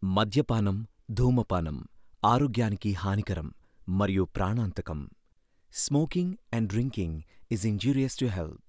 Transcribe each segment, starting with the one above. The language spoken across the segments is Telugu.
మద్యపానం ధూమపానం ఆరోగ్యానికి హానికరం మరియు ప్రాణాంతకం smoking and drinking is injurious to health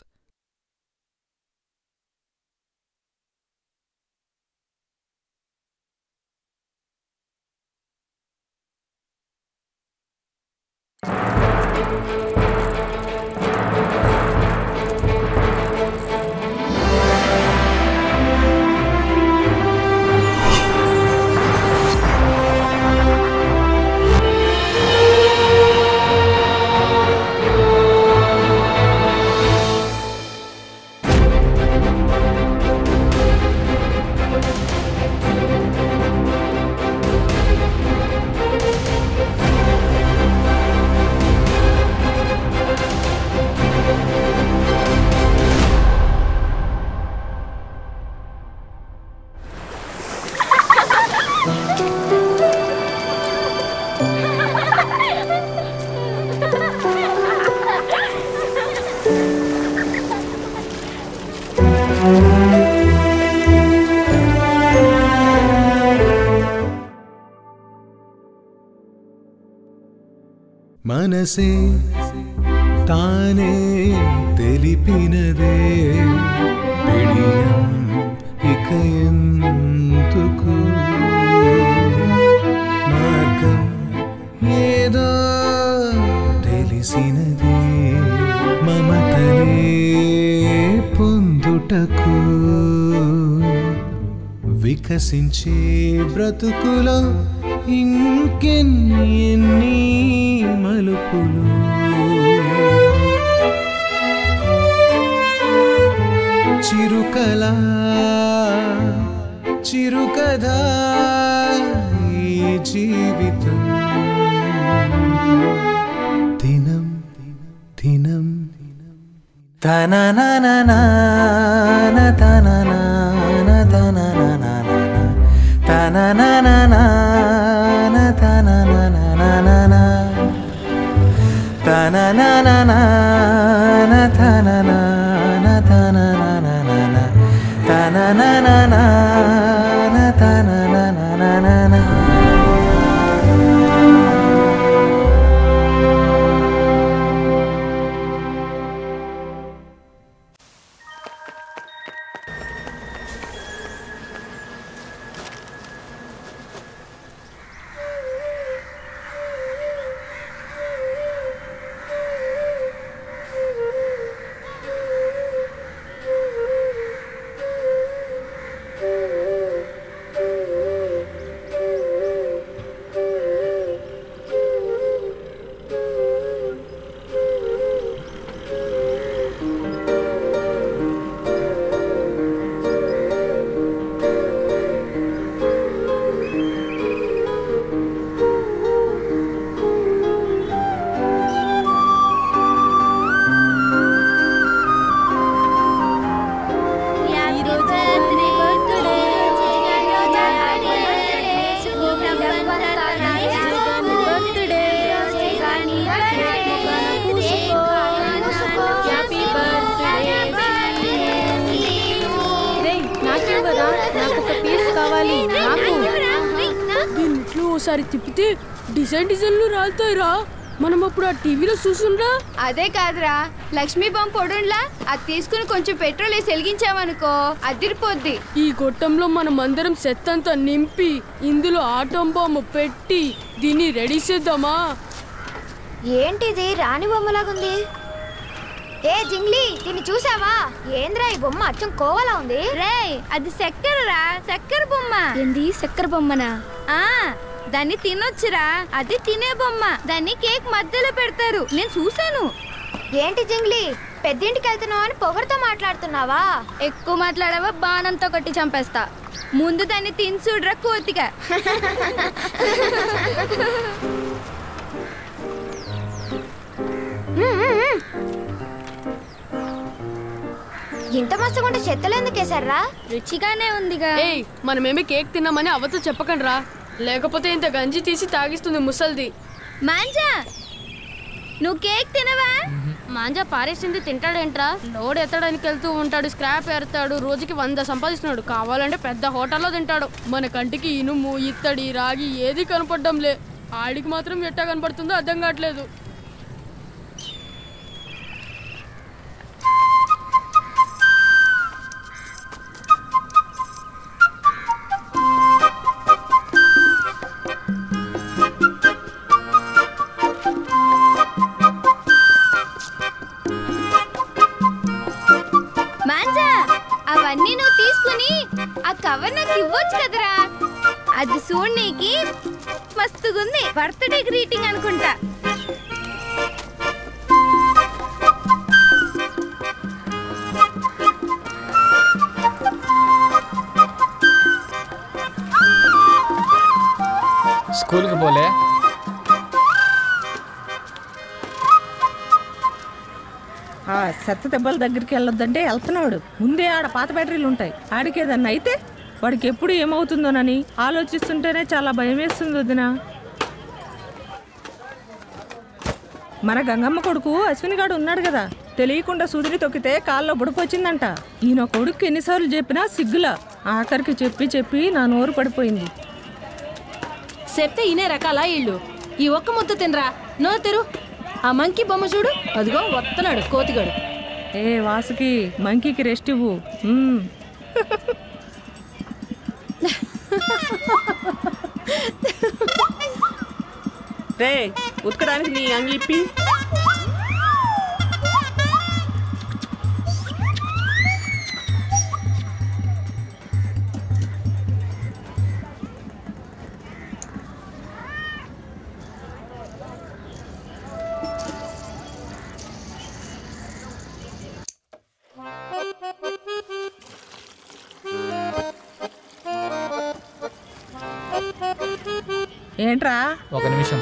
మనసే తానే తెలిపినదే పిడియం ఇక ఎందుకు మార్గం ఏదో తెలిసినదే మమతలే పొందుటకు వికసించే బ్రతుకులో ఇంకెన్ని ఎన్ని మలుపులు చిరుకల చిరుకథ ఈ జీవితం దినం దినం తననననా తనననా తనననా తనననా తనననా తనననా తనననా తనననా తనననా తనననా నాకివ్వరా నాకు ఒక పీస్ కావాలి నాకు దీన్ని ఇట్లా ఓసారి తిప్పితే డిజైన్ డిజైన్లు రాలుతాయిరా మనం అప్పుడు ఆ టీవీలో చూసుండ్రా అదే కాదురా లక్ష్మీ బాంబు పొడుండ్లా అది తీసుకుని కొంచెం పెట్రోల్ వేసి వెలిగించామనుకో అదిరిపోద్ది ఈ గొట్టంలో మనం అందరం సెత్ అంతా నింపి ఇందులో ఆటం బాంబు పెట్టి దీన్ని రెడీ చేద్దామా ఏంటిది రాణి బొమ్మలాగుంది ఏ జింగ్లీ దీన్ని చూసావా ఏంద్రా ఈ బొమ్మ అచ్చం కోవలా ఉంది రే అది చక్కెరరా చక్కెర బొమ్మ ఏంది చక్కెర బొమ్మనా ఆ దాన్ని తినొచ్చురా అది తినే బొమ్మ దాన్ని కేక్ మధ్యలో పెడతారు నేను చూశాను ఏంటి జింగ్లీ పెద్దింటికి వెళ్తున్నావు అని పొగరుతో మాట్లాడుతున్నావా ఎక్కువ మాట్లాడవా బాణంతో కొట్టి చంపేస్తా ముందు దాన్ని తిని చూడరా కోతిగా ఇంత మస్తుగుంటే చెత్తలు ఎందుకు వేశారా రుచిగానే ఉందిగా ఏయ్ మనమేమి కేక్ తిన్నామని అవతో చెప్పకండి రా లేకపోతే ఇంత గంజి తీసి తాగిస్తుంది ముసల్ది మాంజా నువ్వు కేక్ తినవా మాంజా పారేసింది తింటాడేంట్రా లోడ్ ఎత్తడానికి వెళ్తూ ఉంటాడు స్క్రాప్ ఎడతాడు రోజుకి వంద సంపాదిస్తున్నాడు కావాలంటే పెద్ద హోటల్లో తింటాడు మన కంటికి ఇనుము ఇత్తడి రాగి ఏది కనపడ్డంలే ఆడికి మాత్రం ఎట్టా కనపడుతుందో అర్థం కావట్లేదు మాంజా అవన్నీ నువ్వు తీసుకుని ఆ కవర్ నాకు ఇవ్వచ్చు కదరా అది చూడనీకి మస్తుగుంది బర్త్డే గ్రీటింగ్ అనుకుంటా స్కూల్కి పోలే ఆ చెత్త దెబ్బల దగ్గరికి వెళ్ళొద్దంటే వెళ్తున్నాడు ముందే ఆడ పాత బ్యాటరీలు ఉంటాయి ఆడికి ఏదన్నా అయితే వాడికి ఎప్పుడు ఏమవుతుందోనని ఆలోచిస్తుంటేనే చాలా భయం వేస్తుంది వదిన మన గంగమ్మ కొడుకు అశ్విని గాడు ఉన్నాడు కదా తెలియకుండా సూదిని తొక్కితే కాల్లో బుడప వచ్చిందంట ఈయన కొడుకు ఎన్నిసార్లు చెప్పినా సిగ్గులా ఆఖరికి చెప్పి చెప్పి నా నోరు పడిపోయింది చెప్తే ఇనే రకాల ఇళ్ళు ఈ ఒక్క ముద్ద తినరా నో తెరు ఆ మంకీ బొమ్మ చూడు అదిగో వస్తున్నాడు కోతిగాడు ఏ వాసుకి మంకీకి రెస్ట్ ఇవ్వు మ్మ్. రే ఉతకడానికి నీ అంగి ఇప్పి ఏంట్రా ఒక నిమిషం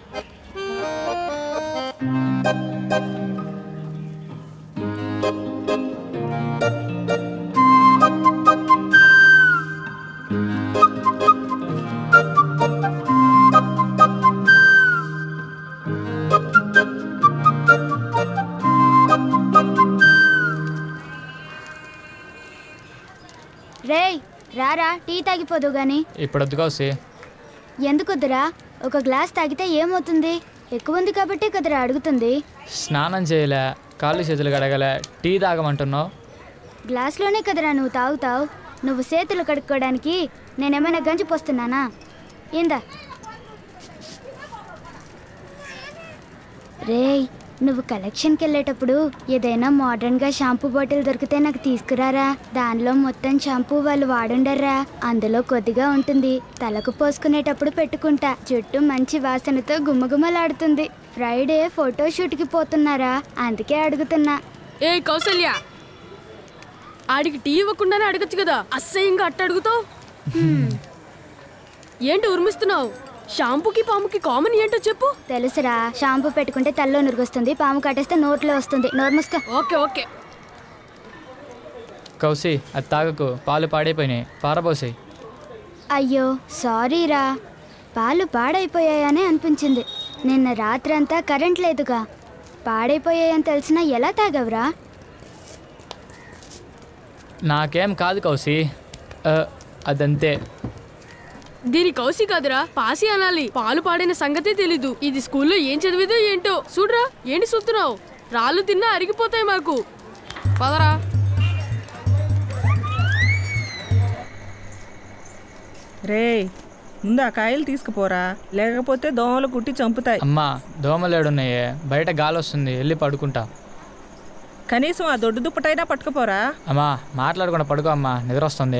రేయ్ రారా టీ తాగిపోదు గాని ఇప్పుడు వద్దుగా వస్తే ఎందుకొద్దురా ఒక గ్లాస్ తాగితే ఏమవుతుంది ఎక్కువ ఉంది కాబట్టే కదరా అడుగుతుంది స్నానం చేయలే కాళ్ళు చేతులు కడగలే టీ తాగమంటున్నావు గ్లాస్లోనే కదరా నువ్వు తాగుతావు నువ్వు చేతులు కడుక్కోవడానికి నేనేమైనా గంజి పోస్తున్నానా ఏందా రేయ్ నువ్వు కలెక్షన్కి వెళ్ళేటప్పుడు ఏదైనా మోడర్న్గా షాంపూ బాటిల్ దొరికితే నాకు తీసుకురారా దానిలో మొత్తం షాంపూ వాళ్ళు వాడుండర్రా అందులో కొద్దిగా ఉంటుంది తలకు పోసుకునేటప్పుడు పెట్టుకుంటా జుట్టు మంచి వాసనతో గుమ్మగుమ్మలాడుతుంది ఫ్రైడే ఫోటోషూట్కి పోతున్నారా అందుకే అడుగుతున్నా ఏ కౌసల్య ఆడికి టీ ఇవ్వకుండానే అడగచ్చు కదా అసహ్యంగా అట్ట అడుగుతావు హ్మ్. ఏంటి ఉరిమిస్తున్నావు షాంపూకి పాముకి కామన్ ఏంటో చెప్పు తెలుసురా షాంపూ పెట్టుకుంటే తల్లో నురుగొస్తుంది పాము కట్టేస్తే నోట్లో వస్తుంది నోరు మూసుకో ఓకే ఓకే కౌసి అది తాగకు పాలు పాడైపోయినాయి పారబోసాయి అయ్యో సారీరా పాలు పాడైపోయాయని అనిపించింది నిన్న రాత్రంతా కరెంట్ లేదుగా పాడైపోయాయని తెలిసినా ఎలా తాగవరా నాకేం కాదు కౌసి ఆ, అదంతే దీని కౌసి కాదురా పాసి అనాలి పాలు పాడిన సంగతే తెలీదు ఇది స్కూల్లో ఏం చదివేదో ఏంటో చూడరా ఏంటి చూస్తున్నావు రాళ్ళు తిన్నా అరిగిపోతాయి మాకు పదరా రే ముందు ఆ కాయలు తీసుకుపోరా లేకపోతే దోమలు కుట్టి చంపుతాయి అమ్మా దోమలు ఏడున్నాయే బయట గాలి వస్తుంది వెళ్ళి పడుకుంటా కనీసం ఆ దొడ్డు దుప్పటైనా పట్టుకుపోరా అమ్మా మాట్లాడకుండా పడుకో అమ్మా నిద్ర వస్తుంది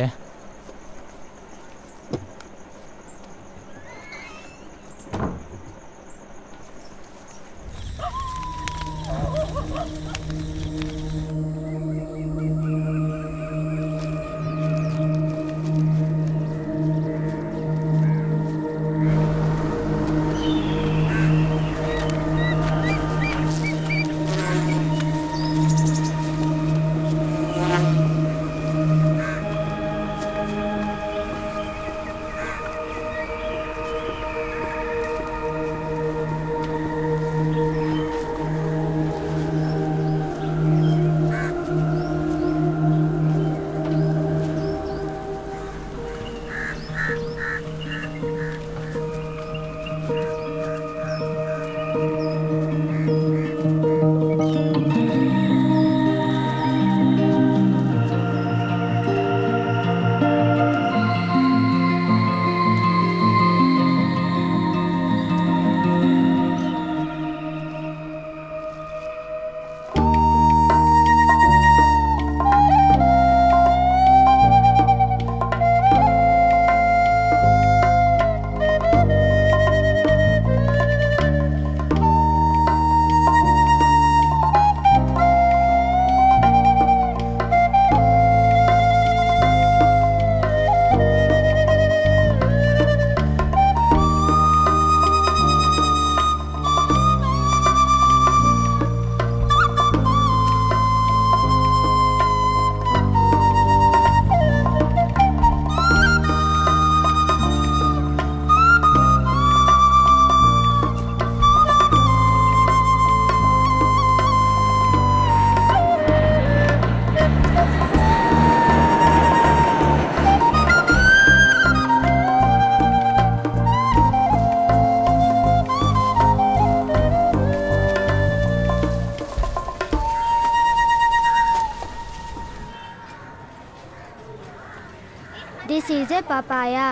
papaya.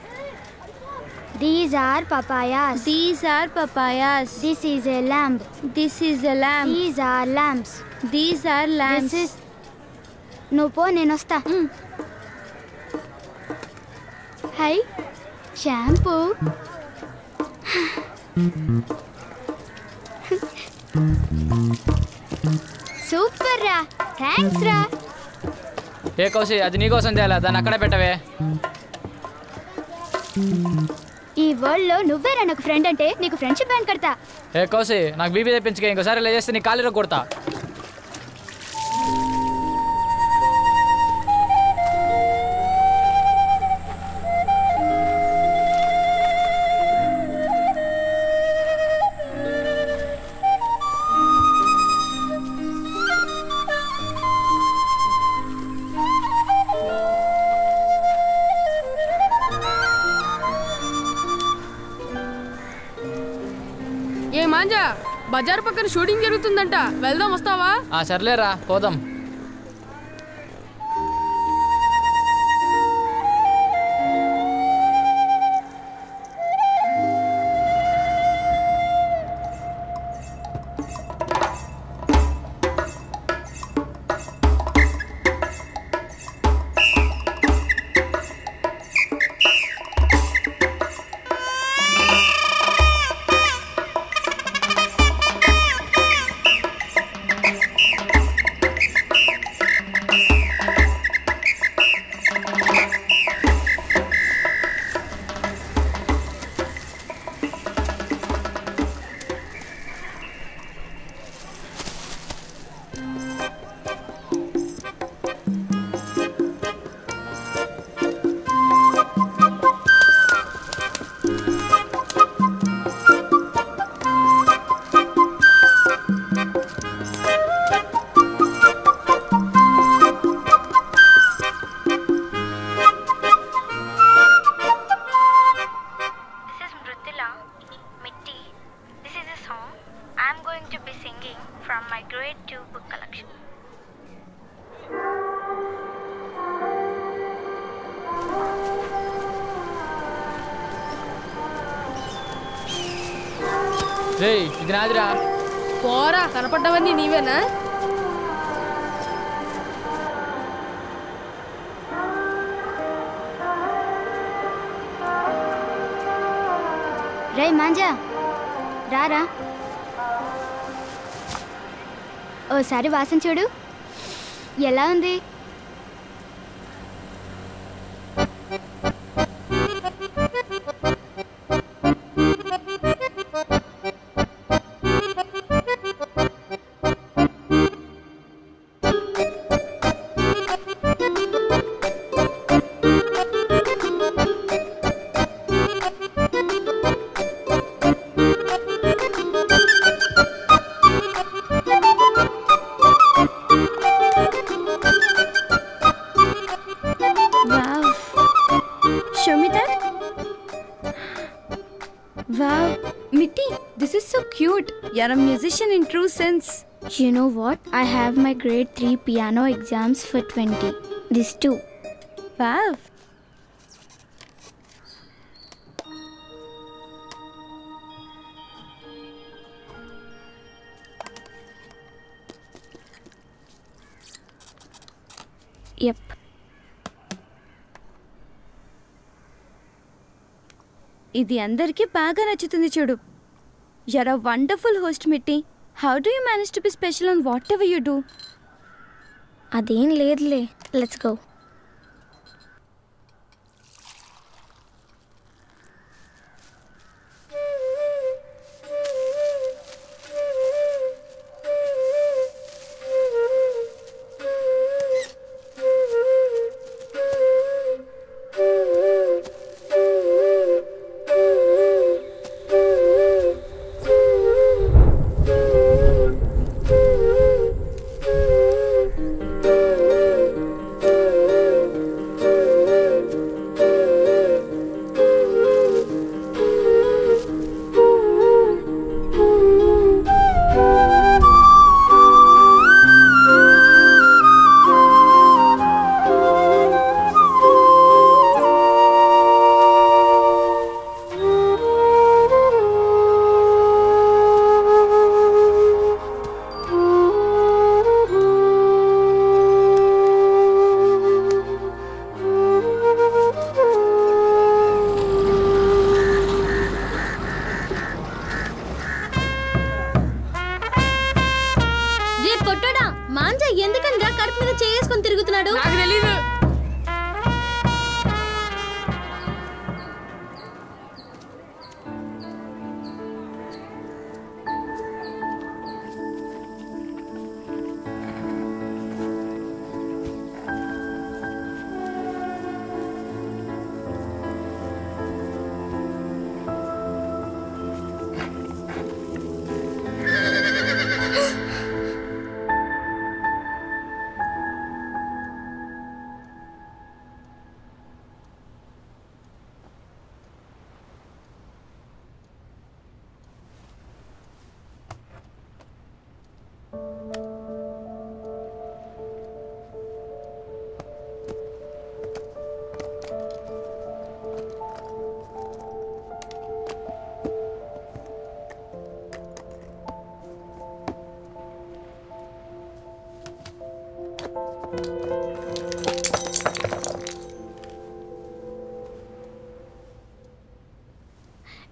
These are papayas. These are papayas This is a lamb. This is a lamp These are lambs. These are This lamps is. నువ్వు పో నేను వస్తా హై షాంపూ సూపర్ రా థ్యాంక్స్ రా ఏ కౌసి అది నీకోసం తేలా దాన్ని అక్కడే పెట్టవే ఈ వరల్డ్ లో నువ్వేరా నాకు ఫ్రెండ్ అంటే నీకు ఫ్రెండ్షిప్ బ్యాండ్ కడతా ఏ కౌసి నాకు బీపీ తెప్పించుకే ఇంకోసారి ఇలా చేస్తే నీ కాలు కొడతా ఏ మాంజా బజార్ పక్కన షూటింగ్ జరుగుతుందంట వెళ్దాం వస్తావా ఆ సర్లేరా పోదాం This is Mrutila, Mitti. This is a song I'm going to be singing from my grade 2 book collection. రే ఇది నాదిరా పోరా కనపడ్డవన్నీ నీవేనా రై మాంజా రారా ఓసారి వాసన చూడు ఎలా ఉంది Wow. Show me that. Wow. Mitty, this is so cute. You're a musician in true sense. You know what? I have my grade 3 piano exams for 20. This too. Wow. Yep. ఇది అందరికీ బాగా నచ్చుతుంది చూడు యర్ a wonderful host Mitti how do you manage to be special on whatever you do అదేం లేదులే let's go Thank you.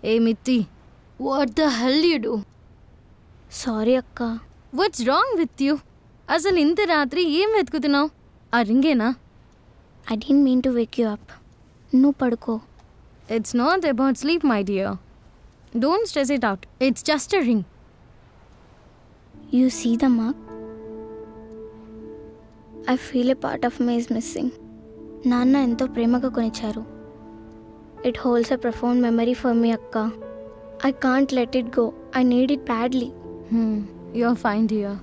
Hey Mitti what the hell you do sorry అక్క వాట్స్ రాంగ్ విత్ యూ అసలు ఇంత రాత్రి ఏం వెతుకుతున్నావు ఆ రింగేనా I didn't mean to wake you up నువ్వు పడుకో it's not about sleep my dear don't stress it out it's just a ring you see the mark I feel a part of my is missing నాన్న ఎంతో ప్రేమగా కొనిచ్చారు it holds a profound memory for me అక్క I can't let it go I need it badly you are fine dear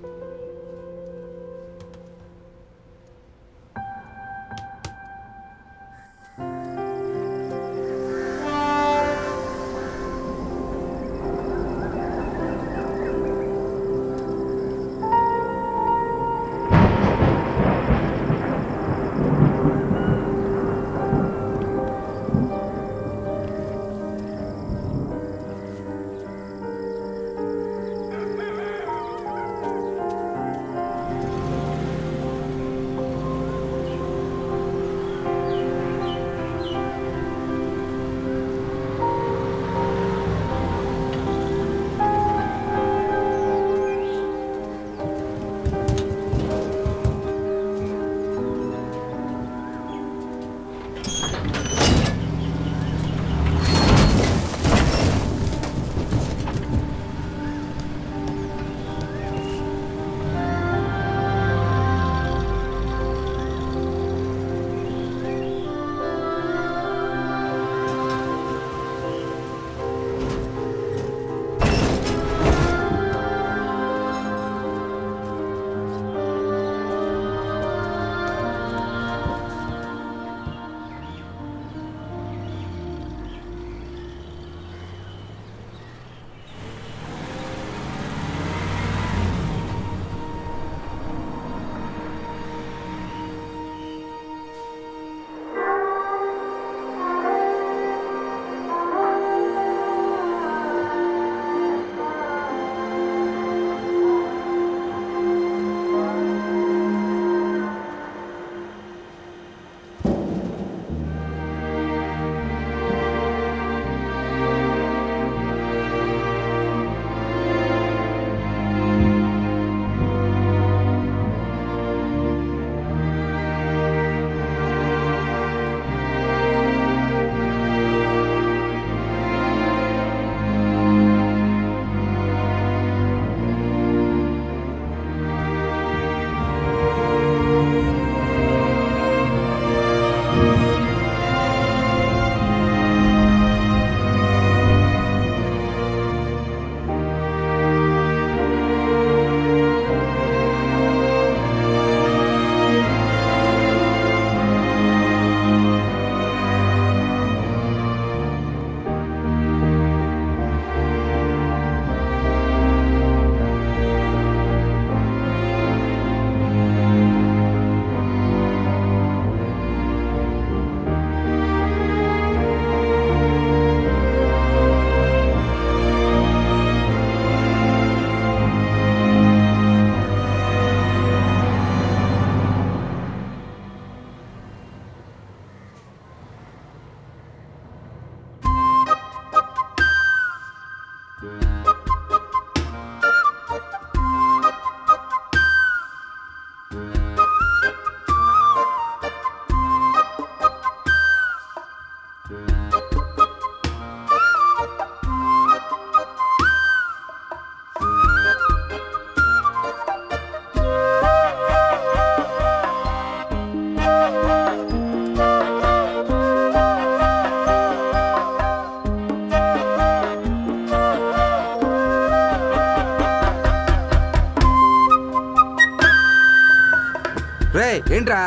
రే ఏంట్రా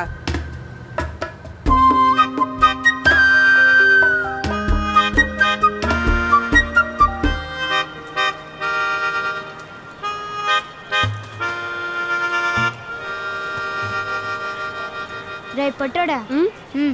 రే పొట్టోడా మ్.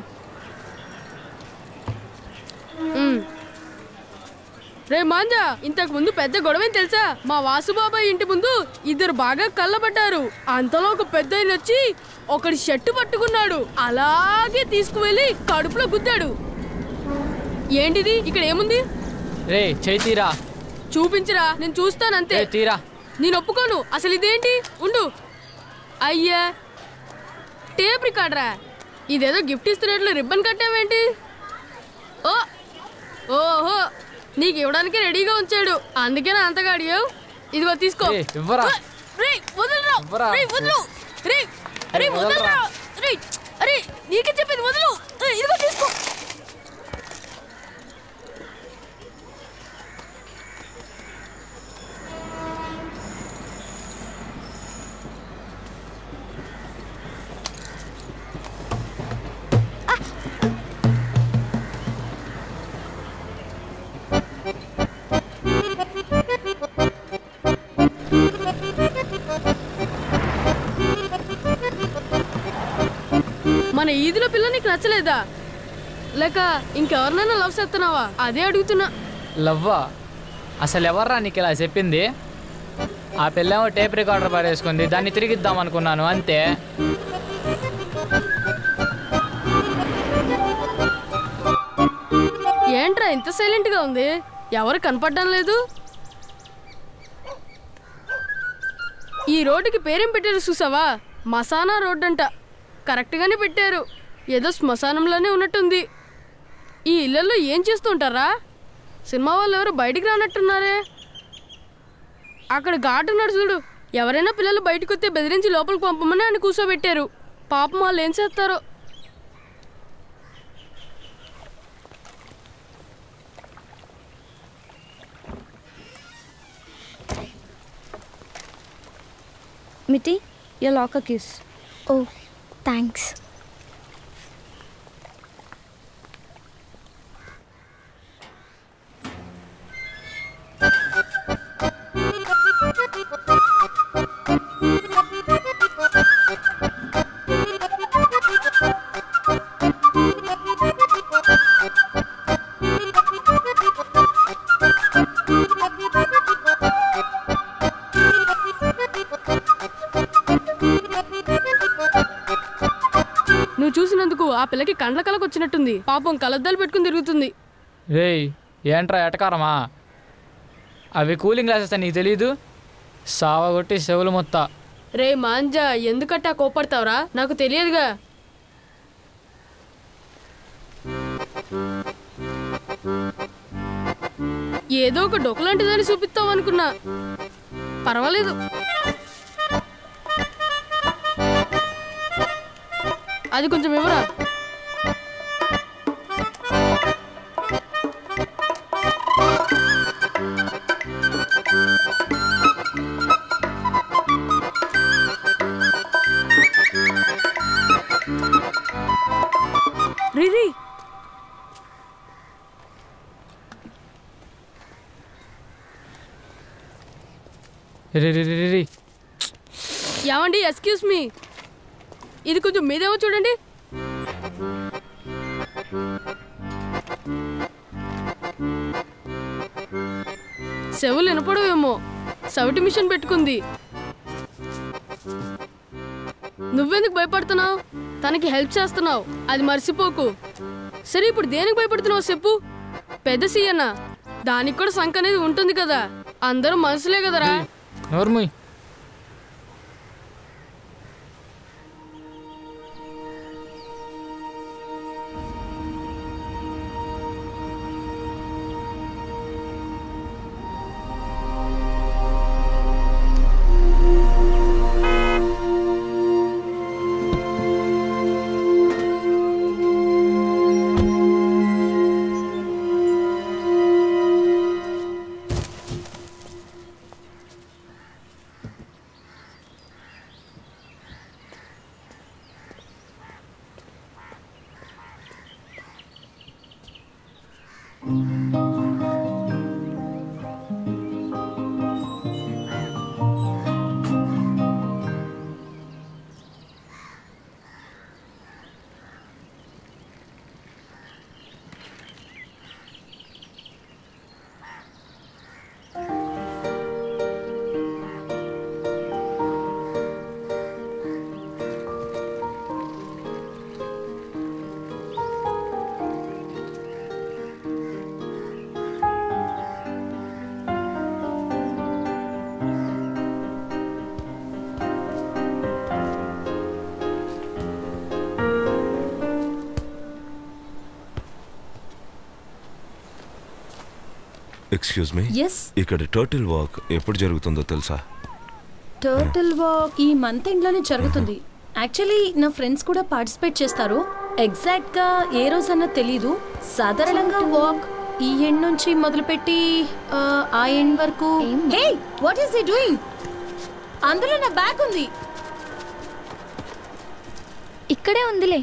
రే మాంజా ఇంతకు ముందు పెద్ద గొడవేం తెలుసా మా వాసుబాబాయ్ ఇంటి ముందు ఇద్దరు బాగా కళ్ళబడ్డారు అంతలో ఒక పెద్ద వచ్చి ఒకడి షర్టు పట్టుకున్నాడు అలాగే తీసుకువెళ్ళి కడుపులో గుద్దాడు ఏంటిది ఇక్కడ ఏముంది రే చేయి తీరా చూపించరా నేను చూస్తాను అంతే రే తీరా నేను ఒప్పుకోను అసలు ఇదేంటి ఉండు అయ్యా టేప్ రికార్డరా ఇదేదో గిఫ్ట్ ఇస్తున్నట్లు రిబ్బన్ కట్టావేంటి ఓ ఓహో నీకు ఇవ్వడానికి రెడీగా ఉంచాడు అందుకే నా అంతగా అడిగావు ఇదిగో తీసుకో ఏయ్, ఇవ్వరా. రేయ్, వదలరా. ఇవ్వరా. రేయ్, వదలు రేయ్, రేయ్, వదలరా. రేయ్, అరే నీకే చెప్పింది వదలు ఏయ్, ఇదిగో తీసుకో మన ఈదిలో పిల్ల నీకు నచ్చలేదా లేక ఇంకెవరినైనా లవ్ చేస్తున్నావా అదే అడుగుతున్నా లవ్వా అసలు ఎవర్రా నీకు ఇలా చెప్పింది ఆ పిల్లేమో టేప్ రికార్డర్ పడేసుకుంది దాన్ని తిరిగిద్దాం అనుకున్నాను అంతే ఏంట్రా ఇంత సైలెంట్ గా ఉంది ఎవరు కనపడడం లేదు ఈ రోడ్డుకి పేరేం పెట్టారు చూసావా మసానా రోడ్ అంట కరెక్ట్గానే పెట్టారు ఏదో శ్మశానంలోనే ఉన్నట్టుంది ఈ ఇళ్ళల్లో ఏం చేస్తుంటారా సినిమా వాళ్ళు ఎవరు బయటికి రానట్టున్నారే అక్కడ ఘాట్ ఉన్నాడు చూడు ఎవరైనా పిల్లలు బయటకు వస్తే బెదిరించి లోపలికి పంపమని ఆయన కూర్చోబెట్టారు పాపం వాళ్ళు ఏం చేస్తారో Mithi you lock a kiss oh thanks నువ్వు చూసినందుకు ఆ పిల్లకి కండ్ల కలకు వచ్చినట్టుంది పాపం కలద్దాలు పెట్టుకుని తిరుగుతుంది రేయ్ ఏంట్రా ఎటకారమా అవి కూలింగ్ గ్లాసెస్ అని నీకు తెలీదు సావగొట్టి చెవులు మొత్తా రే మాంజా ఎందుకట్టా కోపడతావురా నాకు తెలియదుగా ఏదో ఒక డొక్కలాంటిదని చూపిస్తావు అనుకున్నా పర్వాలేదు అది కొంచెం ఇవ్వరా రిరి రే రే రే రే, రే ఏమండి ఎక్స్క్యూజ్ మీ ఇది కొంచెం మీదేమో చూడండి చెవులు వినపడవేమో సవిటి మిషన్ పెట్టుకుంది నువ్వెందుకు భయపడుతున్నావు తనకి హెల్ప్ చేస్తున్నావు అది మర్చిపోకు సరే ఇప్పుడు దేనికి భయపడుతున్నావు చెప్పు పెద్ద సీయన్న దానికి కూడా సంఖ అనేది ఉంటుంది కదా అందరూ మనుషులే కదరా నోర్ముయ్ ఎక్స్క్యూజ్ మీ ఎస్ ఇక్కడ టోటల్ వాక్ ఎప్పుడు జరుగుతుందో తెలుసా టర్టిల్ వాక్ ఈ మంత్ ఎండ్లోనే జరుగుతుంది యాక్చువల్లీ నా ఫ్రెండ్స్ కూడా పార్టిసిపేట్ చేస్తారు ఎగ్జాక్ట్ గా ఏ రోజు అన్నది తెలీదు సాధారణంగా వాక్ ఈ ఎండ్ నుంచి మొదలుపెట్టి ఆ, ఆ ఎండ్ వరకు hey what is he doing అందులో నా బ్యాగ్ ఉంది ఇక్కడే ఉందిలే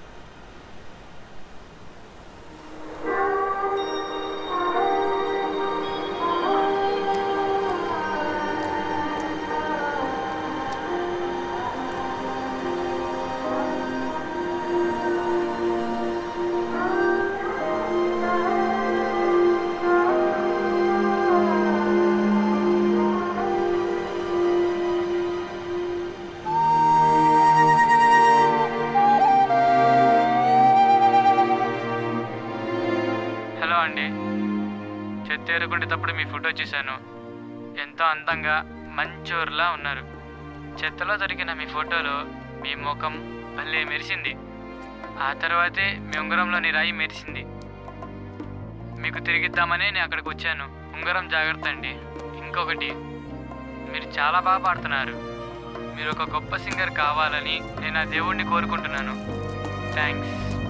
హలో అండి చెత్త ఏరుకునేటప్పుడు మీ ఫోటో చూశాను ఎంతో అందంగా మంచోర్లా ఉన్నారు చెత్తలో దొరికిన మీ ఫోటోలో మీ ముఖం భలే మెరిసింది ఆ తర్వాతే మీ ఉంగరంలోని రాయి మెరిసింది మీకు తిరిగిద్దామని నేను అక్కడికి వచ్చాను ఉంగరం జాగ్రత్త అండి ఇంకొకటి మీరు చాలా బాగా పాడుతున్నారు మీరు ఒక గొప్ప సింగర్ కావాలని నేను ఆ దేవుణ్ణి కోరుకుంటున్నాను థ్యాంక్స్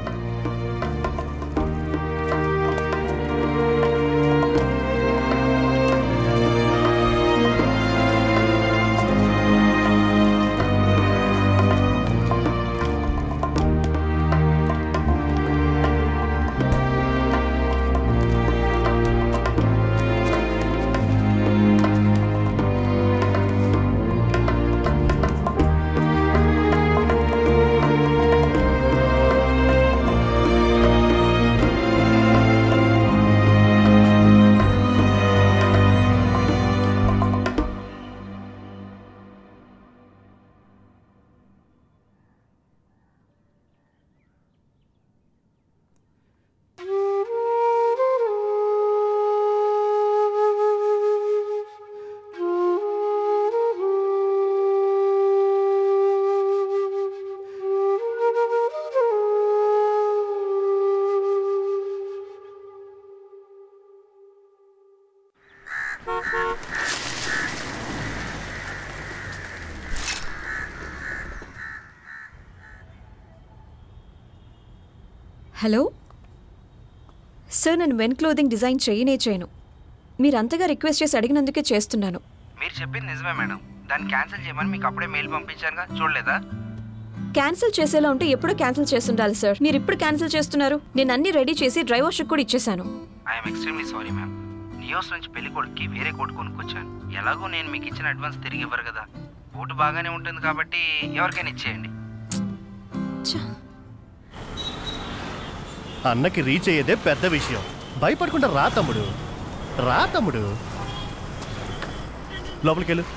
హలో సార్ నేను వెన్ క్లోదింగ్ డిజైన్ చేయనే చేయను మీరు అంతగా రిక్వెస్ట్ చేసి అడిగినందుకే చేస్తున్నాను మీరు చెప్పింది నిజమే మేడం దాన్ని క్యాన్సిల్ చేయమని మీకు అప్పుడే మెయిల్ పంపించానుగా చూడలేదా క్యాన్సిల్ చేసేలా ఉంటే ఎప్పుడో క్యాన్సిల్ చేస్తుండాలి సార్ మీరు ఇప్పుడు క్యాన్సిల్ చేస్తున్నారు నేను అన్ని రెడీ చేసి డ్రైవర్షిప్ కూడా ఇచ్చేశాను ఐఎమ్ ఎక్స్ట్రీమ్లీ సారీ మ్యామ్ నియోస్ నుంచి పెళ్లి కొడుక్కి వేరే కోట్ కొనుక్కొచ్చాను ఎలాగో నేను మీకు ఇచ్చిన అడ్వాన్స్ తిరిగి ఇవ్వరు కదా కోటు బాగానే ఉంటుంది కాబట్టి ఎవరికైనా ఇచ్చేయండి అన్నకి రీచ్ అయ్యేదే పెద్ద విషయం భయపడకుండా రా తమ్ముడు రా తమ్ముడు లోపలికెళ్ళు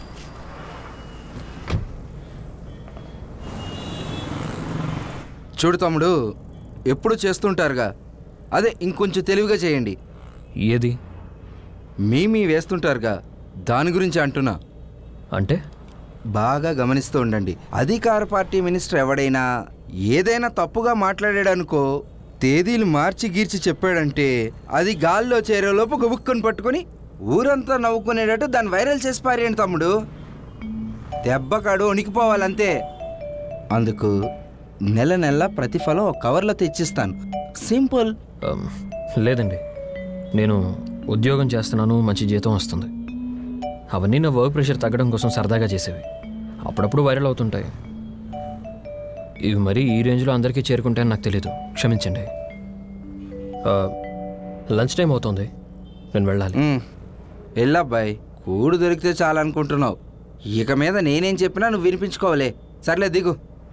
చూడు తమ్ముడు ఎప్పుడు చేస్తుంటారుగా అదే ఇంకొంచెం తెలివిగా చేయండి ఏది మీ మీ వేస్తుంటారుగా దాని గురించి అంటున్నా అంటే బాగా గమనిస్తూ ఉండండి అధికార పార్టీ మినిస్టర్ ఎవడైనా ఏదైనా తప్పుగా మాట్లాడాడనుకో తేదీలు మార్చి గీర్చి చెప్పాడంటే అది గాల్లో చేరేలోపు గుబుక్కుని పట్టుకొని ఊరంతా నవ్వుకునేటట్టు దాన్ని వైరల్ చేసి పారేయండి తమ్ముడు దెబ్బకాడు వణికిపోవాలంతే అందుకు నెల నెల ప్రతిఫలం ఒక కవర్లో తెచ్చిస్తాను సింపుల్ అమ్, లేదండి నేను ఉద్యోగం చేస్తున్నాను మంచి జీతం వస్తుంది అవన్నీ నా వర్క్ ప్రెషర్ తగ్గడం కోసం సరదాగా చేసేవి అప్పుడప్పుడు వైరల్ అవుతుంటాయి ఇవి మరీ ఈ రేంజ్లో అందరికీ చేరుకుంటాయని నాకు తెలియదు క్షమించండి ఆ, లంచ్ టైం అవుతుంది నేను వెళ్ళాలి వెళ్ళబ్బాయి కూడు దొరికితే చాలనుకుంటున్నావు ఇక మీద నేనేం చెప్పినా నువ్వు వినిపించుకోవలే సర్లే దిగు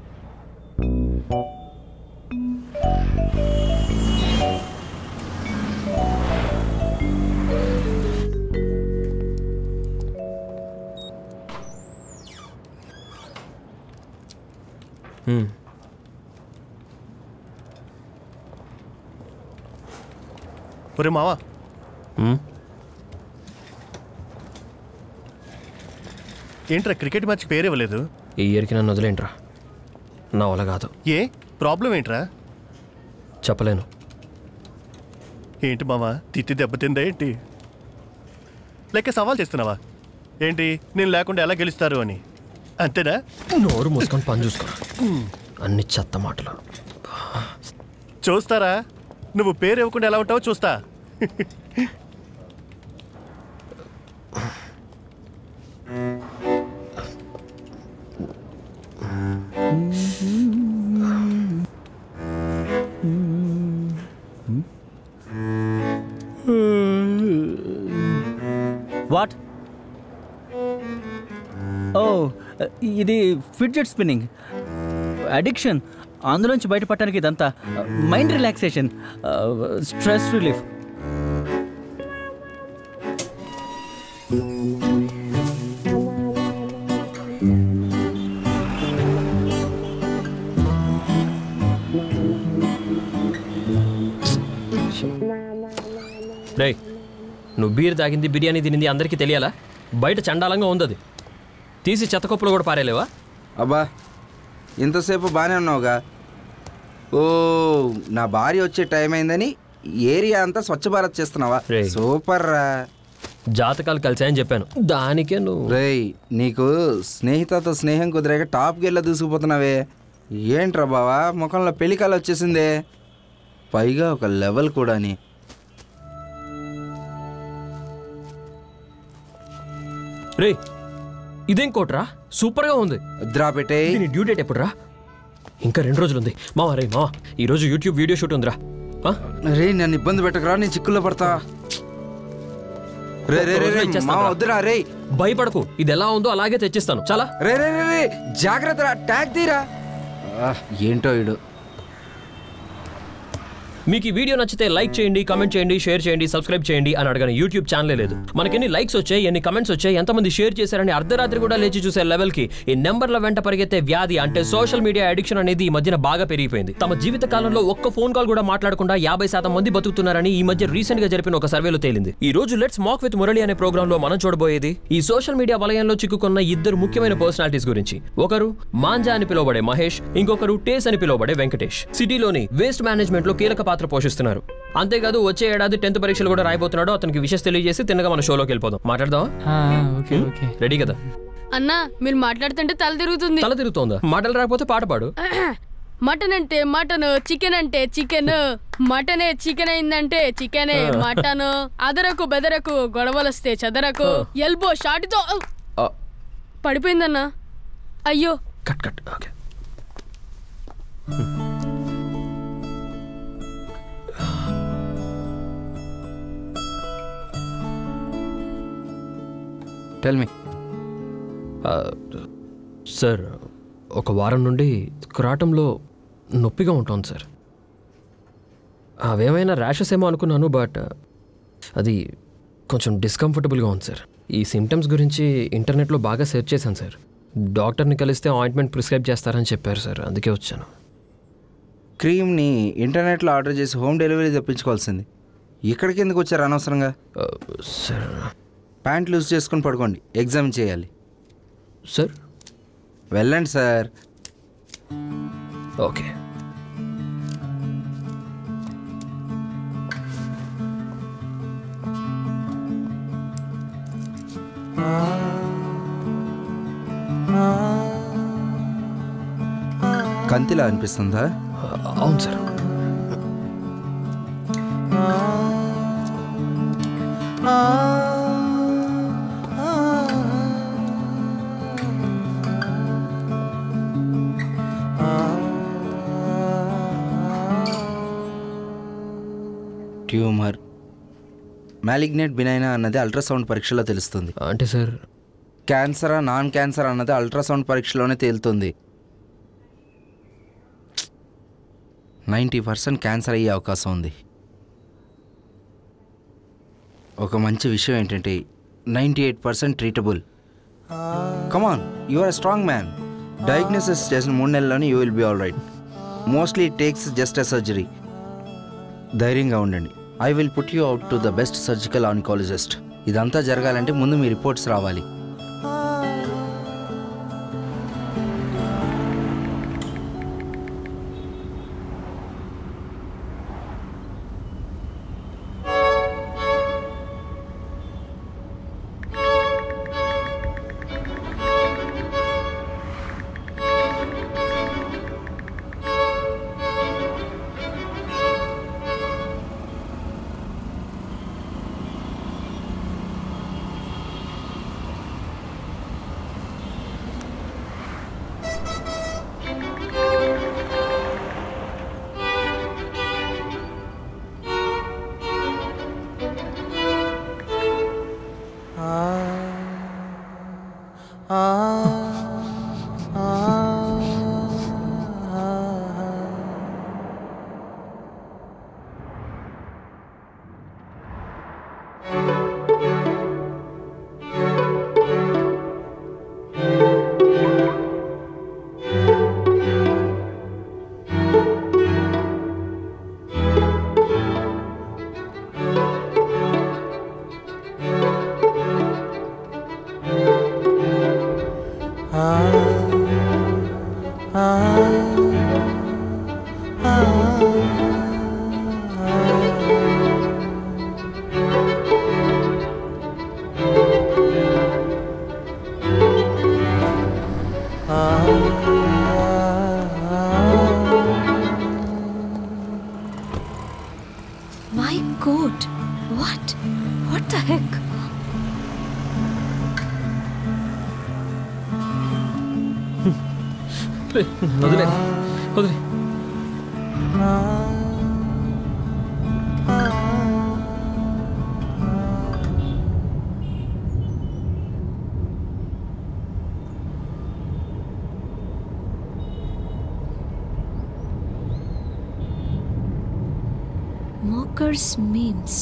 హ్మ్. ఒరే మావా హ్మ్? ఏంట్రా క్రికెట్ మ్యాచ్ పేరు ఇవ్వలేదు ఈ ఇయర్కి నన్ను వదిలేంట్రా నా వల్ల కాదు ఏ ప్రాబ్లం ఏంట్రా చెప్పలేను ఏంటి మావా తిత్తి దెబ్బతిందా ఏంటి లేక సవాల్ చేస్తున్నావా ఏంటి నేను లేకుండా ఎలా గెలుస్తారు అని అంతేనా నోరు మూసుకొని పని చూసుకోరా అన్ని చెత్త మాటలు చూస్తారా నువ్వు పేరు ఇవ్వకుండా ఎలా ఉంటావో చూస్తా వాట్ ఓ ఇది ఫిడ్జెట్ స్పిన్నింగ్ అడిక్షన్ అందులోంచి బయటపడటానికి ఇదంతా మైండ్ రిలాక్సేషన్ స్ట్రెస్ రిలీఫ్ రేయ్ నువ్వు బీర్ తాగింది బిర్యానీ తినింది అందరికీ తెలియాలా బయట చండాలంగా ఉంది అది తీసి చెత్తకొప్పులు కూడా పారేలేవా అబ్బా ఇంతసేపు బాగానే ఉన్నావుగా ఓ నా భార్య వచ్చే టైం అయిందని ఏరియా అంతా స్వచ్ఛ భారత్ చేస్తున్నావా సూపర్ రా జాతకాలు కలిసాయని చెప్పాను దానికే నువ్వు రేయ్ నీకు స్నేహితతో స్నేహం కుదిరాక టాప్ గెల్ల దూసుకుపోతున్నావే ఏంట్రా బావా ముఖంలో పెళ్లికాలు వచ్చేసిందే పైగా ఒక లెవెల్ కూడాని రే ఇదేం కోట్రా సూపర్గా ఉంది ద్రా పెట్టే దీని డ్యూ డేట్ ఎప్పుడు రా ఇంకా రెండు రోజులు ఉంది మావా రే మావా ఈరోజు యూట్యూబ్ వీడియో షూట్ ఉందిరా ఆ? రే నన్ను ఇబ్బంది పెట్టకరా నేను చిక్కుల్లో పడతా రే రే రే రే ఇచ్చేస్తాను మా రా. వద్దురా రే భయపడకు ఇది ఎలా ఉందో అలాగే తెచ్చిస్తాను చాలా రే రే రే రే జాగ్రత్త రా ట్యాగ్ తీరా ఆ, ఏంటో ఇడు మీకు ఈ వీడియో నచ్చితే లైక్ చేయండి కమెంట్ చేయండి షేర్ చేయండి సబ్స్క్రైబ్ చేయండి అని అడగని యూట్యూబ్ ఛానలే లేదు మనకి ఎన్ని లైక్స్ వచ్చాయి ఎన్ని కమెంట్స్ వచ్చాయి ఎంతమంది షేర్ చేశారని అర్ధరాత్రి కూడా లేచి చూసే లెవెల్కి ఈ నెంబర్ల వెంట పరిగెత్తే వ్యాధి అంటే సోషల్ మీడియా అడిక్షన్ అనేది ఈ మధ్యన బాగా పెరిగిపోయింది తమ జీవిత కాలంలో ఒక్క ఫోన్ కాల్ కూడా మాట్లాడకుండా యాభై శాతం మంది బతుకుతున్నారని ఈ మధ్య రీసెంట్ గా జరిపిన ఒక సర్వేలో తేలింది ఈ రోజు లెట్స్ మాక్ విత్ మురళి అనే ప్రోగ్రామ్ లో మనం చూడబోయేది ఈ సోషల్ మీడియా వలయంలో చిక్కుకున్న ఇద్దరు ముఖ్యమైన పర్సనాలిటీస్ గురించి ఒకరు మాంజా అని పిలువబడే మహేష్ ఇంకొకరు టేస్ అని పిలువబడే వెంకటేష్ సిటీలోని వేస్ట్ మేనేజ్మెంట్ లో కీలక పాత్ర పోషిస్తున్నారు అంతేకాదు వచ్చే ఏడాది టెన్త్ పరీక్షలు కూడా రాయబోతున్నాడు అతనికి విషయం తెలియజేసి తిన్నగా మన షోలోకి వెళ్ళిపోదాం మాట్లాడదాం ఓకే ఓకే రెడీ కదా అన్నా మీరు మాట్లాడుతుంటే తల తిరుగుతుంది తల తిరుగుతోందా మాటలు రాకపోతే పాట పాడు మటన్ అంటే మటన్ చికెన్ అంటే చికెన్ మటనే చికెన్ అయిందంటే చికెనే ఆ. మటన్ అదరకు బెదరకు గొడవలొస్తే చదరకు ఎల్బో షాటితో ఆ. పడిపోయిందన్నా అయ్యో cut cut okay tell me sir ఒక వారం నుండి క్రాటంలో నొప్పిగా ఉంటుంది సార్ అవేమైనా ర్యాషెస్ ఏమో అనుకున్నాను బట్ అది కొంచెం డిస్కంఫర్టబుల్గా ఉంది సార్ ఈ సిమ్టమ్స్ గురించి ఇంటర్నెట్లో బాగా సెర్చ్ చేశాను సార్ డాక్టర్ని కలిస్తే ఆయింట్మెంట్ ప్రిస్క్రైబ్ చేస్తారని చెప్పారు సార్ అందుకే వచ్చాను క్రీమ్ని ఇంటర్నెట్లో ఆర్డర్ చేసి హోమ్ డెలివరీ తెప్పించుకోవాల్సింది ఇక్కడికి ఎందుకు వచ్చారు అనవసరంగా సార్ ప్యాంట్ లూజ్ చేసుకుని పడుకోండి ఎగ్జామ్ చేయాలి సార్ వెళ్ళండి సార్ ఓకే కంతిలా అనిపిస్తుందా అవును సార్ ట్యూమర్ మ్యాలిగ్నేట్ బినైనా అన్నది అల్ట్రాసౌండ్ పరీక్షలో తెలుస్తుంది అంటే సార్ క్యాన్సరా నాన్ క్యాన్సర్ అన్నది అల్ట్రాసౌండ్ పరీక్షలోనే తేలుతుంది నైంటీ పర్సెంట్ క్యాన్సర్ అయ్యే అవకాశం ఉంది ఒక మంచి విషయం ఏంటంటే ninety eight percent treatable come on you are strong man diagnosis చేసిన మూడు నెలల్లోనే you will be all right mostly takes just a surgery ధైర్యంగా ఉండండి I will put you out to the best surgical oncologist ఇదంతా జరగాలంటే ముందు మీ రిపోర్ట్స్ రావాలి my coat what what the heck వదిలే వదిలే మోకర్స్ మీమ్స్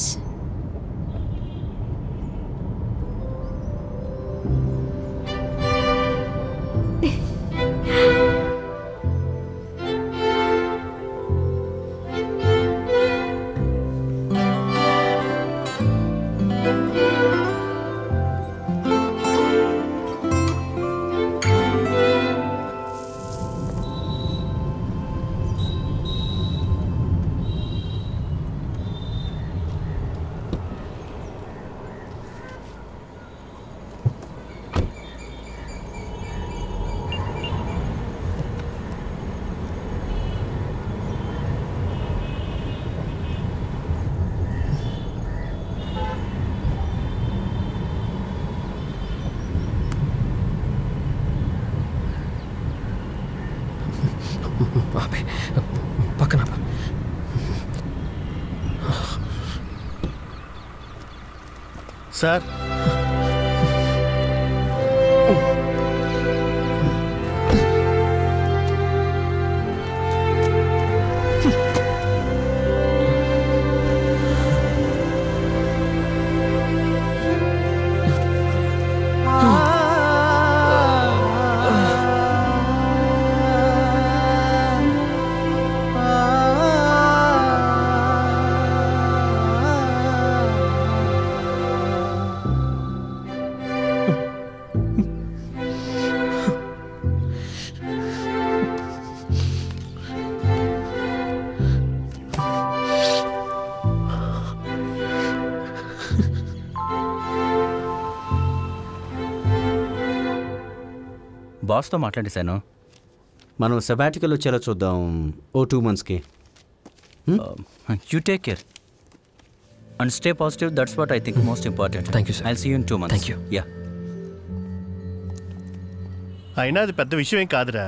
ఆపే పక్కన ఆపు. సార్ బాస్తో మాట్లాడేశాను మనం సెబాటికల్ వచ్చేలా చూద్దాం ఓ టూ మంత్స్కి you take care and stay positive that's what I think most important thank you I see you in two months thank you yeah అయినా అది పెద్ద విషయం ఏం కాదురా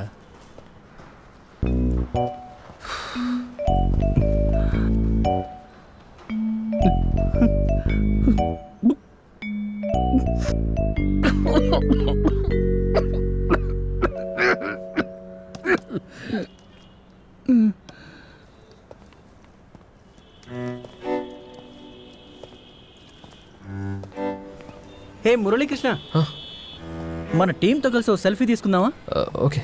హే మురళీకృష్ణ మన టీంతో కలిసి ఓ సెల్ఫీ తీసుకుందామా ఓకే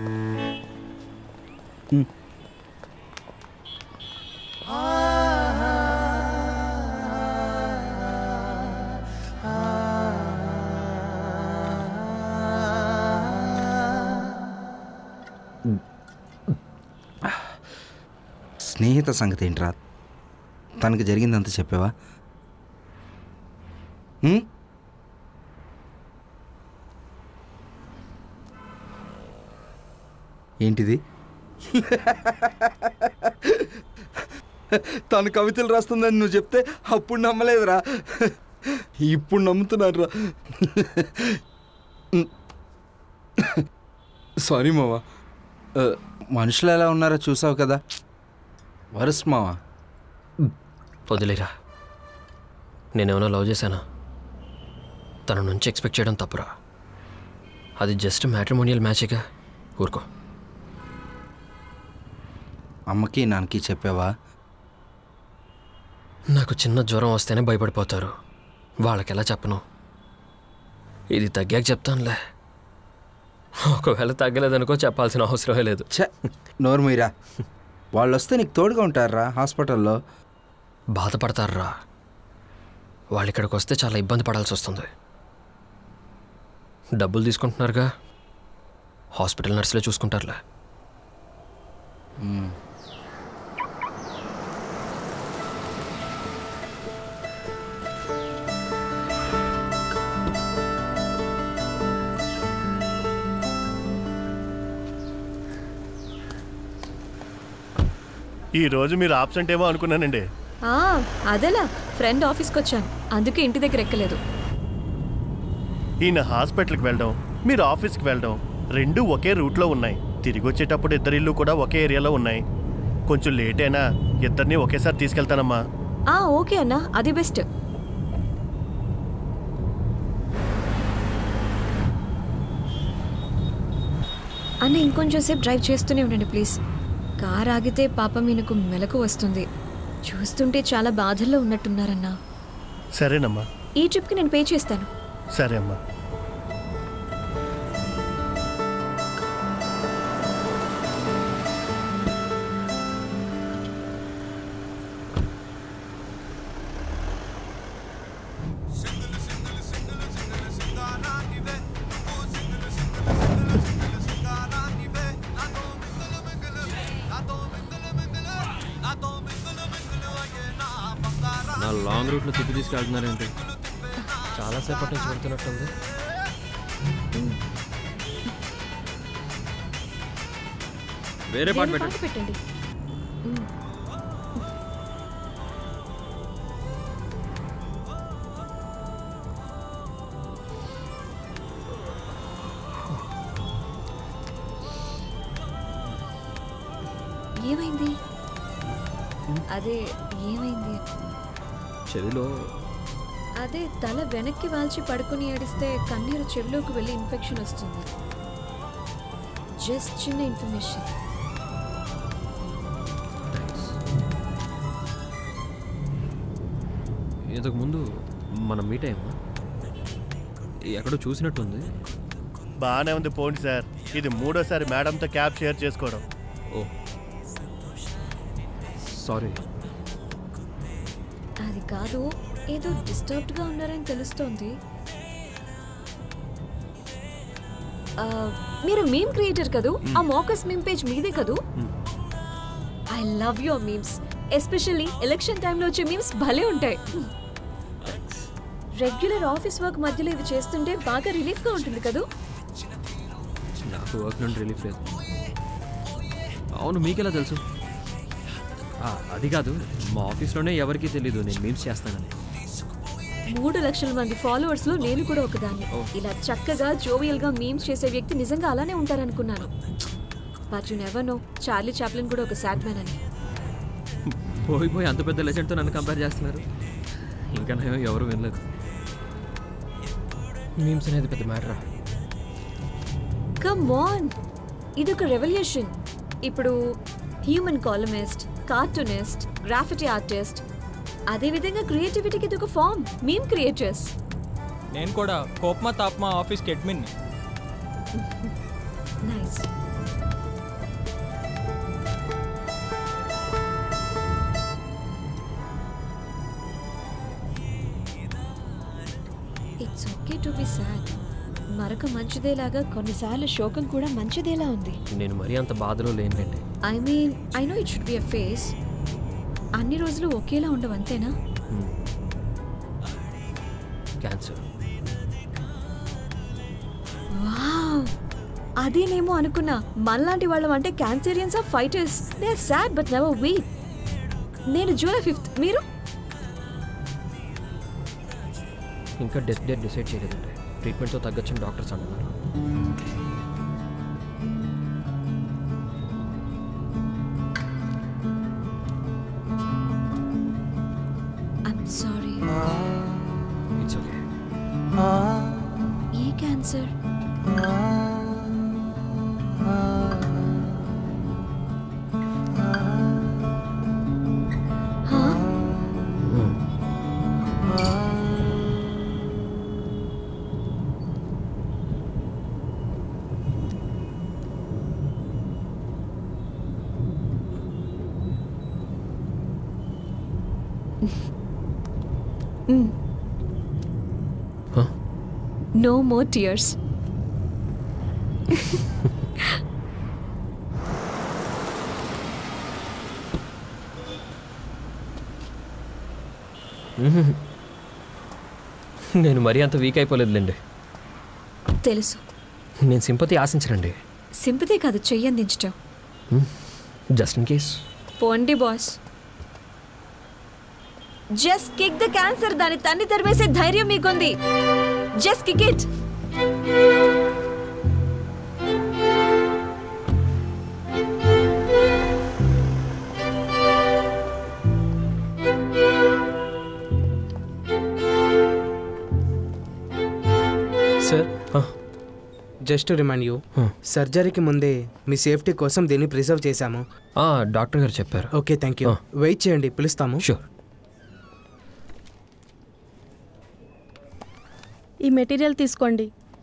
స్నేహిత సంగతి ఏంట్రా తనకి జరిగిందంత చెప్పావా ఉం? ఏంటిది తను కవితలు రాస్తుందని నువ్వు చెప్తే అప్పుడు నమ్మలేదురా ఇప్పుడు నమ్ముతున్నాను రా సారీ మావా ఆ, మనుషులు ఎలా ఉన్నారో చూసావు కదా వరుస మావా వదిలేరా నేనేమైనా లవ్ చేశానా తన నుంచి ఎక్స్పెక్ట్ చేయడం తప్పురా అది జస్ట్ మ్యాట్రిమోనియల్ మ్యాచేగా ఊరుకో అమ్మకి నాన్నకి చెప్పావా నాకు చిన్న జ్వరం వస్తేనే భయపడిపోతారు వాళ్ళకి ఎలా చెప్పను ఇది తగ్గాక చెప్తానులే ఒకవేళ తగ్గలేదనుకో చెప్పాల్సిన అవసరమే లేదు ఛ నోరు మీరా వాళ్ళు వస్తే నీకు తోడుగా ఉంటారా హాస్పిటల్లో బాధపడతారా వాళ్ళు ఇక్కడికి వస్తే చాలా ఇబ్బంది పడాల్సి వస్తుంది డబ్బులు తీసుకుంటున్నారుగా హాస్పిటల్ నర్సులే చూసుకుంటారులే ఈ రోజు మీరు ఆబ్సెంట్ ఏమో అనుకున్నానండి ఆ, అదేలా ఫ్రెండ్ ఆఫీస్కి వచ్చాను అందుకే ఇంటి దగ్గర ఎక్కలేదు ఈయన హాస్పిటల్కి వెళ్ళడం మీరు ఆఫీస్కి వెళ్ళడం రెండు ఒకే రూట్లో ఉన్నాయి తిరిగి వచ్చేటప్పుడు ఇద్దరి ఇల్లు కూడా ఒకే ఏరియాలో ఉన్నాయి కొంచెం లేట్ అయినా ఇద్దరిని ఒకేసారి తీసుకెళ్తానమ్మా ఆ ఓకే అన్న అది బెస్ట్ అన్న ఇంకొంచెం సేపు డ్రైవ్ చేస్తూనే ఉండండి ప్లీజ్ కార్ ఆగితే పాపం ఈయనకు మెలకు వస్తుంది చూస్తుంటే చాలా బాధల్లో ఉన్నట్టున్నారన్నా సరేనమ్మా ఈ ట్రిప్కి నేను పే చేస్తాను సరే అమ్మా నా లాంగ్ రూట్లో తిప్పి తీసుకెళ్తున్నారేంటి చాలాసేపటి నుంచి వెళ్తున్నట్టుంది వేరే పాట వేరే పెట్టండి పాట పెట్టండి మ్. ఏమైంది అదే ఏమైంది చెవిలో అదే తల వెనక్కి వాల్చి పడుకుని ఏడిస్తే కన్నీరు చెవిలోకి వెళ్ళి ఇన్ఫెక్షన్ వస్తుంది జస్ట్ చిన్న ఇన్ఫర్మేషన్ ఇంతకు ముందు మనం మీట్ అయ్యామా ఎక్కడో చూసినట్టుంది బాగానే ఉంది పోండి సార్ ఇది మూడోసారి మేడంతో క్యాబ్ షేర్ చేసుకోవడం ఓ సారీ అది కాదు ఏదో డిస్టర్బ్డ్ గా ఉన్నారని తెలుస్తోంది ఆ, మీరు మీమ్ క్రియేటర్ కదూ ఆ మోకస్ మీమ్ పేజ్ మీదే కదూ I love your memes especially election టైంలో వచ్చే మీమ్స్ భలే ఉంటాయి రెగ్యులర్ ఆఫీస్ వర్క్ మధ్యలో ఇవి చేస్తుంటే బాగా రిలీఫ్ గా ఉంటుంది కదూ నాకు వర్క్ నుండి రిలీఫ్ లేదు అవును మీకెలా తెలుసు ఆ, అది కాదు మా ఆఫీస్లోనే ఎవరికీ తెలీదు నేను మీమ్స్ చేస్తానని మూడు లక్షల మంది ఫాలోవర్స్ లో నేను కూడా ఒకదాన్ని ఇలా చక్కగా జోవియల్ గా మీమ్స్ చేసే వ్యక్తి నిజంగా అలానే ఉంటారనుకున్నాను but you never know Charlie Chaplin కూడా ఒక సాడ్ మ్యాన్ అని పోయి పోయి అంత పెద్ద లెజెండ్తో నన్ను కంపేర్ చేస్తున్నారు ఇంకా నేను ఎవరు వినలేదు మీమ్స్ అనేది పెద్ద మ్యాటరా కమ్ ఆన్ ఇది ఒక రెవల్యూషన్ ఇప్పుడు human columnist cartoonist graffiti artist అదేవిధంగా క్రియేటివిటీకి ఇది ఒక ఫామ్ మీమ్ క్రియేటర్స్ నేను కూడా కోప్మా తాప్మా ఆఫీస్కి admin nice it's okay to be sad మరొక మంచిదేలాగా కొన్నిసార్లు శోకం కూడా మంచిదేలా ఉంది నేను మరీ అంత బాధలో లేనులేండి I mean I know it should be a phase అన్ని రోజులు ఒకేలా ఉండవు అంతేనా క్యాన్సర్ వావ్ అదేనేమో అనుకున్నా మనలాంటి వాళ్ళం అంటే cancerians of fighters they are sad but never weak నేను జూలై ఫిఫ్త్ మీరు ఇంకా డెత్ డేట్ డిసైడ్ చేయలేదండి ట్రీట్మెంట్తో తగ్గొచ్చని డాక్టర్స్ అంటున్నారు I'm sorry it's okay a cancer no more tears hmm. నేను మరీ అంత వీక్ అయిపోలేదులేండి తెలుసు నేను సింపతి ఆశించనండి సింపతి కాదు చెయ్యందించటం జస్ట్ ఇన్ కేస్ పోండి boss just kick the cancer దాని తన్ని తరిమేసే ధైర్యం మీకుంది just kick it sir just remind you సర్జరీకి ముందే మీ సేఫ్టీ కోసం దీన్ని ప్రిజర్వ్ చేశాము డాక్టర్ గారు చెప్పారు ఓకే థ్యాంక్ యూ వెయిట్ చేయండి పిలుస్తాము షూర్ ఈ మెటీరియల్ తీసుకోండి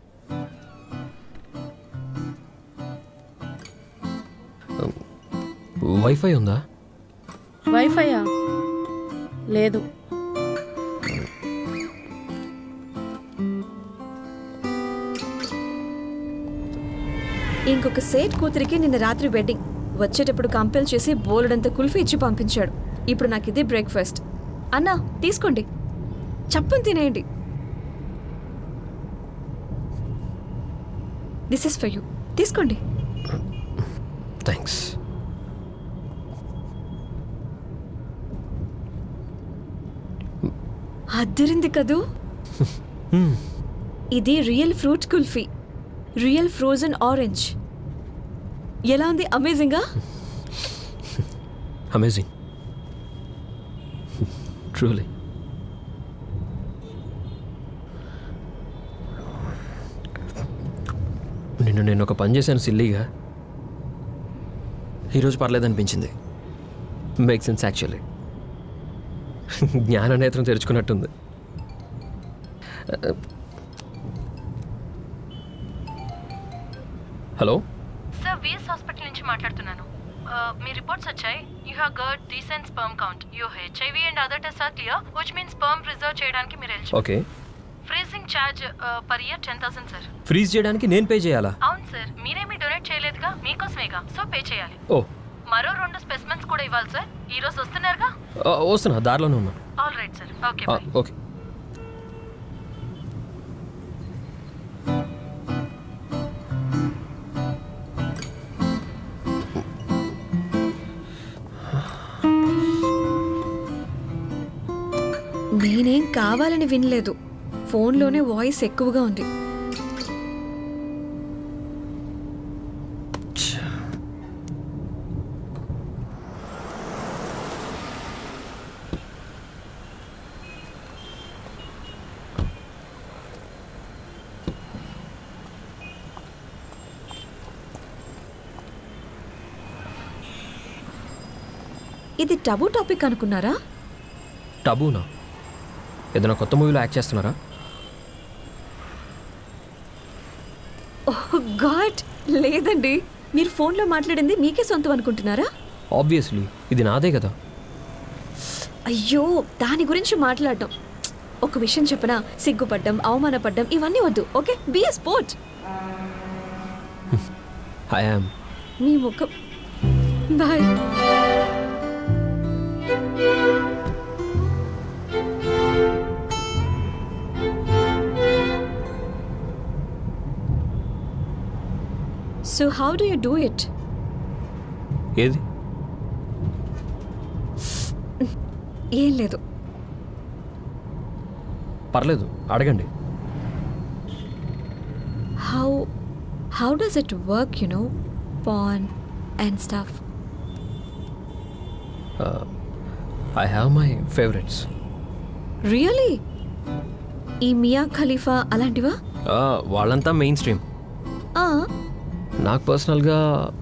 వైఫై ఉందా వైఫైయా లేదు ఇంకొక సేట్ కూతురికి నిన్న రాత్రి వెడ్డింగ్ వచ్చేటప్పుడు కంపెల్ చేసి బోలెడంత కుల్ఫీ ఇచ్చి పంపించాడు ఇప్పుడు నాకు ఇదే బ్రేక్ఫాస్ట్ అన్నా తీసుకోండి చప్పని తినేయండి దిస్ ఇస్ ఫర్ యూ తీసుకోండి థ్యాంక్స్ అద్దరింది కదూ ఇది real fruit kulfi real frozen orange ఎలా ఉంది అమేజింగా అమేజింగ్ ట్రూలీ నిన్ను నేను ఒక పని చేశాను సిల్లీగా ఈరోజు పర్లేదనిపించింది మేక్ సెన్స్ యాక్చువల్లీ జ్ఞాన నేత్రం తెరుచుకున్నట్టుంది హలో సార్ విఎస్ హాస్పిటల్ నుంచి మాట్లాడుతున్నాను ఆ, మీ రిపోర్ట్స్ వచ్చాయి you have got recent sperm count you HIV and other test are clear which means sperm preserve చేయడానికి మీరు eligible okay freezing charge per year ten thousand sir freeze చేయడానికి నేను పే చేయాలా అవును సార్ మీరేమీ డొనేట్ చేయలేదుగా మీకోసమేగా సో పే చేయాలి ఓ మరో రెండు స్పెసిమెన్స్ కూడా ఇవ్వాలి సార్ ఈ రోజు వస్తున్నారుగా ఆ, వస్తున్నా దారిలోనే ఉన్నా ఆల్ రైట్ సార్ ఓకే ఆ, బాయ్ ఓకే నేనేం కావాలని వినలేదు ఫోన్లోనే వాయిస్ ఎక్కువగా ఉంది ఇది టబు టాపిక్ అనుకున్నారా టబూనా ఏదైనా కొత్త మూవీలో యాక్ట్ చేస్తున్నారా ఓహ్ గాడ్ లేదండి మీరు ఫోన్లో మాట్లాడింది మీకే సొంతం అనుకుంటున్నారా ఆబ్వియస్లీ ఇది నాదే కదా అయ్యో దాని గురించి మాట్లాడటం ఒక విషయం చెప్పనా సిగ్గుపడ్డం అవమానపడ్డం ఇవన్నీ వద్దు okay be a sport I am మీ ముఖం boy so how do you do it ఏది ఏం లేదు పర్లేదు అడగండి how how does it work you know porn and stuff I have my favourites really ఈ మియా ఖలీఫా అలాంటివా వాళ్ళంతా మెయిన్ స్ట్రీమ్ ఆ, నాకు పర్సనల్గా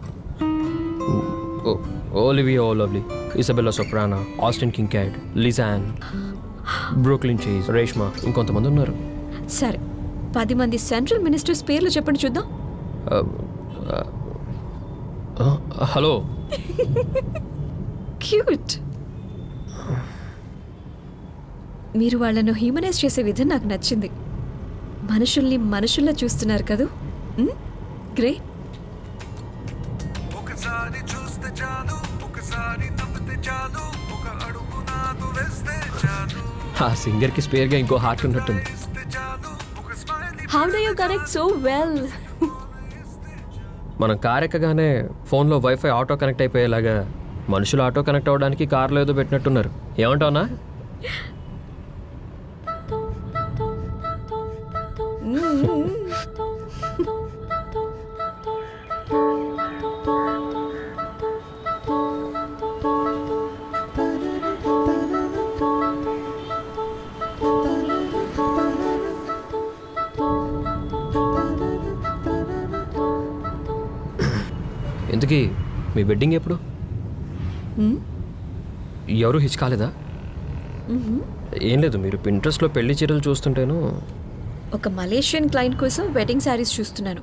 Olivia oh lovely Isabella Soprano Austin Kincaid Lisa Ann Brooklyn Chase Reshma ఇంకొంతమంది ఉన్నారు సరే పది మంది సెంట్రల్ మినిస్టర్స్ పేర్లు చెప్పండి చూద్దాం హలో క్యూట్ మీరు వాళ్ళను హ్యూమనైజ్ చేసే విధం నాకు నచ్చింది మనుషుల్ని మనుషుల్లా చూస్తున్నారు కదూ గ్రేట్ ఒకసారి చూస్తే చాలు ఒకసారి నవ్వితే చాలు ఒక అడుగు నాదు వేస్తే చాలు ఆ సింగర్కి స్పేర్గా ఇంకో హార్ట్ ఉన్నట్టుంది how do you connect so well మనం కార్ ఎక్కగానే ఫోన్లో వైఫై ఆటో కనెక్ట్ అయిపోయేలాగా మనుషులు ఆటో కనెక్ట్ అవ్వడానికి కార్లో ఏదో పెట్టినట్టున్నారు ఏమంటావునా ఇంతకీ మీ వెడ్డింగ్ ఎప్పుడు ఎవరు హిచ్ కాలేదా ఏం లేదు మీరు పింట్రెస్ట్లో పెళ్లి చీరలు చూస్తుంటేను ఒక మలేషియన్ క్లయింట్ కోసం వెడ్డింగ్ శారీస్ చూస్తున్నాను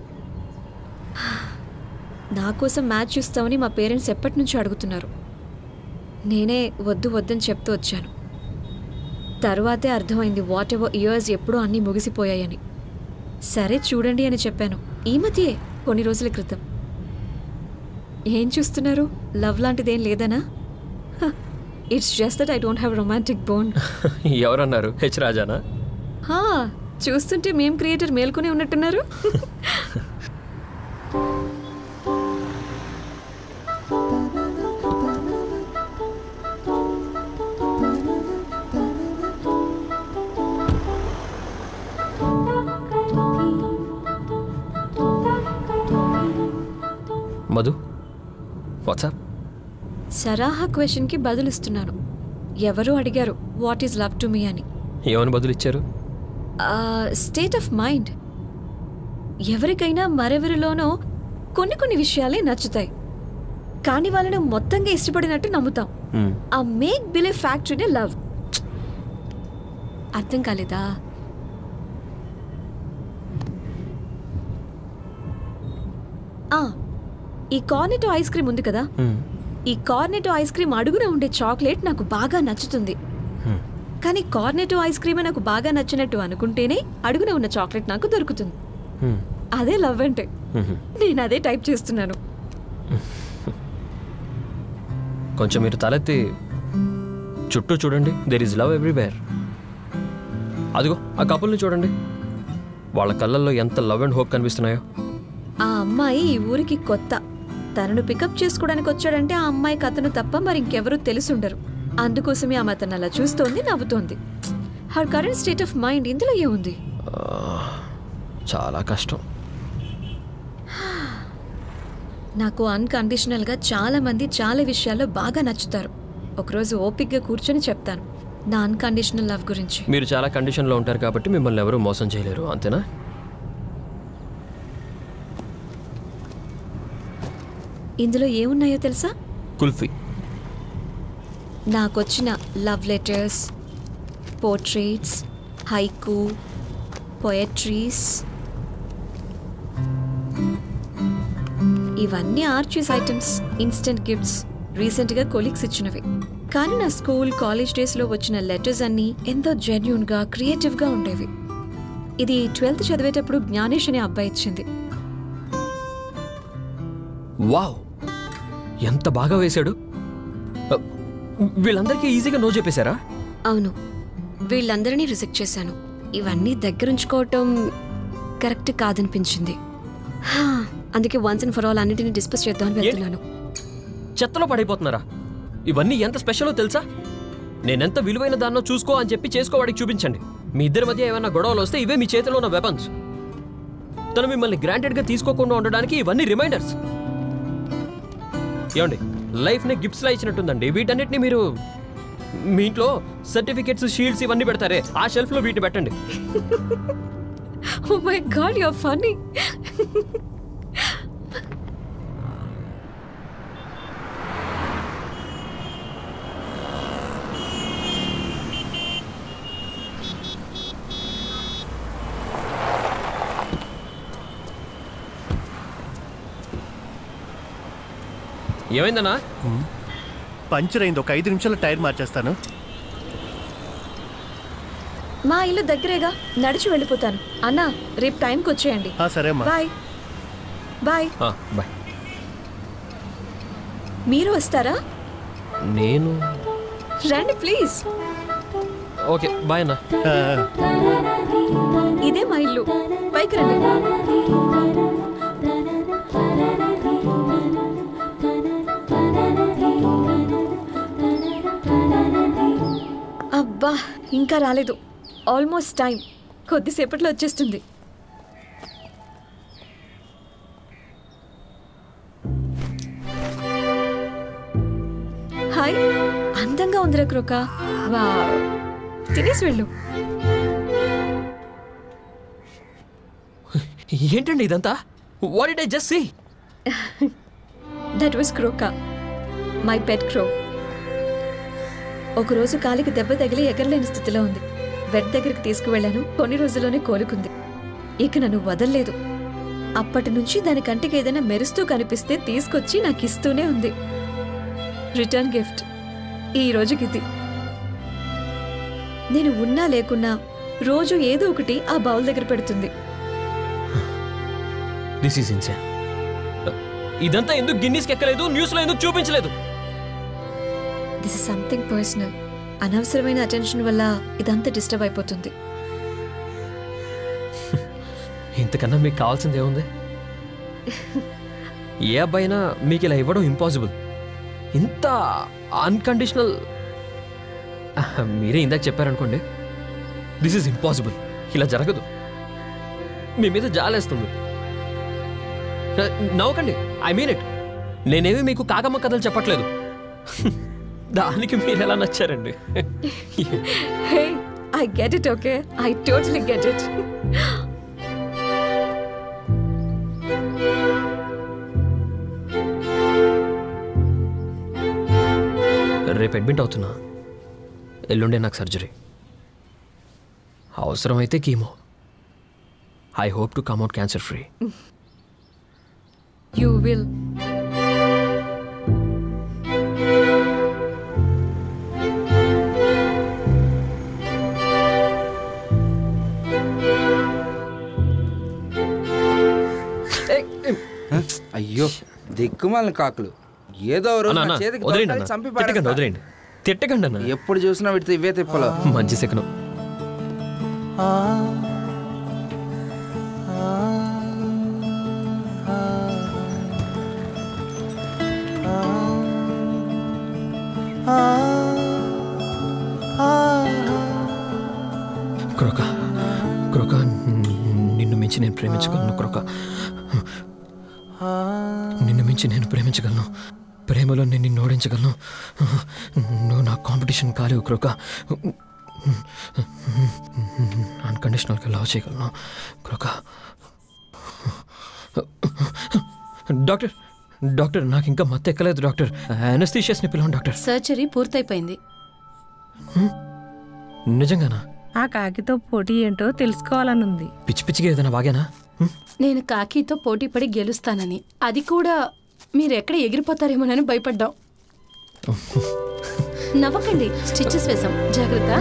నా కోసం మ్యాచ్ చూస్తామని మా పేరెంట్స్ ఎప్పటి నుంచో అడుగుతున్నారు నేనే వద్దు వద్దని చెప్తూ వచ్చాను తరువాతే అర్థమైంది వాట్ ఎవర్ ఇయర్స్ ఎప్పుడూ అన్నీ ముగిసిపోయాయని సరే చూడండి అని చెప్పాను ఈ మధ్యే కొన్ని రోజుల క్రితం ఏం చూస్తున్నారు లవ్ లాంటిదేం లేదనా it's just that I don't have romantic bone ఎవరన్నారు హెచ్ రాజానా హా చూస్తుంటే మేం క్రియేటర్ మేల్కొనే ఉన్నట్టున్నారు మధు వాట్సాప్ సరాహా క్వశ్చన్కి బదులిస్తున్నాను ఎవరో అడిగారు what is love to me అని ఏమని బదులు ఇచ్చారు స్టేట్ ఆఫ్ మైండ్ ఎవరికైనా మరెవరిలోనో కొన్ని కొన్ని విషయాలే నచ్చుతాయి కానీ వాళ్ళను మొత్తంగా ఇష్టపడినట్టు నమ్ముతాం ఆ మేక్ బిలీవ్ ఫ్యాక్టరీనే లవ్ అర్థం కాలేదా ఆ, ఈ కార్నెటో ఐస్ క్రీమ్ ఉంది కదా ఈ కార్నెటో ఐస్ క్రీమ్ అడుగున ఉండే చాక్లెట్ నాకు బాగా నచ్చుతుంది కానీ కార్నెటో ఐస్ క్రీమ్ నాకు బాగా నచ్చినట్టు అనుకుంటేనే అడుగున ఉన్న చాక్లెట్ నాకు దొరుకుతుంది అదే లవ్ అంటే నేను అదే టైప్ చేస్తున్నాను కొంచెం మీరు తలెత్తి చుట్టూ చూడండి దెర్ ఈజ్ లవ్ ఎవ్రీవేర్ అదిగో ఆ కపుల్ని చూడండి వాళ్ళ కళ్ళల్లో ఎంత లవ్ అండ్ హోప్ కనిపిస్తున్నాయో ఆ అమ్మాయి ఈ ఊరికి కొత్త తనను పికప్ చేసుకోవడానికి వచ్చాడంటే ఆ అమ్మాయికి అతను తప్ప మరి ఇంకెవరూ తెలుసుండరు అందుకోసమే ఆమె అతను అలా చూస్తోంది నవ్వుతోంది her current state of mind ఇందులో ఏముంది చాలా కష్టం నాకు అన్కండిషనల్గా చాలా మంది చాలా విషయాల్లో బాగా నచ్చుతారు ఒకరోజు ఓపిక్గా కూర్చొని చెప్తాను నా అన్కండిషనల్ లవ్ గురించి మీరు చాలా కండిషన్లో ఉంటారు కాబట్టి మిమ్మల్ని ఎవరూ మోసం చేయలేరు అంతేనా ఇందులో ఏమున్నాయో తెలుసా కుల్ఫీ నాకొచ్చిన love letters portraits haiku poetries ఇవన్నీ ఆర్చీస్ ఐటమ్స్ ఇన్స్టెంట్ గిఫ్ట్స్ రీసెంట్గా కొలీగ్స్ ఇచ్చినవి కానీ నా స్కూల్ కాలేజ్ డేస్లో వచ్చిన లెటర్స్ అన్నీ ఎంతో జెన్యున్గా క్రియేటివ్గా ఉండేవి ఇది ట్వెల్త్ చదివేటప్పుడు జ్ఞానేష్ అనే అబ్బాయి ఇచ్చింది వావ్ ఎంత బాగా వేశాడు అ, వీళ్ళందరికీ ఈజీగా నో చెప్పేశారా అవును వీళ్ళందరినీ రిజెక్ట్ చేశాను ఇవన్నీ దగ్గరుంచుకోవటం కరెక్ట్ కాదనిపించింది హా, అందుకే వన్స్ అండ్ ఫర్ ఆల్ అన్నిటిని డిస్కస్ చేద్దామని వెళ్తున్నాను చెత్తలో పడైపోతున్నారా ఇవన్నీ ఎంత స్పెషలో తెలుసా నేనెంత విలువైన దాన్నో చూసుకో అని చెప్పి చేసుకోవాడికి చూపించండి మీ ఇద్దరి మధ్య ఏమైనా గొడవలు వస్తే ఇవే మీ చేతిలో ఉన్న వెపన్స్ తను మిమ్మల్ని గ్రాంటెడ్గా తీసుకోకుండా ఉండడానికి ఇవన్నీ రిమైండర్స్ ఏమండి లైఫ్ని గిఫ్ట్స్లా ఇచ్చినట్టుందండి వీటన్నిటిని మీరు మీ ఇంట్లో సర్టిఫికెట్స్ షీల్డ్స్ ఇవన్నీ పెడతారే ఆ షెల్ఫ్లో వీటిని పెట్టండి oh my god your funny ఏమైందన్నా పంచర్ అయింది ఒక ఐదు నిమిషాలు టైర్ మార్చేస్తాను మా ఇల్లు దగ్గరేగా నడిచి వెళ్ళిపోతాను అన్నా రేపు టైంకి వచ్చేయండి ఆ, సరే అమ్మా బాయ్ బాయ్ బాయ్ మీరు వస్తారా నేను రండి ప్లీజ్ ఓకే బాయ్ అన్న ఇదే మా ఇల్లు పైకి రండి అబ్బా ఇంకా రాలేదు ఆల్మోస్ట్ టైం కొద్దిసేపట్లో వచ్చేస్తుంది హాయ్ అందంగా ఉందిరా క్రోక వా తినేసి వెళ్ళు ఏంటండి ఇదంతా what it I just see that was క్రోకా మై పెట్ క్రో ఒకరోజు కాలికి దెబ్బ తగిలి ఎగరలేని స్థితిలో ఉంది వెట్ దగ్గరికి తీసుకువెళ్ళాను కొన్ని రోజుల్లోనే కోలుకుంది ఇక నన్ను వదల్లేదు అప్పటి నుంచి దాని కంటికి ఏదైనా మెరుస్తూ కనిపిస్తే తీసుకొచ్చి నాకు ఇస్తూనే ఉంది రిటర్న్ గిఫ్ట్ ఈ రోజుకి ఇది నేను ఉన్నా లేకున్నా రోజు ఏదో ఒకటి ఆ బౌల్ దగ్గర పెడుతుంది దిస్ ఈస్ ఇన్సాన్ ఇదంతా ఎందుకు గిన్నీస్కి ఎక్కలేదు న్యూస్లో ఎందుకు చూపించలేదు దిస్ ఇస్ సంథింగ్ పర్సనల్ అనవసరమైన అటెన్షన్ వల్ల ఇదంతా డిస్టర్బ్ అయిపోతుంది ఇంతకన్నా మీకు కావాల్సింది ఏముంది ఏ అబ్బాయినా మీకు ఇలా ఇవ్వడం ఇంపాసిబుల్ ఇంత అన్కండిషనల్ మీరే ఇందాక చెప్పారనుకోండి దిస్ ఈజ్ ఇంపాసిబుల్ ఇలా జరగదు మీ మీద జాలేస్తుంది నవ్వకండి ఐ మీన్ ఇట్ నేనేమి మీకు కాకమ్మ కథలు చెప్పట్లేదు దానికి మీరు ఎలా నచ్చారండి hey I get it okay I totally get it రేపు అడ్మిట్ అవుతున్నా ఎల్లుండే నాకు సర్జరీ అవసరమైతే chemo I hope to come out cancer free you will అయ్యో దిక్కుమాలిన కాకులు ఏదో ఓ రోజు అన్న, నా అన్న, చేతికి వదిలేయండి దొరకాలి, అన్న. చంపి తిట్టకండి పారేస్తా. వదిలేయండి తిట్టకండి అన్న ఎప్పుడు చూసినా వీటితో ఇవే తిప్పలు మంచి శకనం క్రోక క్రోక నిన్ను మించి నేను ప్రేమించగలను క్రోక నిన్ను మించి నేను ప్రేమించగలను ప్రేమలో నేను నిన్ను ఓడించగలను నువ్వు నా కాంపిటీషన్ కాలేవు క్రోక అన్కండిషనల్గా లవ్ చేయగలను క్రోక డాక్టర్ డాక్టర్ నాకు ఇంకా మత్తు ఎక్కలేదు డాక్టర్ అనస్థీషియస్ని పిలవండి డాక్టర్ సర్జరీ పూర్తయిపోయింది నిజంగానా ఆ కాకితో పోటీ ఏంటో తెలుసుకోవాలనుంది పిచ్చి పిచ్చిగా ఏదైనా బాగానా నేను కాకితో పోటీ పడి గెలుస్తానని అది కూడా మీరు ఎక్కడ ఎగిరిపోతారేమోనని భయపడ్డాం నవ్వకండి స్టిచెస్ వేసాం జాగ్రత్త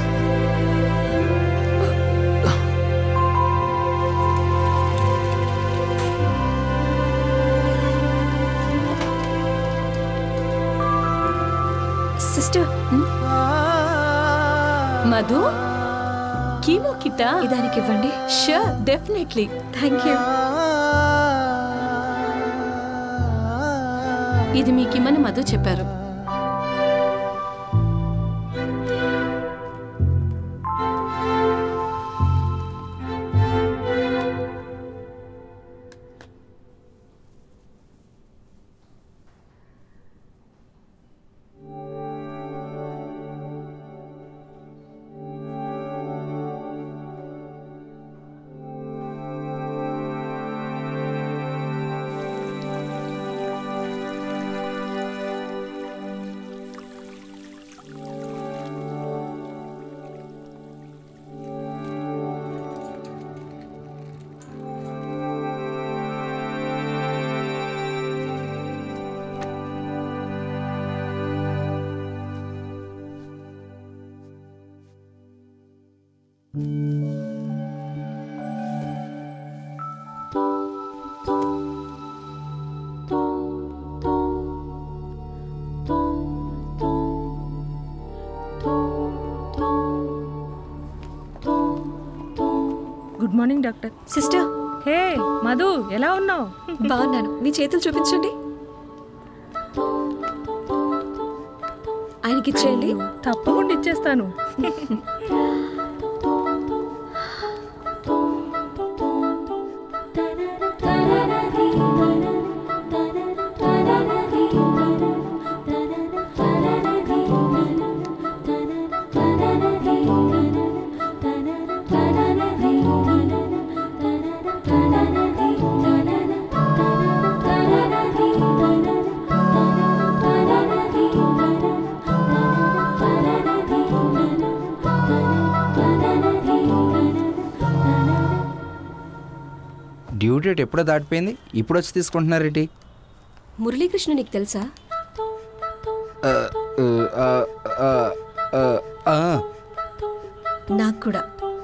సిస్టర్ మధు కీమో కిట్టా ఇదానికి ఇవ్వండి షూర్ డెఫినెట్లీ థ్యాంక్ యూ ఇది మీకిమ్మని మధు చెప్పారు good morning doctor sister hey Madhu ఎలా ఉన్నావు బాగున్నాను మీ చేతులు చూపించండి ఆయనకి ఇచ్చేయండి తప్పకుండా ఇచ్చేస్తాను డ్యూ డేట్ ఎప్పుడో దాటిపోయింది ఇప్పుడు వచ్చి తీసుకుంటున్నారేంటి మురళీకృష్ణ నీకు తెలుసా ఆ, ఆ, ఆ, ఆ, ఆ. నాకు కూడా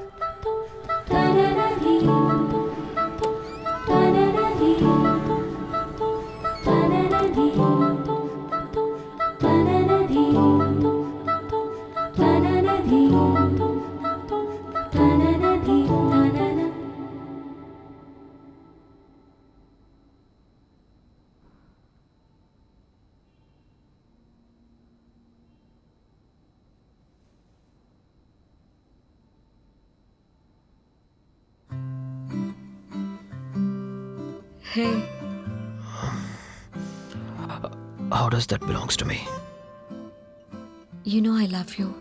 hey How does that belongs to me? You know I love you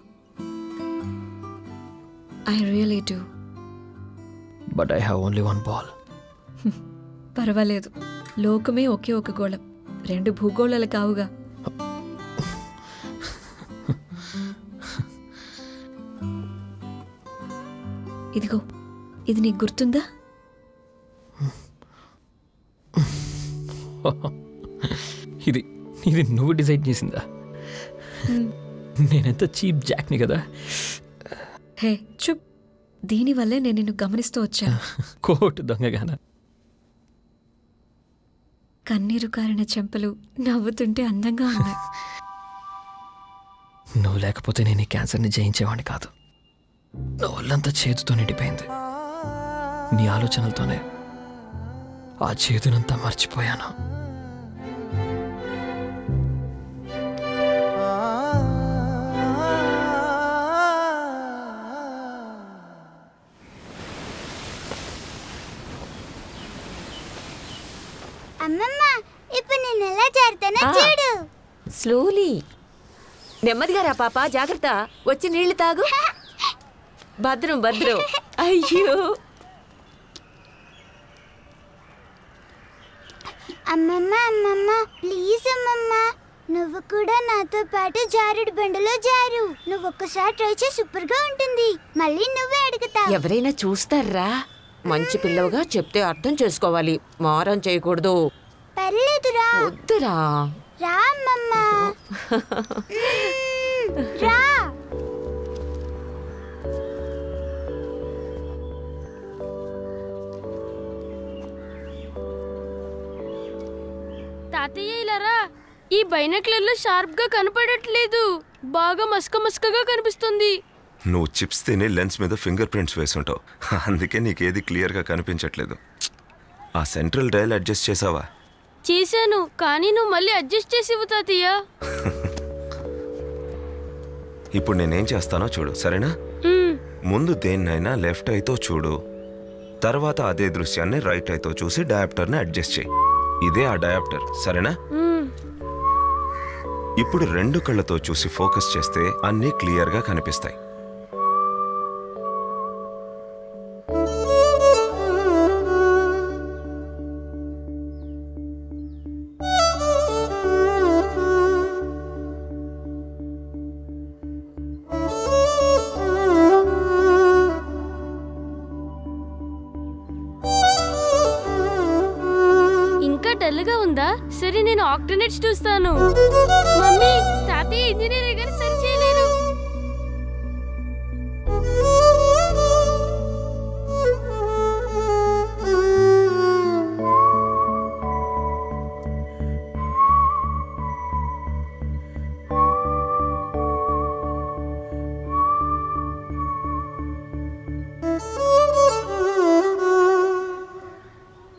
I really do But I have only one ball. పర్వాలేదు లోకమే ఒకే ఒక గోళం రెండు భూగోళాలు కావుగా ఇదిగో ఇది నీకు గుర్తుందా ఇది ఇది నువ్వు డిసైడ్ చేసిందా నేనెంత చీప్ జాక్ని కదా హే చుప్ దీనివల్లే నేను నిన్ను గమనిస్తూ వచ్చాను కోటు దొంగగాన కన్నీరు కారిన చెంపలు నవ్వుతుంటే అందంగా ఉన్నాయి నువ్వు లేకపోతే నేను ఈ క్యాన్సర్ని జయించేవాడిని కాదు నా ఒళ్ళంతా చేతుతో నిండిపోయింది నీ ఆలోచనలతోనే ఆ చేతునంతా మర్చిపోయాను అమ్మమ్మ ఇప్పుడు నేను ఎలా చేరుతానో ఆ. చూడు స్లోలీ నెమ్మదిగా రా పాప జాగ్రత్త వచ్చి నీళ్లు తాగు భద్రం భద్రం అయ్యో అమ్మమ్మ అమ్మమ్మ ప్లీజ్ అమ్మమ్మ నువ్వు కూడా నాతో పాటు జారుడు బండలో జారు నువ్వు ఒక్కసారి ట్రై చేసి సూపర్ గా ఉంటుంది మళ్ళీ నువ్వే అడుగుతావు ఎవరైనా చూస్తారా మంచి పిల్లవుగా చెప్తే అర్థం చేసుకోవాలి మారం చేయకూడదు పర్లేదురా వద్దురా రా అమ్మమ్మ మ్మ్, రా తాతయ్య ఇలారా ఈ బైనక్లర్లు షార్ప్ గా కనపడట్లేదు బాగా మస్క మస్కగా కనిపిస్తుంది నువ్వు చిప్స్ తిని లెన్స్ మీద ఫింగర్ ప్రింట్స్ వేసుంటావు అందుకే నీకేది క్లియర్గా కనిపించట్లేదు ఆ సెంట్రల్ డయల్ అడ్జస్ట్ చేసావా చేశాను కానీ నువ్వు మళ్ళీ అడ్జస్ట్ చేసి ఇవ్వు తాతయ్య ఇప్పుడు నేనేం చేస్తానో చూడు సరేనా మ్మ్. ముందు దేన్నైనా లెఫ్ట్ అయితో చూడు తర్వాత అదే దృశ్యాన్ని రైట్ అయితో చూసి డయాప్టర్ని అడ్జస్ట్ చేయి ఇదే ఆ డయాప్టర్ సరేనా మ్మ్. ఇప్పుడు రెండు కళ్ళతో చూసి ఫోకస్ చేస్తే అన్నీ క్లియర్గా కనిపిస్తాయి ఇంకా డల్ గా ఉందా సరే నేను ఆక్టర్నేట్స్ చూస్తాను మమ్మీ తాతయ్య ఇంజనీర్ గారు సరి చేయలేరు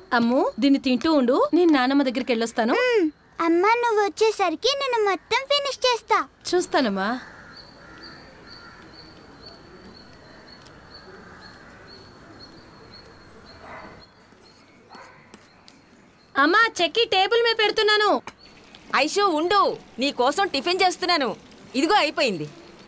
అమ్ము దీన్ని తింటూ ఉండు నేను నానమ్మ దగ్గరికి వెళ్ళొస్తాను అమ్మ నువ్వు వచ్చేసరికి నేను మొత్తం ఫినిష్ చేస్తా చూస్తానమ్మా అమ్మా చెక్కి టేబుల్ మీద పెడుతున్నాను ఐషు ఉండు నీ కోసం టిఫిన్ చేస్తున్నాను ఇదిగో అయిపోయింది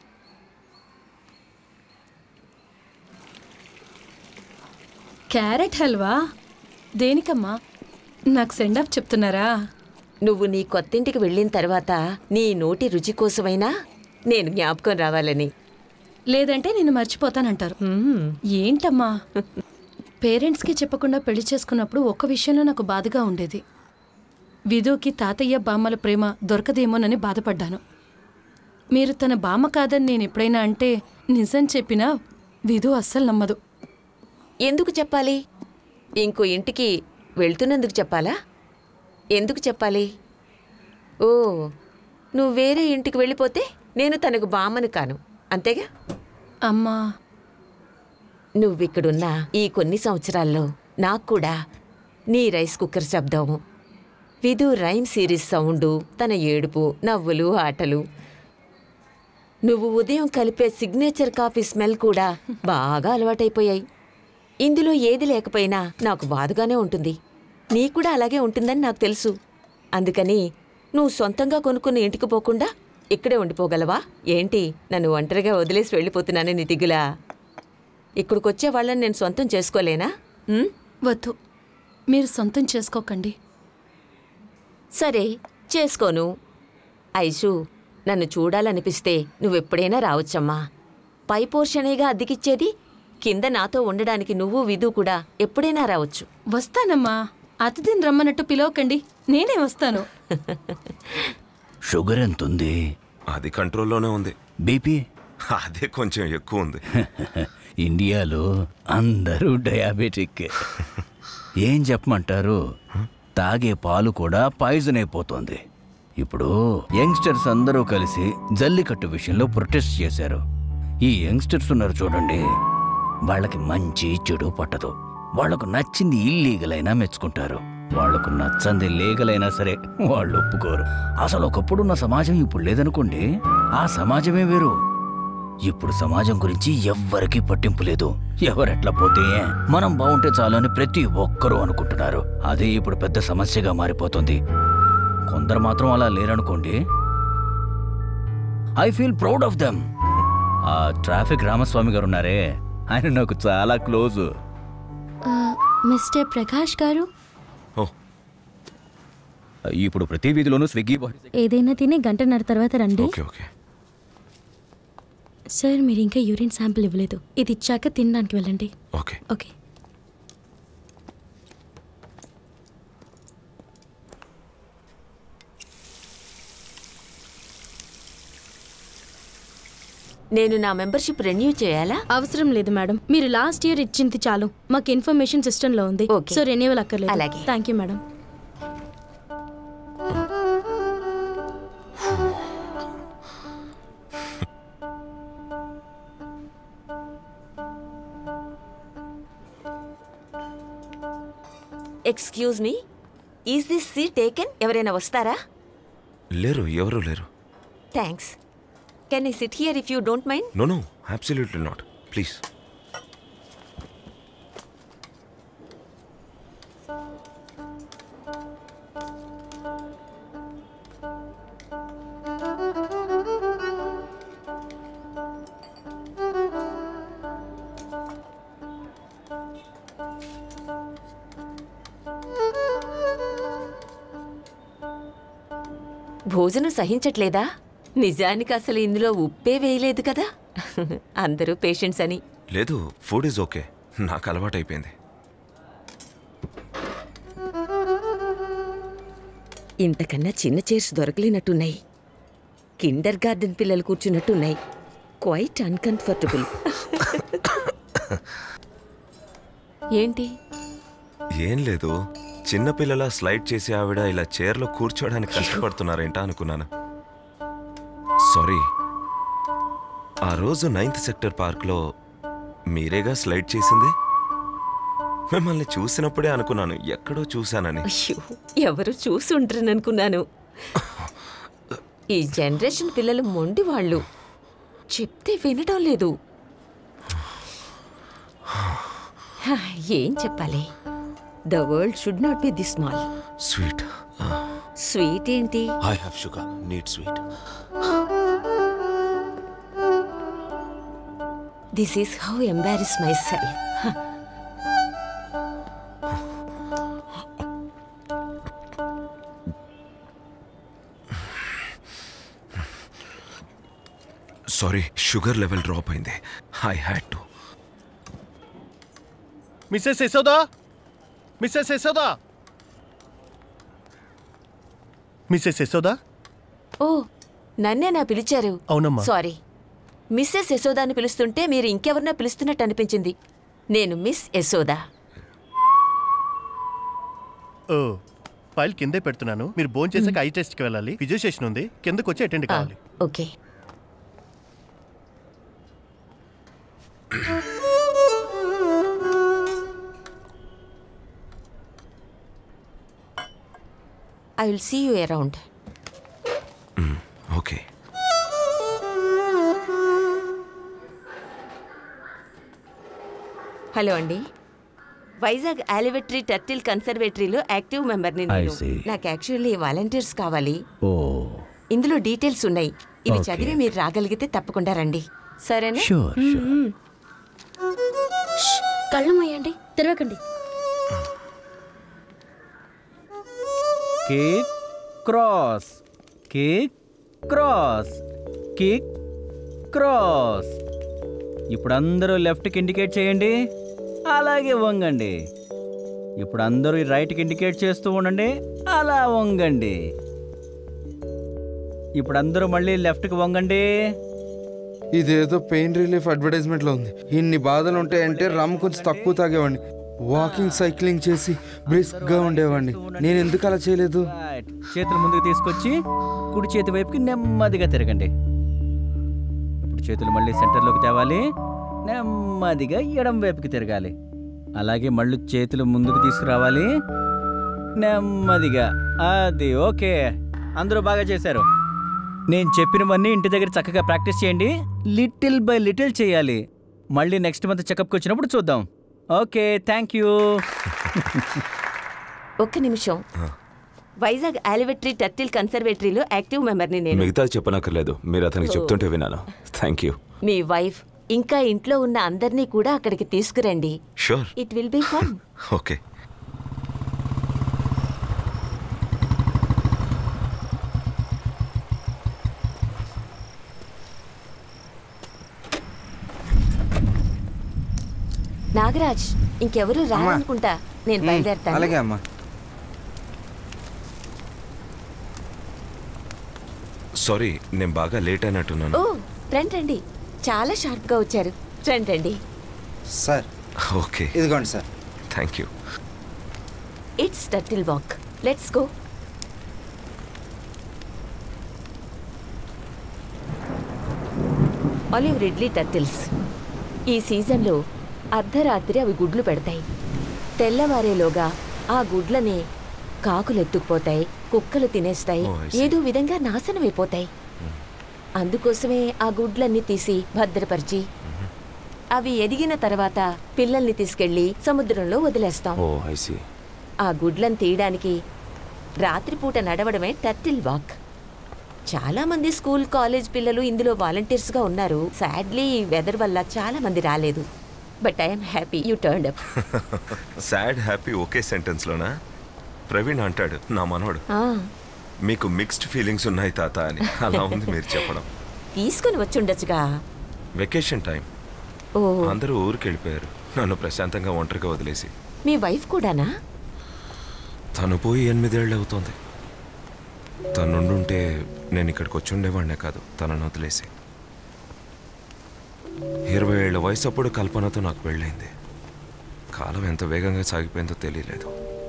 క్యారెట్ హల్వా దేనికమ్మా నాకు సెండ్ ఆఫ్ చెప్తున్నారా నువ్వు నీ కొత్తింటికి వెళ్ళిన తర్వాత నీ నోటి రుచి కోసమైనా నేను జ్ఞాపకం రావాలని లేదంటే నేను మర్చిపోతానంటారు ఏంటమ్మా పేరెంట్స్కి చెప్పకుండా పెళ్లి చేసుకున్నప్పుడు ఒక్క విషయంలో నాకు బాధగా ఉండేది విధుకి తాతయ్య బామ్మల ప్రేమ దొరకదేమోనని బాధపడ్డాను మీరు తన బామ్మ కాదని నేను ఎప్పుడైనా అంటే నిజం చెప్పినా విధు అస్సలు నమ్మదు ఎందుకు చెప్పాలి ఇంకో ఇంటికి వెళ్తున్నందుకు చెప్పాలా ఎందుకు చెప్పాలి ఓ నువ్వు వేరే ఇంటికి వెళ్ళిపోతే నేను తనకు బామ్మని కాను అంతేగా అమ్మా నువ్విక్కడున్న ఈ కొన్ని సంవత్సరాల్లో నాకు కూడా నీ రైస్ కుక్కర్ శబ్దం విధు రైమ్ సిరీస్ సౌండు తన ఏడుపు నవ్వులు ఆటలు నువ్వు ఉదయం కలిపే సిగ్నేచర్ కాఫీ స్మెల్ కూడా బాగా అలవాటైపోయాయి ఇందులో ఏది లేకపోయినా నాకు బాధగానే ఉంటుంది నీ కూడా అలాగే ఉంటుందని నాకు తెలుసు అందుకని నువ్వు సొంతంగా కొనుక్కున్న ఇంటికి పోకుండా ఇక్కడే ఉండిపోగలవా ఏంటి నన్ను ఒంటరిగా వదిలేసి వెళ్ళిపోతున్నానని దిగులా ఇక్కడికొచ్చే వాళ్ళని నేను సొంతం చేసుకోలేనా ఉమ్? వద్దు మీరు సొంతం చేసుకోకండి సరే చేసుకోను ఐషు నన్ను చూడాలనిపిస్తే నువ్వెప్పుడైనా రావచ్చమ్మా పై పోర్షనేగా అద్దెకిచ్చేది కింద నాతో ఉండడానికి నువ్వు విధు కూడా ఎప్పుడైనా రావచ్చు వస్తానమ్మా అతిథిని రమ్మన్నట్టు పిలవకండి నేనే వస్తాను షుగర్ ఎంత ఉంది అది కంట్రోల్లోనే ఉంది బీపీ అదే కొంచెం ఎక్కువ ఉంది ఇండియాలో అందరూ డయాబెటిక్ ఏం చెప్పమంటారు తాగే పాలు కూడా పాయిజన్ అయిపోతుంది ఇప్పుడు యంగ్స్టర్స్ అందరూ కలిసి జల్లికట్టు విషయంలో ప్రొటెస్ట్ చేశారు ఈ యంగ్స్టర్స్ ఉన్నారు చూడండి వాళ్ళకి మంచి చెడు పట్టదు వాళ్లకు నచ్చింది ఇల్లీగల్ అయినా మెచ్చుకుంటారు వాళ్లకు నచ్చంది లీగల్ అయినా సరే వాళ్ళు ఒప్పుకోరు అసలు ఒకప్పుడున్న సమాజం ఇప్పుడు లేదనుకోండి ఆ సమాజమే వేరు ఇప్పుడు సమాజం గురించి ఎవ్వరికీ పట్టింపు లేదు ఎవరెట్లా పోతే ఏ? మనం బాగుంటే చాలు అని ప్రతి ఒక్కరూ అనుకుంటున్నారు అదే ఇప్పుడు పెద్ద సమస్యగా మారిపోతుంది కొందరు మాత్రం అలా లేరనుకోండి I feel proud of them ఆ ట్రాఫిక్ రామస్వామి గారు ఉన్నారే ఆయన నాకు చాలా క్లోజ్ మిస్టర్ ప్రకాష్ గారు ఇప్పుడు ప్రతి వీధిలోనూ స్విగ్గీ బాయ్ ఏదైనా తిని గంటన్నర తర్వాత రండి ఓకే ఓకే సార్ మీరు ఇంకా యూరిన్ శాంపిల్ ఇవ్వలేదు ఇది ఇచ్చాక తినడానికి వెళ్ళండి ఓకే ఓకే నేను నా మెంబర్షిప్ రెన్యూ చేయాలా అవసరం లేదు మేడం మీరు లాస్ట్ ఇయర్ ఇచ్చింది చాలు మాకు ఇన్ఫర్మేషన్ సిస్టమ్ లో ఉంది ఓకే. సో రెన్యూవల్ అక్కర్లేదు అలాగే. Thank you madam excuse me is this seat taken ఎవరైనా వస్తారా లేరు ఎవరు లేరు thanks can I sit here if you don't mind no no absolutely not please భోజనం సహించట్లేదా నిజానికి అసలు ఇందులో ఉప్పే వేయలేదు కదా అందరూ పేషెంట్స్ అని లేదు ఫుడ్ ఈజ్ ఓకే నాకు అలవాటైపోయింది ఇంతకన్నా చిన్న చైర్స్ దొరకలేనట్టున్నాయి కిండర్ గార్డెన్ పిల్లలు కూర్చున్నట్టున్నాయి క్వైట్ అన్కంఫర్టబుల్ ఏంటి ఏం లేదు చిన్నపిల్లల స్లైడ్ చేసి ఆవిడ ఇలా చైర్లో కూర్చోడానికి కష్టపడుతున్నారేంటా అనుకున్నాను సారీ ఆ రోజు నైన్త్ సెక్టర్ పార్క్లో మీరేగా స్లైడ్ చేసింది మిమ్మల్ని చూసినప్పుడే అనుకున్నాను ఎక్కడో చూశానని అయ్యో ఎవరు చూసి ఉంటారని అనుకున్నాను ఈ జనరేషన్ పిల్లలు మొండి వాళ్ళు చెప్తే వినడం లేదు హా, ఏం చెప్పాలి the world should not be the small sweet sweet ఏంటి I have sugar need sweet this is how embarrass myself sorry sugar level drop అయింది I had to Mrs Yashoda Mrs Yashoda Mrs Yashoda ఓ నన్నే నా పిలిచారు అవునమ్మా. సారీ మిస్సెస్ యశోదా అని పిలుస్తుంటే మీరు ఇంకెవరినో పిలుస్తున్నట్టు అనిపించింది నేను మిస్ యశోదా ఓ ఫైల్ కిందే పెడుతున్నాను మీరు భోజనం చేసాక ఐ టెస్ట్కి వెళ్ళాలి ఫిజియోస్టేషన్ ఉంది కిందకు వచ్చి అటెండ్ కావాలి okay I will see you around okay hello అండి వైజాగ్ ఆలివెట్రీ టర్టిల్ కన్సర్వేటరీలో యాక్టివ్ మెంబర్ని నేను I see. నాకు యాక్చువల్లీ వాలంటీర్స్ కావాలి ఓ ఇందులో డీటెయిల్స్ ఉన్నాయి ఇవి Okay. చదివి మీరు రాగలిగితే తప్పకుండా రండి సరేనా Sure, మ్మ్, మ్మ్. కళ్ళు మూయండి తెరవకండి cake cross cake cross cake cross ఇప్పుడు అందరూ లెఫ్ట్కి ఇండికేట్ చేయండి అలాగే వంగండి ఇప్పుడు అందరూ ఈ రైట్కి ఇండికేట్ చేస్తూ ఉండండి అలా వంగండి ఇప్పుడు అందరూ మళ్ళీ లెఫ్ట్కి వంగండి ఇదేదో పెయిన్ రిలీఫ్ అడ్వర్టైజ్మెంట్ లో ఉంది ఇన్ని బాధలు ఉంటాయంటే రమ్ కొంచెం తక్కువ తాగేవాడిని వాకింగ్ సైక్లింగ్ చేసి బ్రిస్క్ గా ఉండేవాడిని నేను ఎందుకు అలా చేయలేదు రైట్ చేతులు ముందుకు తీసుకొచ్చి కుడి చేతి వైపుకి నెమ్మదిగా తిరగండి ఇప్పుడు చేతులు మళ్ళీ సెంటర్లోకి తేవాలి నెమ్మదిగా ఎడం వైపుకి తిరగాలి అలాగే మళ్ళీ చేతులు ముందుకు తీసుకురావాలి నెమ్మదిగా అది ఓకే అందరూ బాగా చేశారు నేను చెప్పినవన్నీ ఇంటి దగ్గర చక్కగా ప్రాక్టీస్ చేయండి లిటిల్ బై లిటిల్ చేయాలి మళ్ళీ నెక్స్ట్ మంత్ చెకప్కి వచ్చినప్పుడు చూద్దాం ఓకే థ్యాంక్ యూ ఒక్క నిమిషం వైజాగ్ ఆలివెట్రీ టర్టిల్ కన్సర్వేటరీలో యాక్టివ్ మెంబర్ని నేను మిగతా చెప్పనక్కర్లేదు మీరు అతనికి చెప్తుంటే విన్నాను థ్యాంక్ యూ మీ వైఫ్ ఇంకా ఇంట్లో ఉన్న అందరినీ కూడా అక్కడికి తీసుకురండి sure it will be fun okay Nagaraj ఇంకెవరు రారనుకుంటా నేను బయలుదేరుతాను అలాగే అమ్మా సారీ నేను బాగా లేట్ అయినట్టున్నాను ఓ రండి రండి చాలా షార్ప్ గా వచ్చారు రండి రండి సార్ ఓకే ఇదిగోండి sir thank you it's turtle walk let's go olive ridley turtles ఈ సీజన్లో అర్ధరాత్రి అవి గుడ్లు పెడతాయి తెల్లవారేలోగా ఆ గుడ్లని కాకులు ఎత్తుకుపోతాయి కుక్కలు తినేస్తాయి Oh, I see. ఏదో విధంగా నాశనమైపోతాయి అందుకోసమే ఆ గుడ్లన్నీ తీసి భద్రపరిచి అవి ఎదిగిన తర్వాత పిల్లల్ని తీసుకెళ్లి సముద్రంలో వదిలేస్తాం ఓ ఐ సీ ఆ గుడ్లను తీయడానికి రాత్రిపూట నడవడమే టర్టిల్ వాక్ చాలా మంది స్కూల్ కాలేజ్ పిల్లలు ఇందులో వాలంటీర్స్ గా ఉన్నారు సాడ్లీ వెదర్ వల్ల చాలా మంది రాలేదు but I'm happy you turn up sad happy ఒకే సెంటెన్స్లోనా ప్రవీణ్ అంటాడు నా మనోడు మీకు మిక్స్డ్ ఫీలింగ్స్ ఉన్నాయి తాత అని అలా ఉంది మీరు చెప్పడం తీసుకుని వచ్చుండొచ్చుగా వెకేషన్ టైం ఓ అందరూ ఊరికి వెళ్ళిపోయారు నన్ను ప్రశాంతంగా ఒంటరిగా వదిలేసి మీ వైఫ్ కూడానా తను పోయి ఎనిమిదేళ్ళు అవుతోంది తనుండుంటే నేను ఇక్కడికి వచ్చి ఉండేవాడినే కాదు తనను వదిలేసి ఇరవై ఏళ్ల వయసు అప్పుడు కల్పనతో నాకు పెళ్ళైంది కాలం ఎంత వేగంగా సాగిపోయిందో తెలియలేదు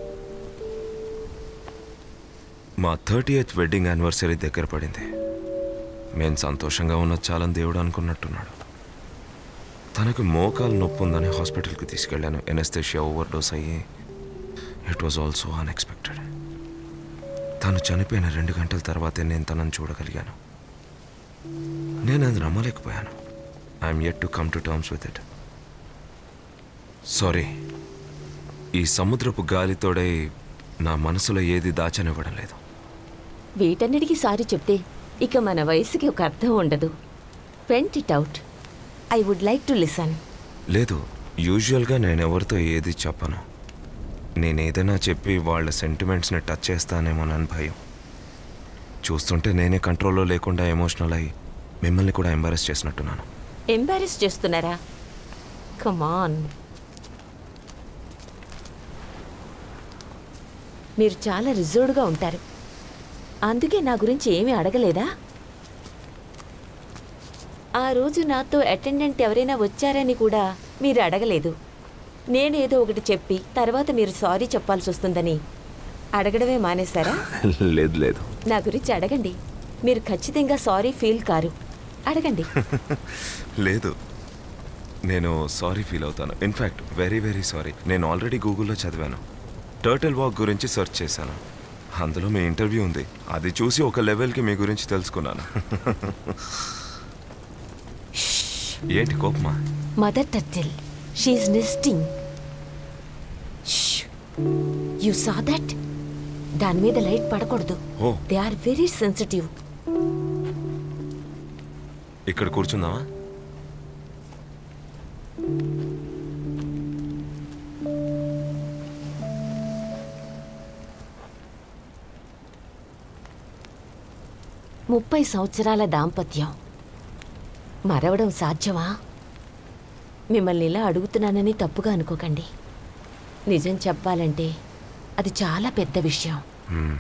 మా థర్టీ ఎయిత్ వెడ్డింగ్ యానివర్సరీ దగ్గర పడింది మేము సంతోషంగా ఉన్న చాలని దేవుడు అనుకున్నట్టున్నాడు తనకు మోకాలు నొప్పి ఉందని హాస్పిటల్కి తీసుకెళ్ళాను ఎనెస్థేషియా ఓవర్ డోస్ అయ్యి ఇట్ వాజ్ ఆల్సో అన్ఎక్స్పెక్టెడ్ తను చనిపోయిన రెండు గంటల తర్వాతే నేను తనని చూడగలిగాను నేను అది నమ్మలేకపోయాను I'm yet to come to terms with it sorry ఈ సముద్రపు గాలితోడై నా మనసులో ఏది దాచనివ్వడం లేదు వీటన్నిటికీ సారీ చెప్తే ఇక మన వయసుకి ఒక అర్థం ఉండదు went it out I would like to listen లేదు యూజువల్గా నేను ఎవరితో ఏది చెప్పను నేను ఏదైనా చెప్పి వాళ్ళ సెంటిమెంట్స్ని టచ్ చేస్తానేమోనని భయం చూస్తుంటే నేనే కంట్రోల్లో లేకుండా ఎమోషనల్ అయ్యి మిమ్మల్ని కూడా ఎంబారెస్ చేసినట్టున్నాను ఎంబారెస్ చేస్తున్నారా కమాన్ మీరు చాలా రిజర్వ్డ్గా ఉంటారు అందుకే నా గురించి ఏమీ అడగలేదా ఆ రోజు నాతో అటెండెంట్ ఎవరైనా వచ్చారని కూడా మీరు అడగలేదు నేనేదో ఒకటి చెప్పి తర్వాత మీరు సారీ చెప్పాల్సి వస్తుందని అడగడమే మానేశారా లేదు లేదు నా గురించి అడగండి మీరు ఖచ్చితంగా సారీ ఫీల్ కారు అడగండి లేదు నేను సారీ ఫీల్ అవుతాను ఇన్ఫ్యాక్ట్ వెరీ వెరీ సారీ నేను ఆల్రెడీ గూగుల్లో చదివాను టర్టిల్ వాక్ గురించి సెర్చ్ చేశాను అందులో మీ ఇంటర్వ్యూ ఉంది అది చూసి ఒక లెవెల్కి మీ గురించి తెలుసుకున్నాను ఏంటి కోపమా mother turtle she's nesting you saw that దాని మీద లైట్ పడకూడదు oh they are very sensitive ఇక్కడ కూర్చుందామా ముప్పై సంవత్సరాల దాంపత్యం మరవడం సాధ్యమా మిమ్మల్ని ఇలా అడుగుతున్నానని తప్పుగా అనుకోకండి నిజం చెప్పాలంటే అది చాలా పెద్ద విషయం మ్మ్.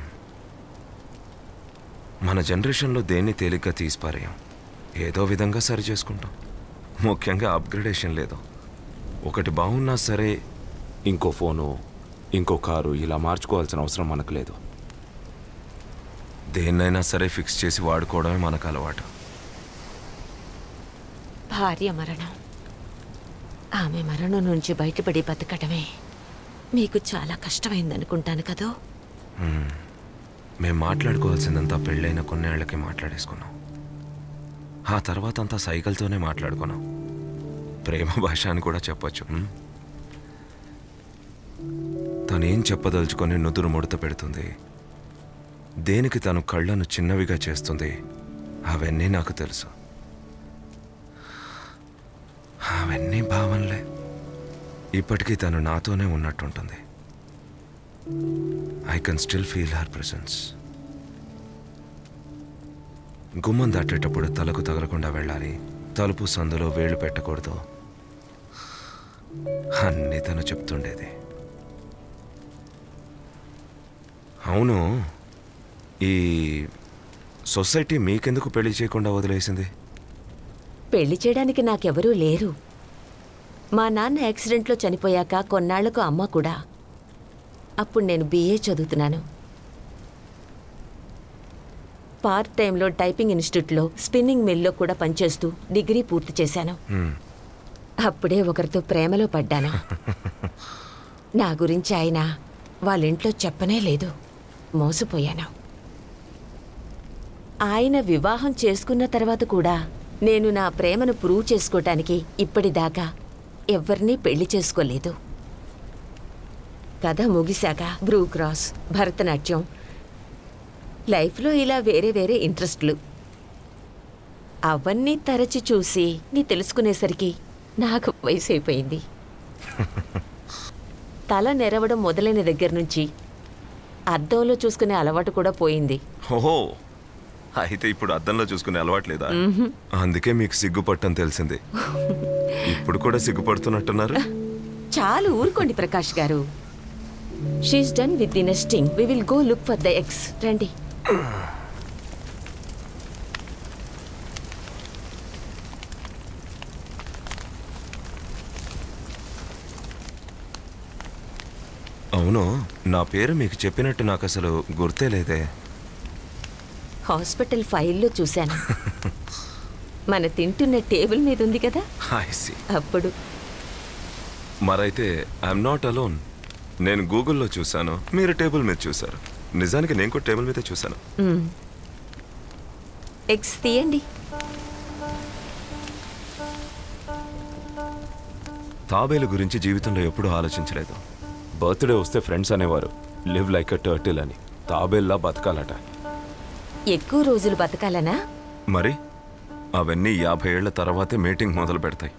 మన జనరేషన్లో దేన్ని తేలిగ్గా తీసిపారేయం ఏదో విధంగా సరి చేసుకుంటాం ముఖ్యంగా అప్గ్రేడేషన్ లేదు ఒకటి బాగున్నా సరే ఇంకో ఫోను ఇంకో కారు ఇలా మార్చుకోవాల్సిన అవసరం మనకు లేదు దేన్నైనా సరే ఫిక్స్ చేసి వాడుకోవడమే మనకు అలవాటు భార్య మరణం ఆమె మరణం నుంచి బయటపడి బతకడమే మీకు చాలా కష్టమైందనుకుంటాను కదూ మ్మ్. మేం మాట్లాడుకోవాల్సిందంతా పెళ్ళైన కొన్నేళ్లకి మాట్లాడేసుకున్నాం ఆ తర్వాత అంతా సైకిల్తోనే మాట్లాడుకున్నాం ప్రేమ భాష అని కూడా చెప్పొచ్చు మ్మ్? తనేం చెప్పదలుచుకొని నుదురు ముడత పెడుతుంది దేనికి తను కళ్ళను చిన్నవిగా చేస్తుంది అవన్నీ నాకు తెలుసు అవన్నీ భావనలే ఇప్పటికీ తను నాతోనే ఉన్నట్టుంటుంది I can still feel her presence గుమ్మం దాటేటప్పుడు తలకు తగలకుండా వెళ్ళాలి తలుపు సందులో వేళ్ళు పెట్టకూడదు అన్నీ తను చెప్తుండేది అవును ఈ సొసైటీ మీకెందుకు పెళ్లి చేయకుండా వదిలేసింది పెళ్లి చేయడానికి నాకెవరూ లేరు మా నాన్న యాక్సిడెంట్లో చనిపోయాక కొన్నాళ్లకు అమ్మ కూడా అప్పుడు నేను బీఏ చదువుతున్నాను పార్ట్ టైంలో టైపింగ్ ఇన్స్టిట్యూట్లో స్పిన్నింగ్ మిల్లో కూడా పనిచేస్తూ డిగ్రీ పూర్తి చేశాను మ్మ్. అప్పుడే ఒకరితో ప్రేమలో పడ్డాను నా గురించి ఆయన వాళ్ళ ఇంట్లో చెప్పనే లేదు మోసపోయాను ఆయన వివాహం చేసుకున్న తర్వాత కూడా నేను నా ప్రేమను ప్రూవ్ చేసుకోవటానికి ఇప్పటిదాకా ఎవరినీ పెళ్లి చేసుకోలేదు కథ ముగిశాక బ్రూ క్రాస్ భరతనాట్యం లైఫ్లో ఇలా వేరే వేరే ఇంట్రెస్ట్లు అవన్నీ తరచి చూసి నీ తెలుసుకునేసరికి నాకు వయసు అయిపోయింది తల నెరవడం మొదలైన దగ్గర నుంచి అద్దంలో చూసుకునే అలవాటు కూడా పోయింది ఓహో అయితే ఇప్పుడు అద్దంలో చూసుకునే అలవాట్లేదా మ్మ్హ్. అందుకే మీకు సిగ్గుపట్టని తెలిసింది ఇప్పుడు కూడా సిగ్గుపడుతున్నట్టున్నారు చాలు ఊరుకోండి ప్రకాష్ గారు she's done with the nesting we will go look for the eggs రండి అవును నా పేరు మీకు చెప్పినట్టు నాకు అసలు గుర్తే లేదే హాస్పిటల్ ఫైల్లో చూశాను మన తింటున్న టేబుల్ మీద ఉంది కదా ఐ సీ అప్పుడు మరైతే ఐఎమ్ నాట్ అలోన్ నేను గూగుల్లో చూశాను మీరు టేబుల్ మీద చూశారు నిజానికి నేను కూడా టేబుల్ మీదే చూశాను మ్మ్. ఎగ్స్ తీయండి తాబేలు గురించి జీవితంలో ఎప్పుడూ ఆలోచించలేదు బర్త్డే వస్తే ఫ్రెండ్స్ అనేవారు లివ్ లైక్ అ టర్టిల్ అని తాబేల్లా బతకాలట ఎక్కువ రోజులు బతకాలనా మరి అవన్నీ యాభై ఏళ్ల తర్వాతే మీటింగ్ మొదలు పెడతాయి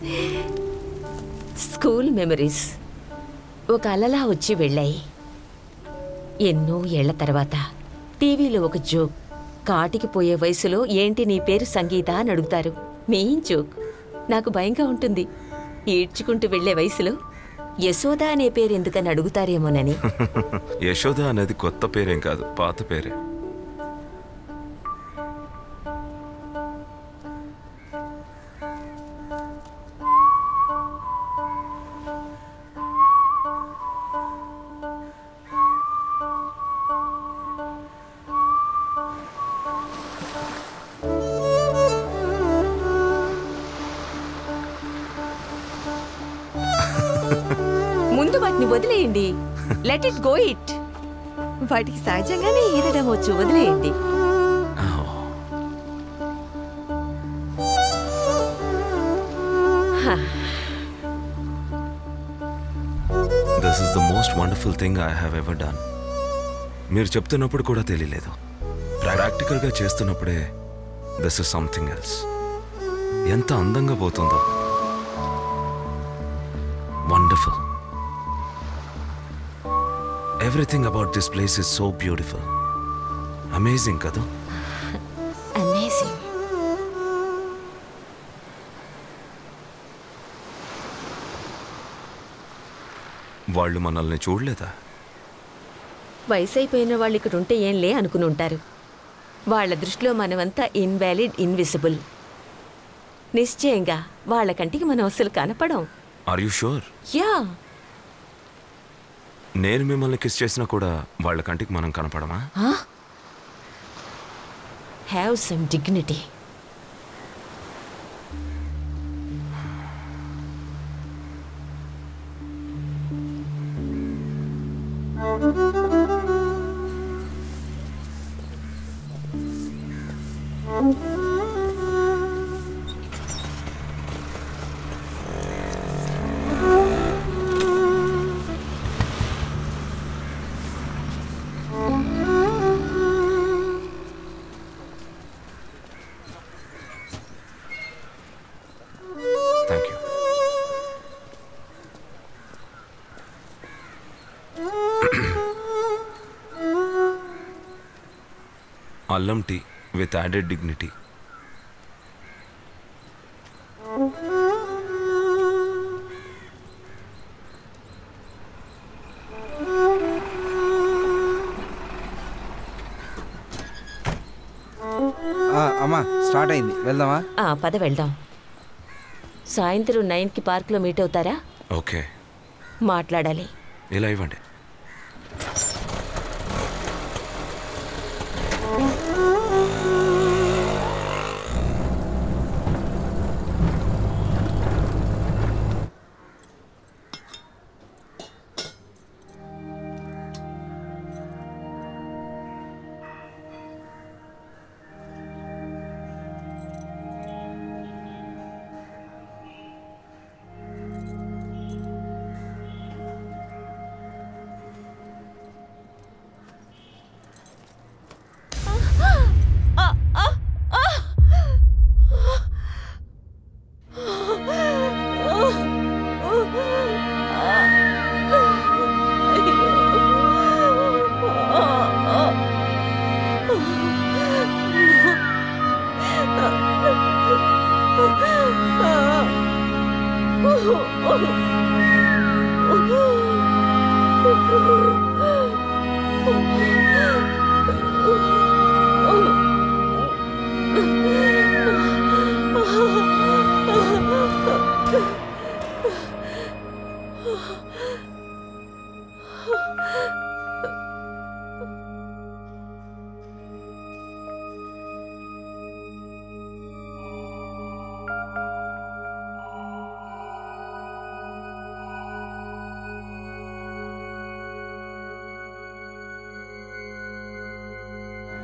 స్కూల్ మెమరీస్ ఒక అలలా వచ్చి వెళ్ళాయి ఎన్నో ఏళ్ల తర్వాత టీవీలో ఒక జోక్ కాటికి పోయే వయసులో ఏంటి నీ పేరు సంగీత అని అడుగుతారు మెయిన్ జోక్ నాకు భయంగా ఉంటుంది ఈడ్చుకుంటూ వెళ్ళే వయసులో యశోద అనే పేరు ఎందుకని అడుగుతారేమోనని యశోద అనేది కొత్త పేరేం కాదు పాత పేరే ముందు వాటిని వదిలేయండి లెట్ ఇట్ గో ఇట్ వాటికి సహజంగానే ఈదడం వచ్చు వదిలేయండి హా, this is the most wonderful thing I have ever done మీరు చెప్తున్నప్పుడు కూడా తెలియలేదు ప్రాక్టికల్గా చేస్తున్నప్పుడే దిస్ ఇస్ సంథింగ్ ఎల్స్ ఎంత అందంగా పోతుందో wonderful everything about this place is so beautiful amazing కదా amazing. వాళ్ళు మనల్ని చూడలేదా వయసు అయిపోయిన వాళ్ళు ఇక్కడ ఉంటే ఏం లే అనుకుని ఉంటారు వాళ్ళ దృష్టిలో మనమంతా ఇన్వాలిడ్ ఇన్విజిబుల్ నిశ్చయంగా వాళ్ళ కంటికి మనం అసలు కనపడం ఆర్ యు షూర్ యా నేను మిమ్మల్ని కిస్ చేసినా కూడా వాళ్ళ కంటికి మనం కనపడమా have some dignity thank you అల్లం టీ విత్ యాడెడ్ డిగ్నిటీ ఆ, అమ్మా స్టార్ట్ అయింది వెళ్దామా ఆ, పద వెళ్దాం సాయంత్రం నైన్కి పార్క్లో మీట్ అవుతారా ఓకే మాట్లాడాలి ఇలా ఇవ్వండి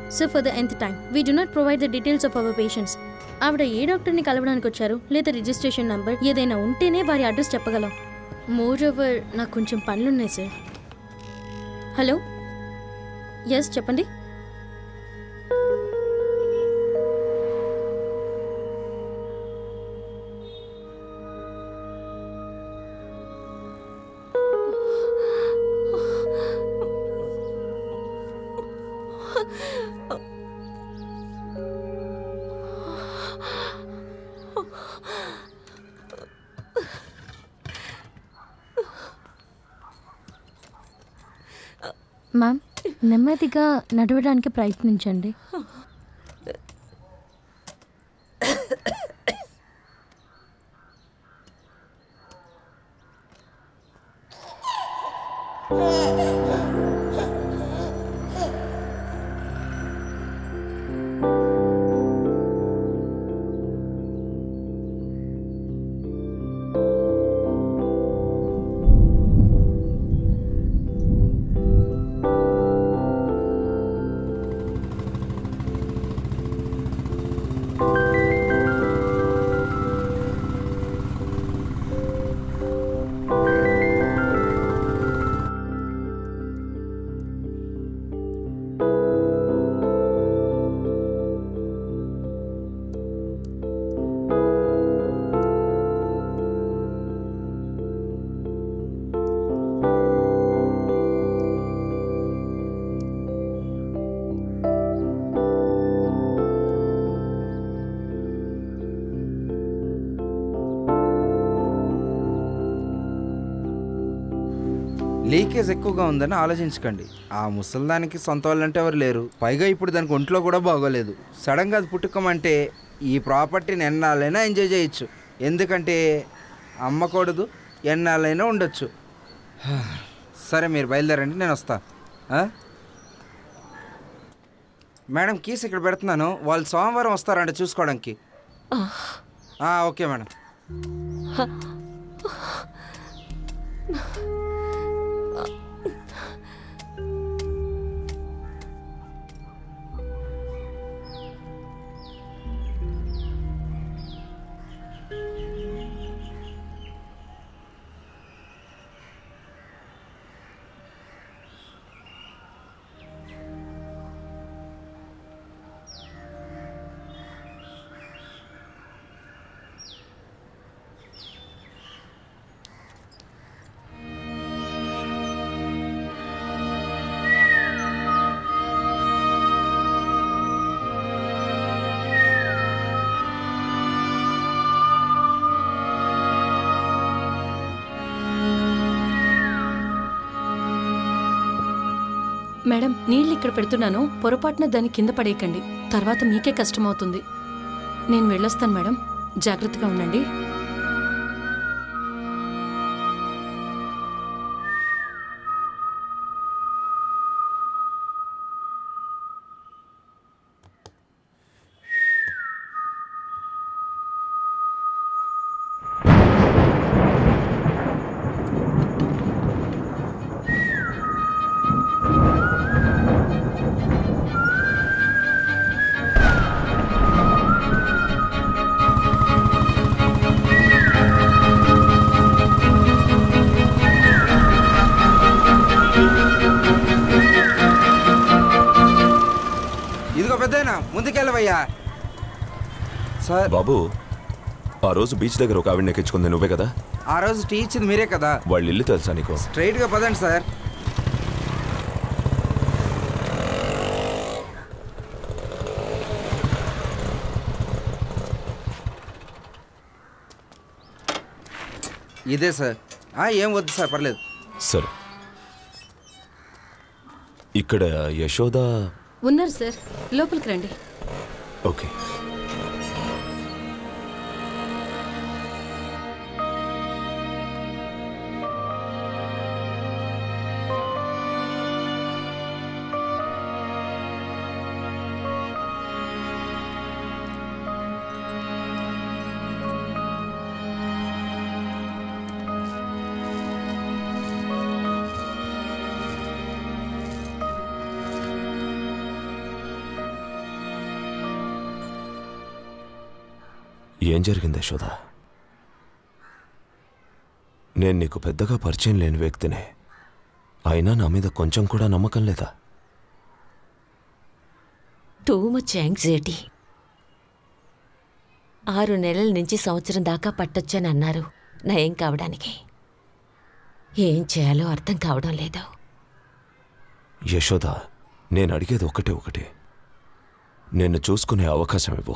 so for the nth time we do not provide the details of our patients ఆవిడ ఏ డాక్టర్ని కలవడానికి వచ్చారు లేదా రిజిస్ట్రేషన్ నంబర్ ఏదైనా ఉంటేనే వారి అడ్రస్ చెప్పగలం మోర్ ఓవర్ నాకు కొంచెం పనులున్నాయి సార్ హలో ఎస్ చెప్పండి మ్యామ్ నెమ్మదిగా నడవడానికి ప్రయత్నించండి లీకేజ్ ఎక్కువగా ఉందని ఆలోచించకండి ఆ ముసలిదానికి సొంత వాళ్ళంటే ఎవరు లేరు పైగా ఇప్పుడు దానికి ఒంట్లో కూడా బాగోలేదు సడన్గా అది పుట్టుకోమంటే ఈ ప్రాపర్టీని ఎన్నాళ్ళైనా ఎంజాయ్ చేయొచ్చు ఎందుకంటే అమ్మకూడదు ఎన్నాళ్ళైనా ఉండొచ్చు సరే మీరు బయలుదేరండి నేను వస్తా ఆ? మేడం కీస్ ఇక్కడ పెడుతున్నాను వాళ్ళు సోమవారం వస్తారంట చూసుకోవడానికి ఆ, ఓకే మేడం మేడం నీళ్ళు ఇక్కడ పెడుతున్నాను పొరపాటున దాన్ని కింద పడేయకండి తర్వాత మీకే కష్టమవుతుంది నేను వెళ్ళొస్తాను మేడం జాగ్రత్తగా ఉండండి ఇదిగో పెద్దయినా ముందుకెళ్ళవయ్యా సార్ బాబు ఆ రోజు బీచ్ దగ్గర ఒక ఆవిడ ఎక్కించుకుంది నువ్వే కదా ఆ రోజు టీ ఇచ్చింది మీరే కదా వాళ్ళ ఇల్లు తెలుసా నీకు స్ట్రైట్గా పదండి సార్ ఇదే సార్ ఆ, ఏం వద్దు సార్ పర్లేదు సరే ఇక్కడ యశోద ఉన్నారు సార్ లోపలికి రండి ఓకే ఏం జరిగింది యశోద నేను నీకు పెద్దగా పరిచయం లేని వ్యక్తినే అయినా నా మీద కొంచెం కూడా నమ్మకం లేదా టూ మచ్ యాంగ్జైటీ ఆరు నెలల నుంచి సంవత్సరం దాకా పట్టొచ్చని అన్నారు నయం కావడానికి ఏం చేయాలో అర్థం కావడం లేదు యశోద నేను అడిగేది ఒకటే ఒకటి నిన్ను చూసుకునే అవకాశం ఇవ్వు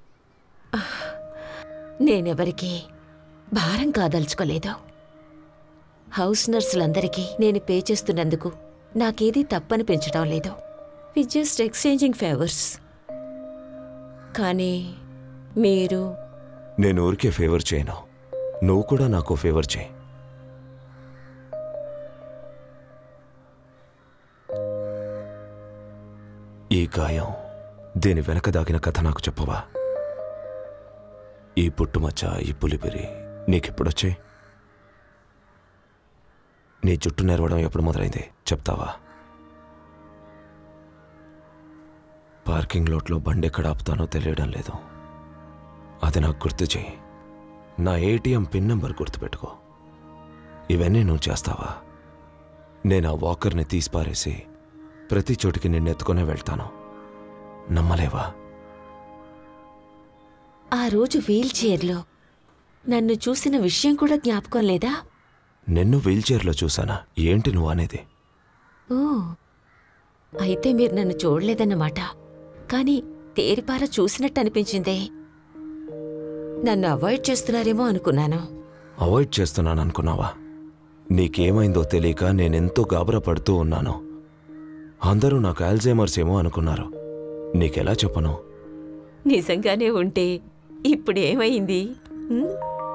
నేనెవరికి భారం కాదలుచుకోలేదు హౌస్ నర్సులందరికీ నేను పే చేస్తున్నందుకు నాకేదీ తప్పని పెంచడం లేదు వి జస్ట్ ఎక్స్చేంజింగ్ ఫేవర్స్ కానీ మీరు నేను ఊరికే ఫేవర్ చేయను నువ్వు కూడా నాకు ఫేవర్ చేయి ఈ గాయం దీని వెనక దాగిన కథ నాకు చెప్పవా ఈ పుట్టుమచ్చ ఈ పులిపిరి నీకెప్పుడొచ్చాయి నీ జుట్టు నెరవడం ఎప్పుడు మొదలైంది చెప్తావా పార్కింగ్ లోట్లో బండి ఎక్కడ ఆపుతానో తెలియడం లేదు అది నాకు గుర్తు చేయి నా ఏటీఎం పిన్ నెంబర్ గుర్తుపెట్టుకో ఇవన్నీ నువ్వు చేస్తావా నేను ఆ వాకర్ని తీసిపారేసి ప్రతి చోటికి నిన్ను ఎత్తుకునే వెళ్తాను నమ్మలేవా ఆ రోజు వీల్ చైర్లో నన్ను చూసిన విషయం కూడా జ్ఞాపకం లేదా నిన్ను వీల్చైర్లో చూసానా ఏంటి నువ్వు అనేది ఓ అయితే మీరు నన్ను చూడలేదన్నమాట కానీ తేరిపార చూసినట్టు అనిపించిందే నన్ను అవాయిడ్ చేస్తున్నారేమో అనుకున్నాను అవాయిడ్ చేస్తున్నాను అనుకున్నావా నీకేమైందో తెలియక నేనెంతో గాబరా పడుతూ ఉన్నాను అందరూ నాకు ఆల్జైమర్స్ ఏమో అనుకున్నారు నీకెలా చెప్పను నిజంగానే ఉంటే ఇప్పుడు ఏమైంది ఉమ్?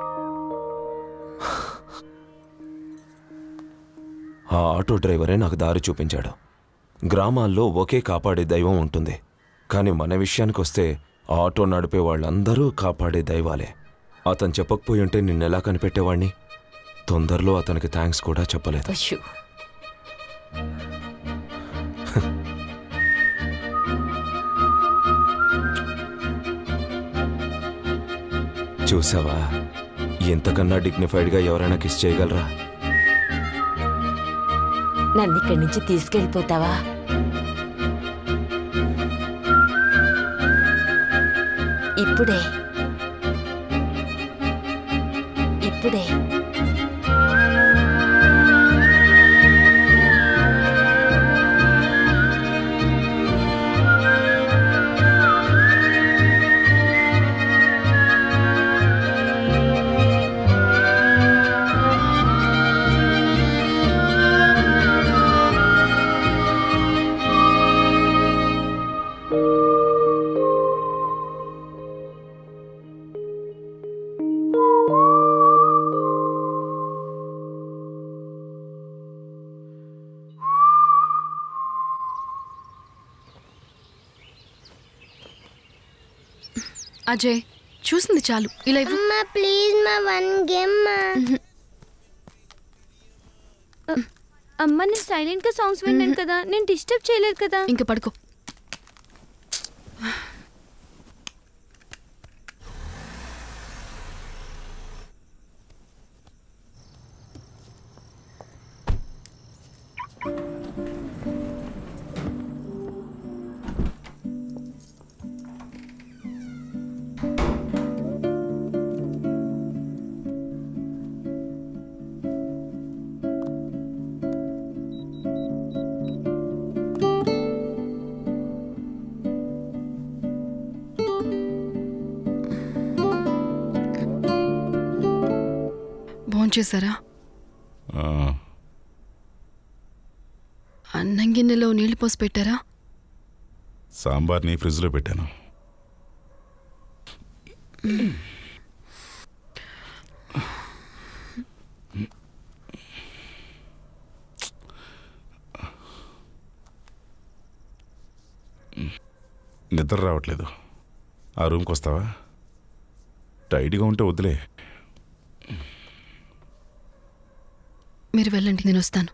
ఆ ఆటో డ్రైవరే నాకు దారి చూపించాడు గ్రామాల్లో ఒకే కాపాడే దైవం ఉంటుంది కానీ మన విషయానికి వస్తే ఆ ఆటో నడిపే వాళ్ళందరూ కాపాడే దైవాలే అతను చెప్పకపోయి ఉంటే నిన్నెలా కనిపెట్టేవాణ్ణి తొందరలో అతనికి థ్యాంక్స్ కూడా చెప్పలేదు అయ్యో చూసావా ఇంతకన్నా డిగ్నిఫైడ్గా ఎవరైనా కిస్ చేయగలరా నన్ను ఇక్కడి నుంచి తీసుకెళ్ళిపోతావా ఇప్పుడే ఇప్పుడే అజయ్ చూసింది చాలు ఇలా ఇవ్వు అమ్మా ప్లీజ్ మా వన్ గేమ్ మా అమ్మ నేను సైలెంట్ గా సాంగ్స్ విన్నాను కదా నేను డిస్టర్బ్ చేయలేదు కదా ఇంకా పడుకో భోంచేశారా అన్నం గిన్నెలో నీళ్లు పోసి పెట్టారా సాంబార్ని ఫ్రిడ్జ్లో పెట్టాను నిద్ర రావట్లేదు ఆ రూమ్కి వస్తావా టైట్గా ఉంటే వద్దులే మీరు వెళ్ళండి నేను వస్తాను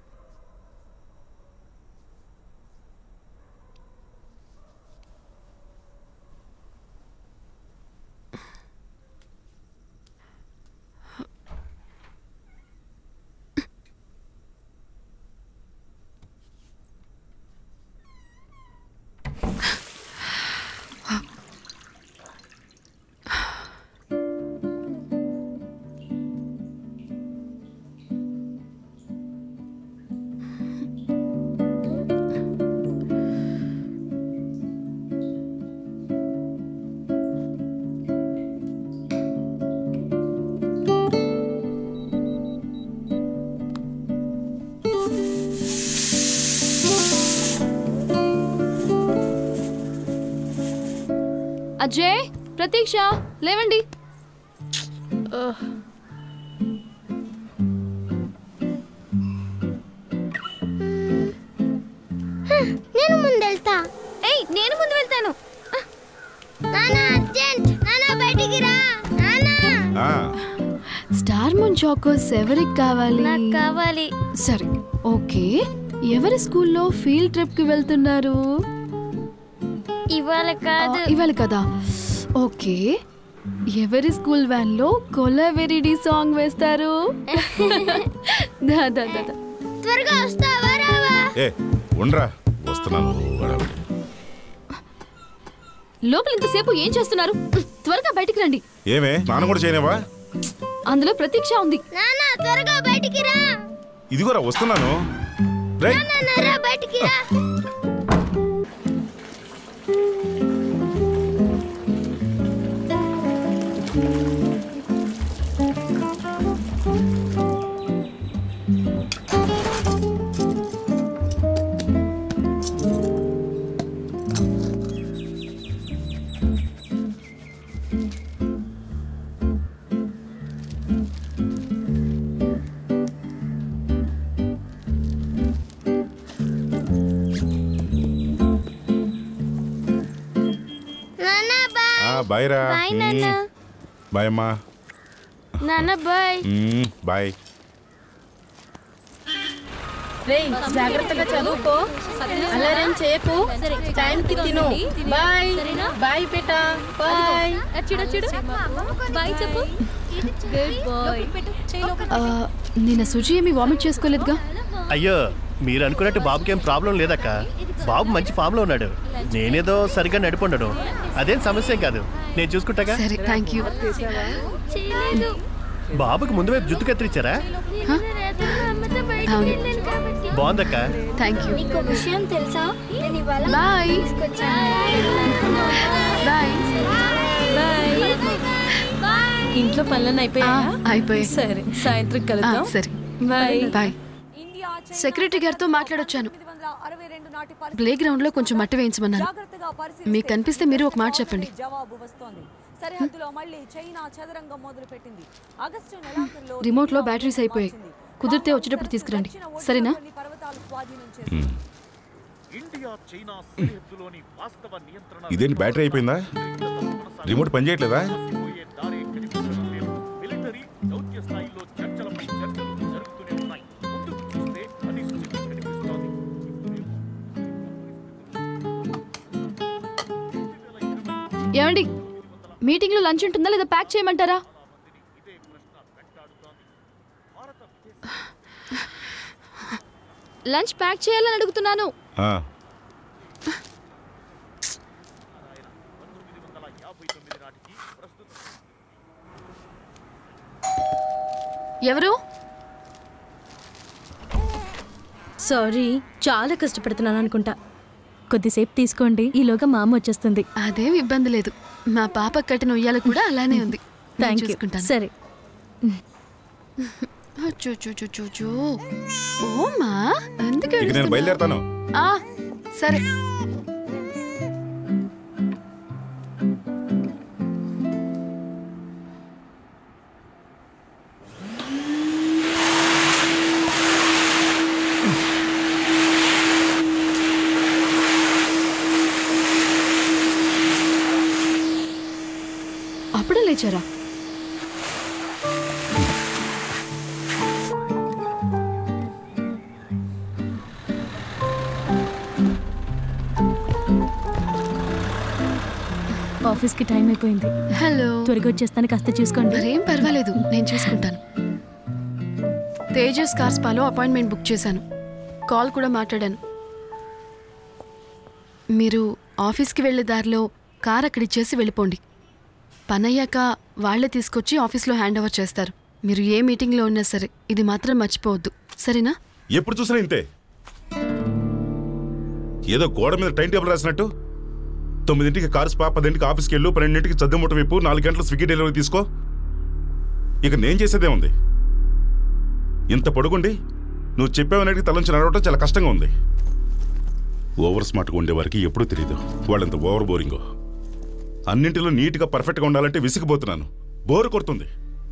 అజయ్ ప్రతీక్ష లేవండి నేను ముందు వెళ్తా ఏయ్ నేను ముందు వెళ్తాను నానా అర్జెంట్ నానా బయటికి రా నానా స్టార్ మూన్ చాకోస్ ఎవరికి కావాలి నాకు కావాలి సరే ఓకే ఎవరి స్కూల్లో ఫీల్డ్ ట్రిప్ కి వెళ్తున్నారు ఇవాళ కాదు ఆ, ఇవాళ కదా ఓకే ఎవరి స్కూల్ వ్యాన్ లో కొలవెరిడి సాంగ్ వేస్తారు దా దా దా దా. త్వరగా వస్తావా రావా ఏ ఉండరా వస్తున్నాను గొడవడి లోపల ఇంతసేపు ఏం చేస్తున్నారు త్వరగా బయటికి రండి ఏమే స్నానం కూడా చేయనేవా అందులో ప్రతీక్ష ఉంది నానా త్వరగా బయటికి రా ఇదిగోరా వస్తున్నాను రే నానా రా బయటికి రా నానా బాయ్ ఆ, బాయ్ రా బాయ్ నాన్న. మ్మ్. బాయ్ అమ్మా నాన్న బాయ్ మ్మ్, బాయ్ రేయ్ జాగ్రత్తగా చదువుకో అల్లరేం చేయకు టైంకి తిను బాయ్ బాయ్ బేటా బాయ్ చూడు చూడు బాయ్ చెప్పు గుడ్ బాయ్ ఆ, నిన్న సుజి ఏమి వామిట్ చేసుకోలేదుగా అయ్యో మీరు అనుకున్నట్టు బాబుకి ఏం ప్రాబ్లం లేదక్క బాబు మంచి ఫామ్ లో ఉన్నాడు నేనేదో సరిగ్గా నడిపొండను అదేం సమస్య ఏం కాదు నేను చూసుకుంటాగా సరే థ్యాంక్ యూ చేయలేదు బాబుకి ముందు వైపు జుట్టు కత్తిరించారా అమ్మతో బయటికి అవును. వెళ్ళాను కాబట్టి బాగుందక్క థ్యాంక్ యూ నీకు విషయం తెలుసా నేను ఇవాళ బాయ్ బాయ్ ఇంట్లో పనులన్నీ అయిపోయా అయిపోయాయి సరే సాయంత్రం కలుద్దాం ఆ, సరే బాయ్ బాయ్ సెక్రటరీ గారితో మాట్లాడొచ్చాను ప్లే గ్రౌండ్ లో కొంచెం మట్టి వేయించమన్నాను మీకు కనిపిస్తే మీరు ఒక మాట చెప్పండి జవాబు వస్తోంది సరిహద్దులో మళ్ళీ చైనా చదరంగం మొదలుపెట్టింది ఆగస్టు నెలాఖరులో రిమోట్ లో బ్యాటరీస్ అయిపోయాయి కుదిరితే వచ్చేటప్పుడు తీసుకురండి సరేనా పర్వతాలు స్వాధీనం చేసుకుంది. ఇదేంటి బ్యాటరీ అయిపోయిందా రిమోట్ పని చేయట్లేదా ఏమండి మీటింగ్ లో లంచ్ ఉంటుందా లేదా ప్యాక్ చేయమంటారా లంచ్ ప్యాక్ చేయాలని అడుగుతున్నాను ఆ, ఎవరు సారీ చాలా కష్టపడుతున్నాను అనుకుంటా కొద్దిసేపు తీసుకోండి ఈలోగా మా అమ్మ వచ్చేస్తుంది అదేం ఇబ్బంది లేదు మా పాప కట్టిన ఉయ్యాల కూడా అలానే ఉంది నేను థ్యాంక్ యూ చూసుకుంటాను. సరే చూ చూ చూ చూ చూ ఓమా ఎందుకు ఇక నేను ఏడుస్తున్నావ్? బయలుదేరతాను ఆ, సరే అప్పుడే లేచారా ఆఫీస్కి టైం అయిపోయింది హలో త్వరగా వచ్చేస్తాను కాస్త చూసుకోండి మరేం పర్వాలేదు నేను చూసుకుంటాను తేజస్ కార్స్పాలో అపాయింట్మెంట్ బుక్ చేశాను కాల్ కూడా మాట్లాడాను మీరు ఆఫీస్కి వెళ్ళే దారిలో కార్ అక్కడ ఇచ్చేసి వెళ్ళిపోండి పని అయ్యాక వాళ్ళే తీసుకొచ్చి ఆఫీస్లో హ్యాండ్ ఓవర్ చేస్తారు మీరు ఏ మీటింగ్లో ఉన్నా సరే ఇది మాత్రం మర్చిపోవద్దు సరేనా ఎప్పుడు చూసినా ఇంతే ఏదో గోడ మీద టైం టేబుల్ రాసినట్టు తొమ్మిదింటికి కారు స్పా పదింటికి ఆఫీస్కి వెళ్ళు పన్నెండింటికి చద్దముట్ట వైపు నాలుగు గంటల స్విగ్గీ డెలివరీ తీసుకో ఇక నేను చేసేదే ఉంది ఇంత పొడుగుండి నువ్వు చెప్పావనేటికి తలంచి నడవటం చాలా కష్టంగా ఉంది ఓవర్ స్మార్ట్గా ఉండేవారికి ఎప్పుడూ తెలియదు వాళ్ళంత ఓవర్ బోరింగో అన్నింటిలో నీట్గా పర్ఫెక్ట్గా ఉండాలంటే విసిగిపోతున్నాను బోరు కొడుతుంది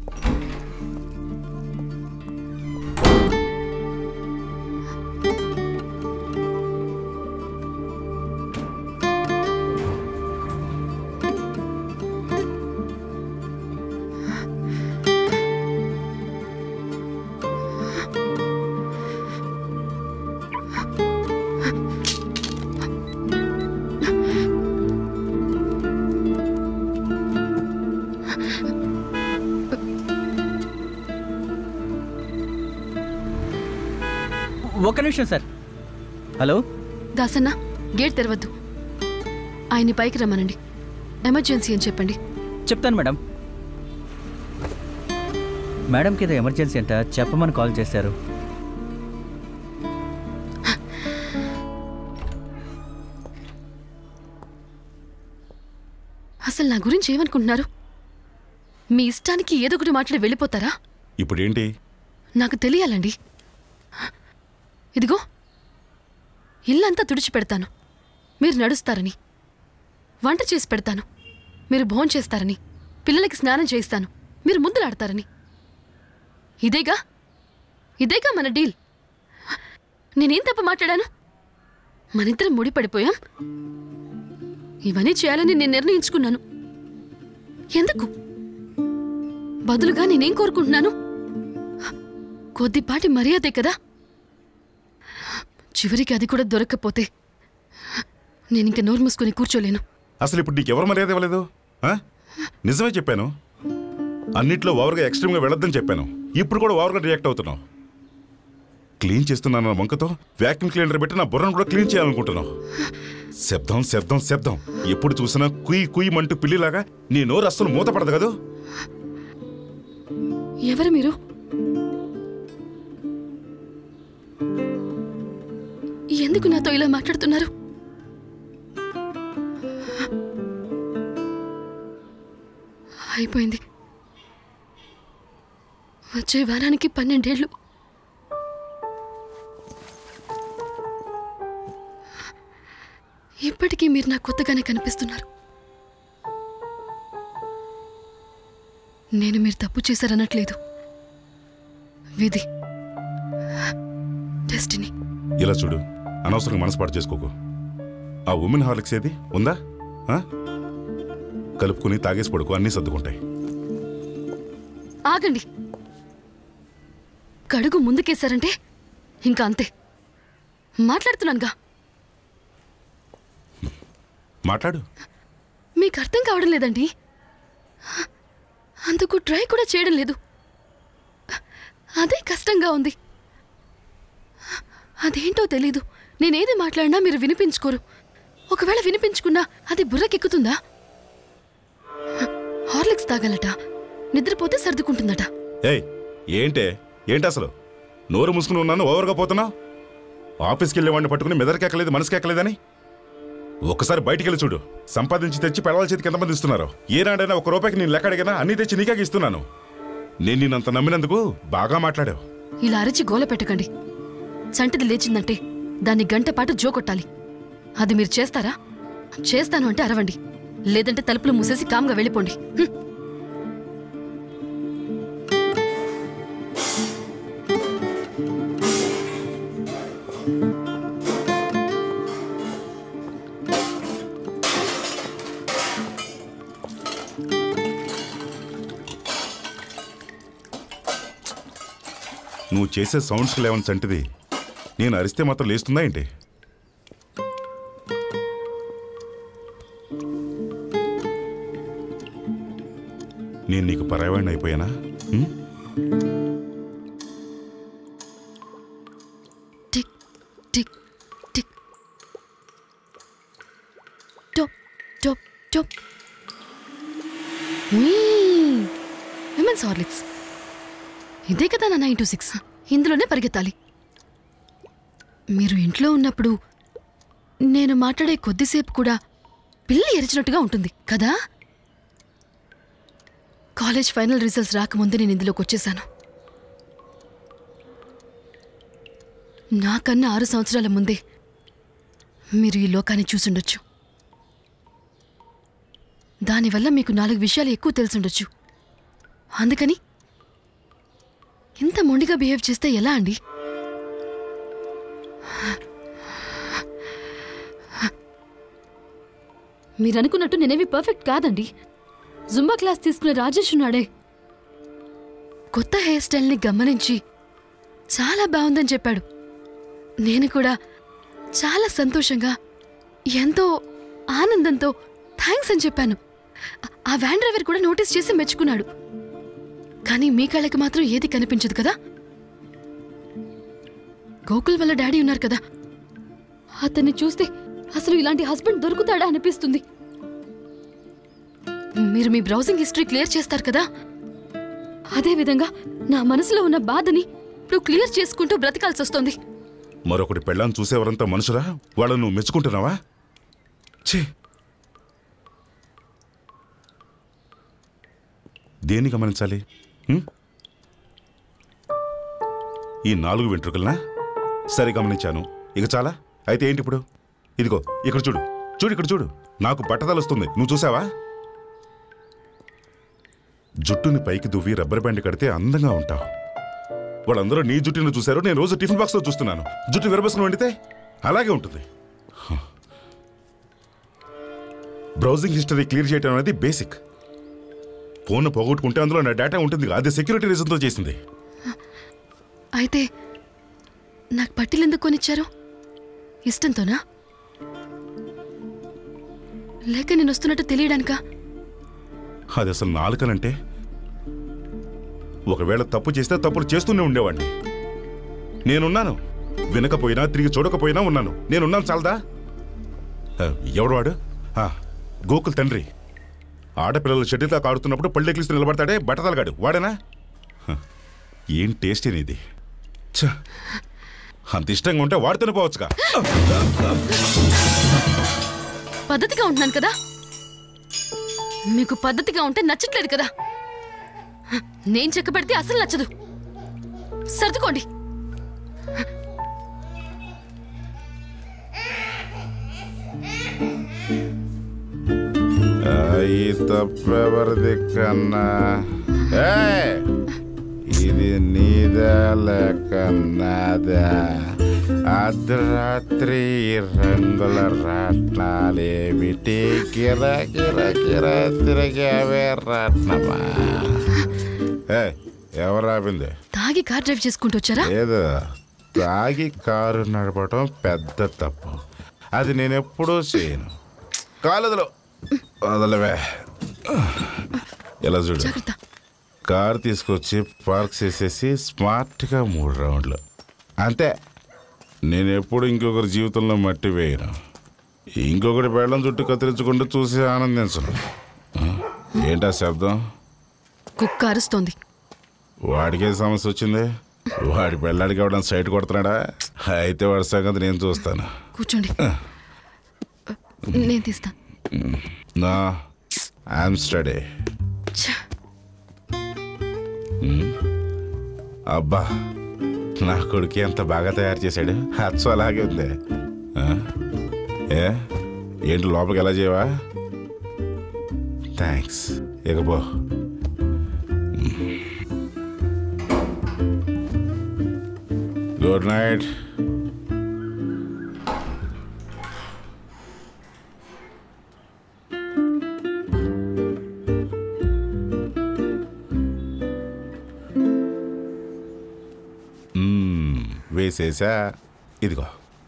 ఒక్క నిమిషం సార్ హలో దాసన్న గేట్ తెరవద్దు ఆయన్ని పైకి రమ్మనండి ఎమర్జెన్సీ అని చెప్పండి చెప్తాను మేడం మేడంకి ఏదో ఎమర్జెన్సీ అంట చెప్పమని కాల్ చేశారు అసలు నా గురించి ఏమనుకుంటున్నారు మీ ఇష్టానికి ఏదో ఒకటి మాట్లాడి వెళ్ళిపోతారా ఇప్పుడేంటి నాకు తెలియాలండి ఇదిగో ఇల్లంతా తుడిచి పెడతాను మీరు నడుస్తారని వంట చేసి పెడతాను మీరు భోంచేస్తారని చేస్తారని పిల్లలకి స్నానం చేయిస్తాను మీరు ముద్దులాడతారని ఇదేగా ఇదేగా మన డీల్ నేనేం తప్ప మాట్లాడాను మనిద్దరం ముడిపడిపోయాం ఇవన్నీ చేయాలని నేను నిర్ణయించుకున్నాను ఎందుకు బదులుగా నేనేం కోరుకుంటున్నాను కొద్దిపాటి మర్యాదే కదా చివరికి అది కూడా దొరక్కపోతే నేను ఇంక నోరు మూసుకొని కూర్చోలేను అసలు ఇప్పుడు నీకు ఎవరు మర్యాద ఇవ్వలేదు ఆ? నిజమే చెప్పాను అన్నిట్లో ఓవర్గా ఎక్స్ట్రీమ్గా వెళ్ళొద్దని చెప్పాను ఇప్పుడు కూడా ఓవర్గా రియాక్ట్ అవుతున్నావు క్లీన్ చేస్తున్నాను వంకతో వ్యాక్యూమ్ క్లీనర్ పెట్టి నా బుర్రను కూడా క్లీన్ చేయాలనుకుంటున్నావు శబ్దం శబ్దం శబ్దం ఎప్పుడు చూసినా కుయ్ కుయ్ మంటూ పిల్లిలాగా నీ నోరు అస్సలు మూతపడదు కదా ఎవరు మీరు ఎందుకు నాతో ఇలా మాట్లాడుతున్నారు అయిపోయింది వచ్చే వారానికి పన్నెండేళ్ళు ఇప్పటికీ మీరు నాకు కొత్తగానే కనిపిస్తున్నారు నేను మీరు తప్పు చేశారనట్లేదు విధి డెస్టినీ ఇలా చూడు అనవసరంగా మనసుపాటు చేసుకోకు ఆ ఉమెన్ హార్లిక్స్ ఏది ఉందా ఆ? కలుపుకుని తాగేసి పడుకో అన్నీ సర్దుకుంటాయి ఆగండి కడుగు ముందుకేశారంటే ఇంకా అంతే మాట్లాడుతున్నానుగా మాట్లాడు మీకు అర్థం కావడం లేదండి అందుకు ట్రై కూడా చేయడం లేదు అదే కష్టంగా ఉంది అదేంటో తెలీదు నేనేది మాట్లాడినా మీరు వినిపించుకోరు ఒకవేళ వినిపించుకున్నా అది బుర్రకెక్కుతుందా హార్లిక్స్ తాగాలట నిద్రపోతే సర్దుకుంటుందట ఏయ్ ఏంటే ఏంటి అసలు నోరు మూసుకుని ఉన్నాను ఓవర్గా పోతున్నావు ఆఫీస్కి వెళ్ళే వాడిని పట్టుకుని మెదడుకెక్కలేదు మనసుకెక్కలేదని ఒక్కసారి బయటికి వెళ్ళి చూడు సంపాదించి తెచ్చి పెడవల చేతికి ఎంతమంది ఇస్తున్నారు ఏనాడైనా ఒక రూపాయికి నేను లెక్క అడిగినా అన్ని తెచ్చి నీకే ఇస్తున్నాను నేను నిన్నంత నమ్మినందుకు బాగా మాట్లాడావు ఇలా అరిచి గోల పెట్టకండి చంటిది లేచిందంటే దాన్ని గంట పాటు జోకొట్టాలి అది మీరు చేస్తారా చేస్తాను అంటే అరవండి లేదంటే తలుపులు మూసేసి కామ్గా వెళ్ళిపోండి హ్మ్. నువ్వు చేసే సౌండ్స్కి లేవని చంటిది నేను అరిస్తే మాత్రం లేస్తుందా ఏంటి నేను నీకు పరాయవాడిని అయిపోయానా ఉం? Tick tick tick top top top women's Horlicks ఇదే కదా నా నైన్ టూ సిక్స్ ఇందులోనే పరిగెత్తాలి మీరు ఇంట్లో ఉన్నప్పుడు నేను మాట్లాడే కొద్దిసేపు కూడా పిల్లి ఎరిచినట్టుగా ఉంటుంది కదా కాలేజ్ ఫైనల్ రిజల్ట్స్ రాకముందే నేను ఇందులోకి వచ్చేసాను నాకన్నా ఆరు సంవత్సరాల ముందే మీరు ఈ లోకాన్ని చూసుండొచ్చు దానివల్ల మీకు నాలుగు విషయాలు ఎక్కువ తెలుసుండొచ్చు అందుకని ఇంత మొండిగా బిహేవ్ చేస్తే ఎలా అండి మీరు అనుకున్నట్టు నేనేవి పర్ఫెక్ట్ కాదండి జుంబా క్లాస్ తీసుకునే రాజేష్ ఉన్నాడే కొత్త హెయిర్ స్టైల్ని గమనించి చాలా బాగుందని చెప్పాడు నేను కూడా చాలా సంతోషంగా ఎంతో ఆనందంతో థ్యాంక్స్ అని చెప్పాను ఆ- ఆ వ్యాన్ డ్రైవర్ కూడా నోటీస్ చేసి మెచ్చుకున్నాడు కానీ మీ కళ్ళకి మాత్రం ఏది కనిపించదు కదా గోకుల్ వల్ల డాడీ ఉన్నారు కదా అతన్ని చూస్తే అసలు ఇలాంటి హస్బెండ్ దొరుకుతాడా అనిపిస్తుంది మీరు మీ బ్రౌజింగ్ హిస్టరీ క్లియర్ చేస్తారు కదా అదే విధంగా నా మనసులో ఉన్న బాధని ఇప్పుడు క్లియర్ చేసుకుంటూ బ్రతకాల్సి వస్తుంది మరొకటి పెళ్ళాన్ని చూసేవారంతా మనుషురా వాళ్ళను నువ్వు మెచ్చుకుంటున్నావా ఛీ దేన్ని గమనించాలి హ్మ్? ఈ నాలుగు వెంట్రుకలనా సరే గమనించాను ఇక చాలా అయితే ఏంటి ఇప్పుడు ఇదిగో ఇక్కడ చూడు చూడు ఇక్కడ చూడు నాకు బట్టతలు వస్తుంది నువ్వు చూసావా జుట్టుని పైకి దువ్వి రబ్బర్ బ్యాండ్ కడితే అందంగా ఉంటావు వాళ్ళందరూ నీ జుట్టును చూశారు నేను రోజు టిఫిన్ బాక్స్లో చూస్తున్నాను జుట్టు విరబసుకుని వండితే అలాగే ఉంటుంది హ. బ్రౌజింగ్ హిస్టరీ క్లియర్ చేయడం అనేది బేసిక్ ఫోన్ పోగొట్టుకుంటే అందులో నా డేటా ఉంటుంది అది సెక్యూరిటీ రీజన్తో చేసింది అయితే నాకు పట్టీలు ఎందుకు కొనిచ్చారు ఇష్టంతోనా లేక నేను వస్తున్నట్టు తెలియడానికా అది అసలు నాలుకనంటే ఒకవేళ తప్పు చేస్తే తప్పులు చేస్తూనే ఉండేవాడిని నేనున్నాను వినకపోయినా తిరిగి చూడకపోయినా ఉన్నాను నేనున్నాను చాలదా ఆ, ఎవడు వాడు ఆ, గోకుల్ తండ్రి ఆడపిల్లలు షటిల్ దాకా ఆడుతున్నప్పుడు పళ్ళెక్లిస్తూ నిలబడతాడే బట్టతలగాడు వాడేనా హ, ఏం టేస్ట్ ఇది ఛ, అంత ఇష్టంగా ఉంటే వాడుతూనే పోవచ్చుగా పద్ధతిగా ఉంటున్నాను కదా మీకు పద్ధతిగా ఉంటే నచ్చట్లేదు కదా నేను చెక్క పెడితే అసలు నచ్చదు సర్దుకోండి ఈ తప్పెవరిది కన్నా ఏయ్! ఇది నీదా లేక నాదా అర్ధరాత్రి రంగుల రాట్నాలేమిటి కిర కిర కిర తిరిగావే రాట్నమా ఏయ్, ఎవరు ఆపింది తాగి కార్ డ్రైవ్ చేసుకుంటూ వచ్చారా లేదు తాగి కారు నడపడం పెద్ద తప్పు అది నేను ఎప్పుడూ చేయను కాలేదులో వదలవే ఇలా చూడు జాగ్రత్త కారు తీసుకొచ్చి పార్క్ చేసేసి స్మార్ట్గా మూడు రౌండ్లు అంతే నేను ఎప్పుడు ఇంకొకరి జీవితంలో మట్టి వేయను ఇంకొకటి బెళ్ళం చుట్టూ కత్తిరించుకుంటూ చూసి ఆనందించను ఆ, ఏంటా శబ్దం కుక్క అరుస్తోంది వాడికే సమస్య వచ్చింది వాడి పెళ్ళాడికి అవడం సైట్ కొడుతున్నాడా అయితే వాడి సంగతి నేను చూస్తాను కూర్చోండి నేను తీస్తాను నా ఐఎమ్ స్టడీ అబ్బా నా కొడుకు ఎంత బాగా తయారు చేశాడు అచ్చు అలాగే ఉంది ఆ? ఏ ఏంటి లోపలికి ఎలా చేయవా థ్యాంక్స్ ఇకపో గుడ్ నైట్ మ్మ్, వేసేసా ఇదిగో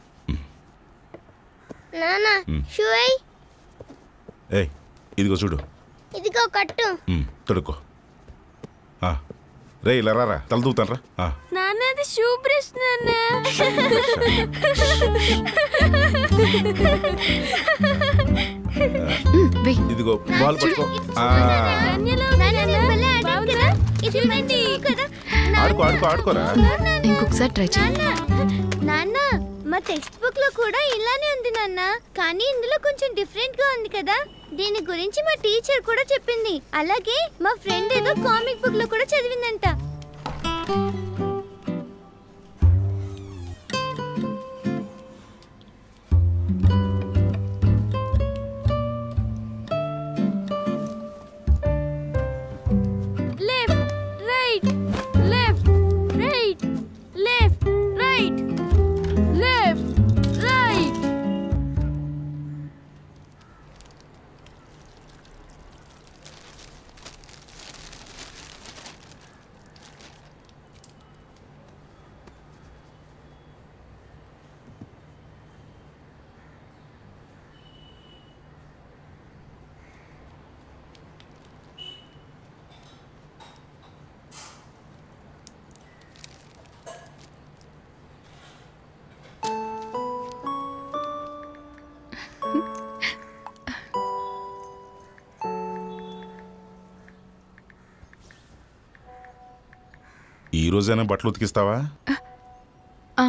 నానా మ్. షూ అయ్యి ఏయ్ ఇదిగో చూడు ఇదిగో కట్టు మ్, తొడుక్కో ఆ, రే ఇలా రారా తల దూతాను రా ఆ, నాన్న అది షూ బ్రష్ నాన్న ఇదిగో బాల్ పట్టుకో ఆ, ఆడుకో ఆడుకో ఆడుకోరా ఇంకొకసారి ట్రై చేయండి నాన్న మా టెక్స్ట్ బుక్ లో కూడా ఇలానే ఉంది నాన్న కానీ ఇందులో కొంచెం డిఫరెంట్ గా ఉంది కదా దీని గురించి మా టీచర్ కూడా చెప్పింది అలాగే మా ఫ్రెండ్ ఏదో కామిక్ బుక్ లో కూడా చదివిందంట ఈ రోజైనా బట్టలు ఉతికిస్తావా ఆ.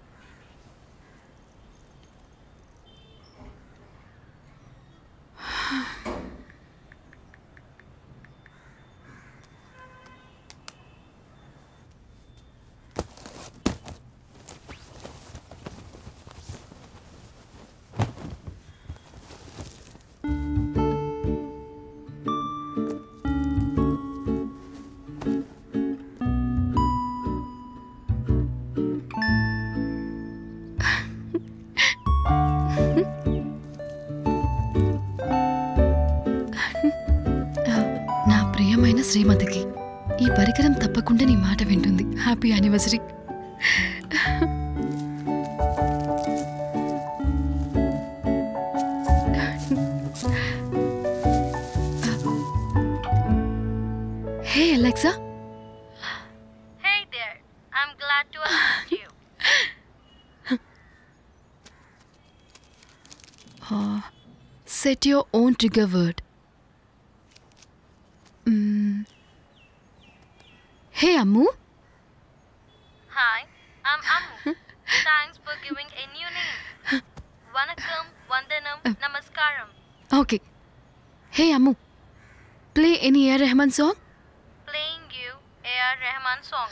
నా ప్రియమైన శ్రీమతికి ఈ పరికరం తప్పకుండా నీ మాట వింటుంది happy anniversary hey Alexa Hey there, I'm glad to assist you. Set your own trigger word hey Ammu Hi, I'm Amu. Thanks for giving a new name. Vanakkam, Vandanam, Namaskaram. Okay hey Ammu play any A Rahman song Playing you A.R. Rahman song.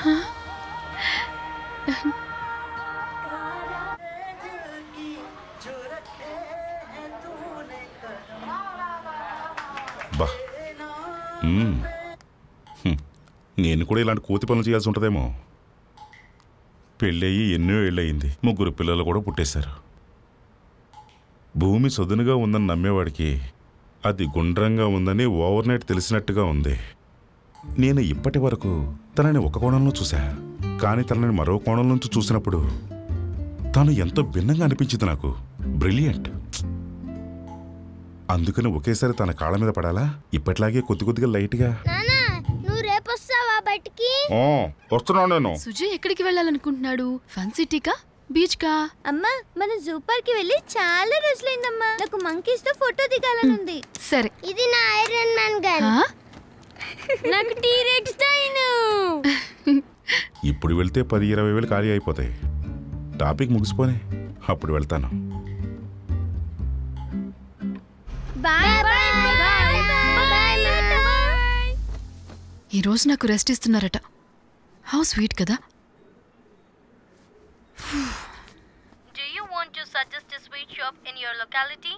బా మ్మ్. హ్మ్. నేను కూడా ఇలాంటి కోతి పనులు చేయాల్సి ఉంటుందేమో పెళ్ళయి ఎన్నో ఏళ్ళయింది ముగ్గురు పిల్లలు కూడా పుట్టేశారు భూమి సదునుగా ఉందని నమ్మేవాడికి అది గుండ్రంగా ఉందని ఓవర్ నైట్ తెలిసినట్టుగా ఉంది నేను ఇప్పటి వరకు తనని ఒక కోణంలో చూశా కానీ తనని మరో కోణం నుంచి చూసినప్పుడు తను ఎంతో భిన్నంగా అనిపించింది నాకు బ్రిలియంట్ అందుకని ఒకేసారి తన కాళ్ళ మీద పడాలా ఇప్పట్లాగే కొద్ది కొద్దిగా లైట్గా నానా నువ్వు రేపు వస్తావా బయటికి ఆ, వస్తున్నాను నేను సుజయ్ ఎక్కడికి వెళ్ళాలనుకుంటున్నాడు ఫన్ సిటీకా బీచ్ కా అమ్మా మన జూ పార్క్ కి వెళ్ళి చాలా రోజులైందమ్మా నాకు మంకీస్ తో ఫోటో దిగాలనుంది సరే ఇది నా ఐరన్ మ్యాన్ గన్ నాకు టీరెక్స్ డైను ఇప్పుడు వెళ్తే పది ఇరవై వేలు ఖాళీ అయిపోతాయి టాపిక్ ముగిసిపోనే అప్పుడు వెళ్తాను బాయ్ బాయ్ బాయ్ బాయ్ ఈ రోజు నాకు రెస్ట్ ఇస్తున్నారట హౌ స్వీట్ కదా Do you want to suggest a sweet shop in your locality?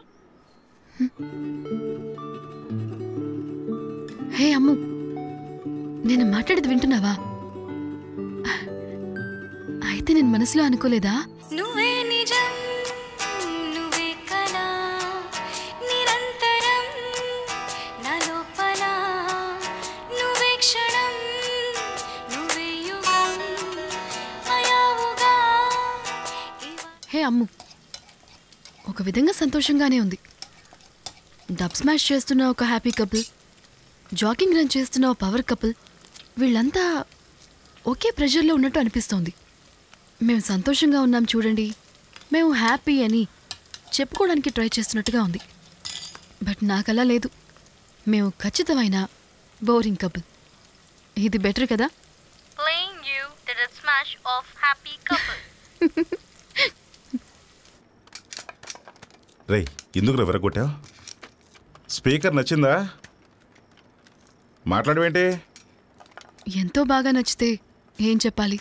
Hey Ammu నేను మాట్లాడేది వింటున్నావా అయితే నేను మనసులో అనుకోలేదా నువ్వే నిజం నువ్వే కళ నిరంతరం నా లోపల నువ్వే క్షణం నువ్వే యుగం అయావుగా హే అమ్ము ఒక విధంగా సంతోషంగానే ఉంది డబ్ స్మాష్ చేస్తున్న ఒక హ్యాపీ కపుల్ జాగింగ్ రన్ చేస్తున్న ఒక పవర్ కపుల్ వీళ్ళంతా ఒకే ప్రెషర్లో ఉన్నట్టు అనిపిస్తోంది మేము సంతోషంగా ఉన్నాం చూడండి మేము హ్యాపీ అని చెప్పుకోవడానికి ట్రై చేస్తున్నట్టుగా ఉంది బట్ నాకలా లేదు మేము ఖచ్చితమైన బోరింగ్ కపుల్ ఇది బెటర్ కదా Playing you did a smash of happy couple. రేయ్ ఎందుకు విరగొట్టావు స్పీకర్ నచ్చిందా మాట్లాడవేంటి ఎంతో బాగా నచ్చితే ఏం చెప్పాలి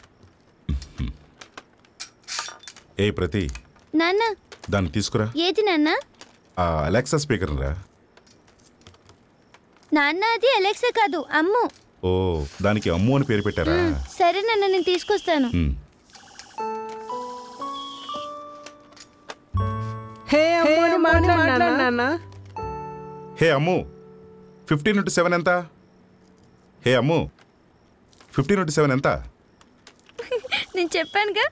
ఏ ప్రతి నాన్న దాన్ని తీసుకురా ఏది నాన్న ఆ అలెక్సా స్పీకర్ రా నాన్న అది అలెక్సా కాదు అమ్ము ఓ దానికి అమ్ము అని పేరు పెట్టారా మ్, సరే నాన్న నేను తీసుకొస్తాను ఉమ్. హే అమ్మోని మాట్లాడినా hey Ammu fifteen into seven ఎంత hey Ammu fifteen into seven ఎంత నేను చెప్పానుగా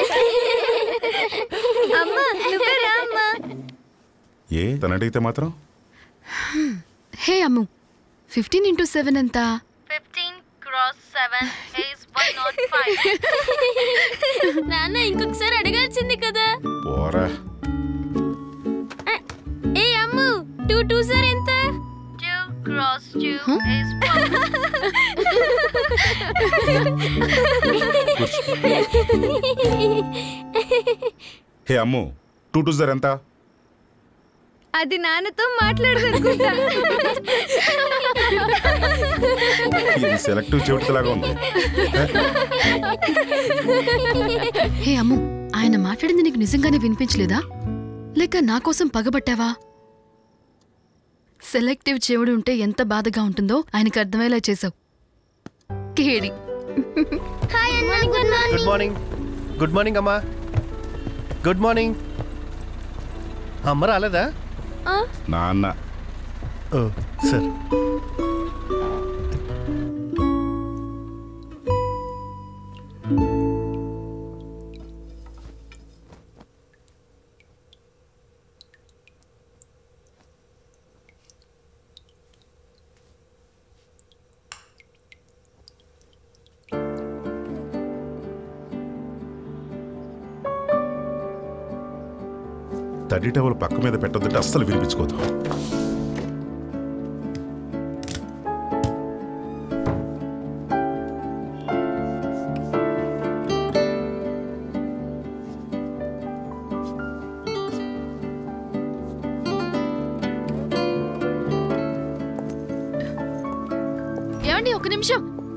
అమ్మా నువ్వే రా అమ్మా ఏ తను అడిగితే మాత్రం hey Ammu fifteen into seven ఎంత 15 cross 7 is 105. నాన్న ఇంకొకసారి అడగాల్సింది కదా పోరా ఏ అమ్ము టూ టూ సార్ ఎంత 2 cross 2 is 1. Hey Ammu two two జర్ ఎంత అది నాన్నతో మాట్లాడదనుకుంటా ఇది సెలెక్టివ్ చెవిటిలాగా ఉంది హే అమ్ము ఆయన మాట్లాడింది నీకు నిజంగానే వినిపించలేదా లేక నా కోసం పగబట్టావా సెలెక్టివ్ చెవుడు ఉంటే ఎంత బాధగా ఉంటుందో ఆయనకు అర్థమయ్యేలా చేసావు కేడి హాయ్ అన్న good good morning good morning అమ్మా గుడ్ మార్నింగ్ అమ్మ రాలేదా నాన్న ఓ సార్ తడి టవల్ పక్క మీద పెట్టొద్దంటే అస్సలు వినిపించుకోదు ఏమండి ఒక నిమిషం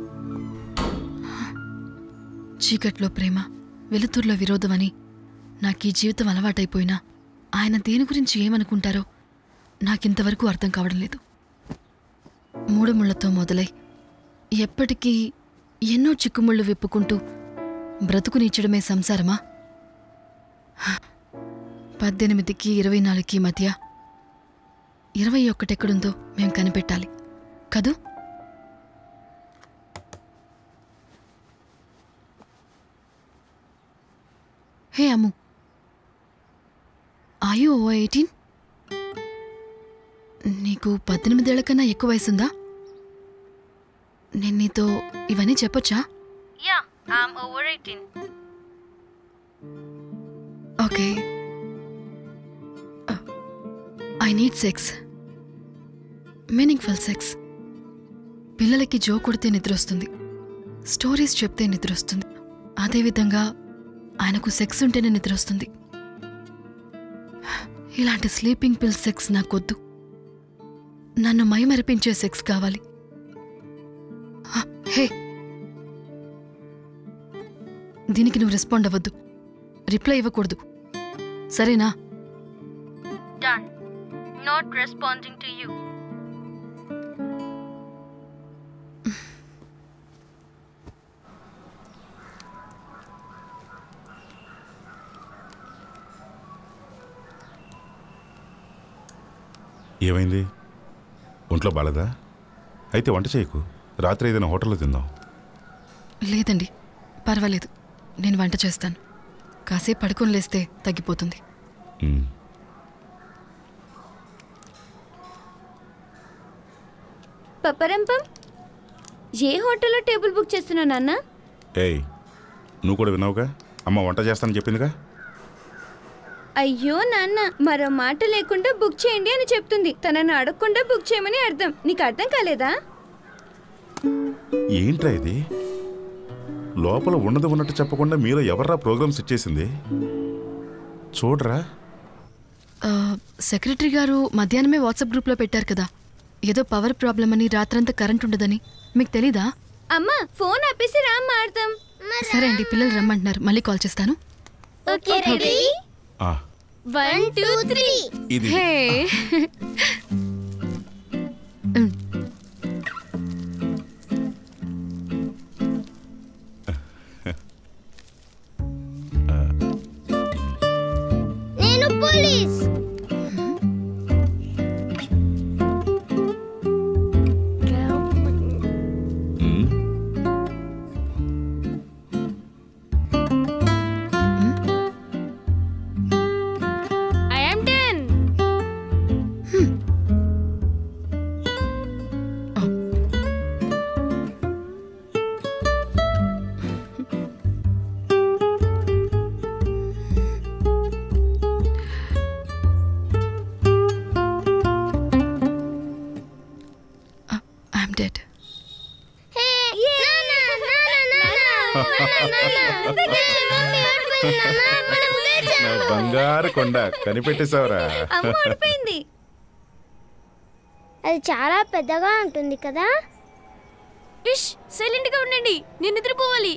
చీకట్లో ప్రేమ వెలుతుర్లో విరోధమని నాకు ఈ జీవితం అలవాటైపోయినా ఆయన దేని గురించి ఏమనుకుంటారో నాకింతవరకు అర్థం కావడం లేదు మూడు ముళ్లతో మొదలై ఎప్పటికీ ఎన్నో చిక్కుముళ్ళు విప్పుకుంటూ బ్రతుకునిచ్చడమే సంసారమా పద్దెనిమిదికి ఇరవై నాలుగుకి మధ్య ఇరవై ఒక్కటెక్కడుందో మేం కనిపెట్టాలి కదూ హే అమ్ము ఆయు ఓ ఎయిటీన్ నీకు పద్దెనిమిదేళ్ల కన్నా ఎక్కువ వయసుందా నేను నీతో ఇవన్నీ చెప్పొచ్చా Yeah, I'm over 18. Okay I need sex meaningful sex పిల్లలకి జో కొడితే నిద్రొస్తుంది స్టోరీస్ చెప్తే నిద్రొస్తుంది అదేవిధంగా ఆయనకు సెక్స్ ఉంటేనే నిద్రొస్తుంది ఇలాంటి స్లీపింగ్ పిల్ సెక్స్ నాకొద్దు నన్ను మైమరిపించే సెక్స్ కావాలి హ, హే దీనికి నువ్వు రెస్పాండ్ అవ్వద్దు రిప్లై ఇవ్వకూడదు సరేనా Done. Not responding to you. ఏమైంది ఒంట్లో బాలేదా అయితే వంట చేయకు రాత్రి ఏదైనా హోటల్లో తిందాం లేదండి పర్వాలేదు నేను వంట చేస్తాను కాసేపు పడుకొని లేస్తే తగ్గిపోతుంది మ్మ్. పప్పరంపం ఏ హోటల్లో టేబుల్ బుక్ చేస్తున్నావు నాన్న ఏయ్ నువ్వు కూడా విన్నావుగా అమ్మ వంట చేస్తానని చెప్పిందిగా అయ్యో నాన్న మరో మాట లేకుండా బుక్ చేయండి అని చెప్తుంది తనను అడగకుండా బుక్ చేయమని అర్థం నీకు అర్థం కాలేదా ఏంట్రా ఇది లోపల ఉన్నది ఉన్నట్టు చెప్పకుండా మీరు ఎవర్రా ప్రోగ్రామ్ సెట్ చేసింది చూడరా ఆ, సెక్రటరీ గారు మధ్యాహ్నమే వాట్సాప్ గ్రూప్లో పెట్టారు కదా ఏదో పవర్ ప్రాబ్లం అని రాత్రంతా కరెంట్ ఉండదని మీకు తెలీదా అమ్మా ఫోన్ ఆపేసి రా మాడదాం సరే అండి పిల్లలు రమ్మంటున్నారు మళ్ళీ కాల్ చేస్తాను ఓకే రెడీ ఆ, వన్ టూ త్రీ ఇది హే నేను పోలీస్ మ్మ్. I am 10. నా బంగారు కొండ కనిపెట్టేశావురా అమ్మ ఓడిపోయింది అది చాలా పెద్దగా ఉంటుంది కదా ఇష్ సైలెంట్ గా ఉండండి నేను నిద్రపోవాలి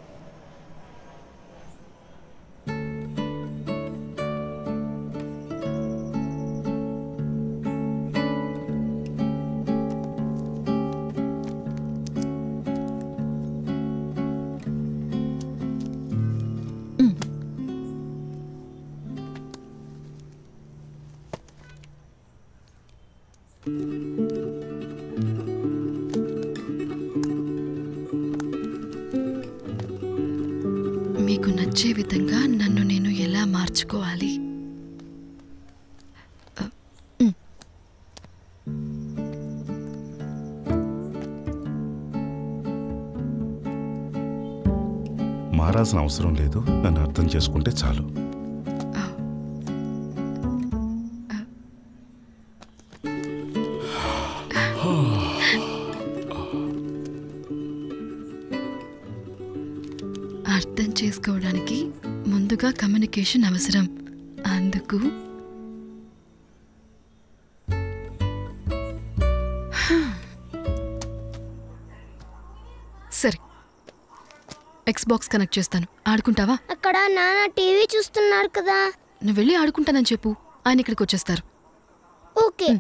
మీకు నచ్చే విధంగా నన్ను నేను ఎలా మార్చుకోవాలి మారాల్సిన అవసరం లేదు నన్ను అర్థం చేసుకుంటే చాలు అర్థం చేసుకోవడానికి ముందుగా కమ్యూనికేషన్ అవసరం అందుకు సరే ఎక్స్ బాక్స్ కనెక్ట్ చేస్తాను ఆడుకుంటావా అక్కడ నాన్న టీవీ చూస్తున్నారు కదా నువ్వు వెళ్ళి ఆడుకుంటానని చెప్పు ఆయన ఇక్కడికి వచ్చేస్తారు ఓకే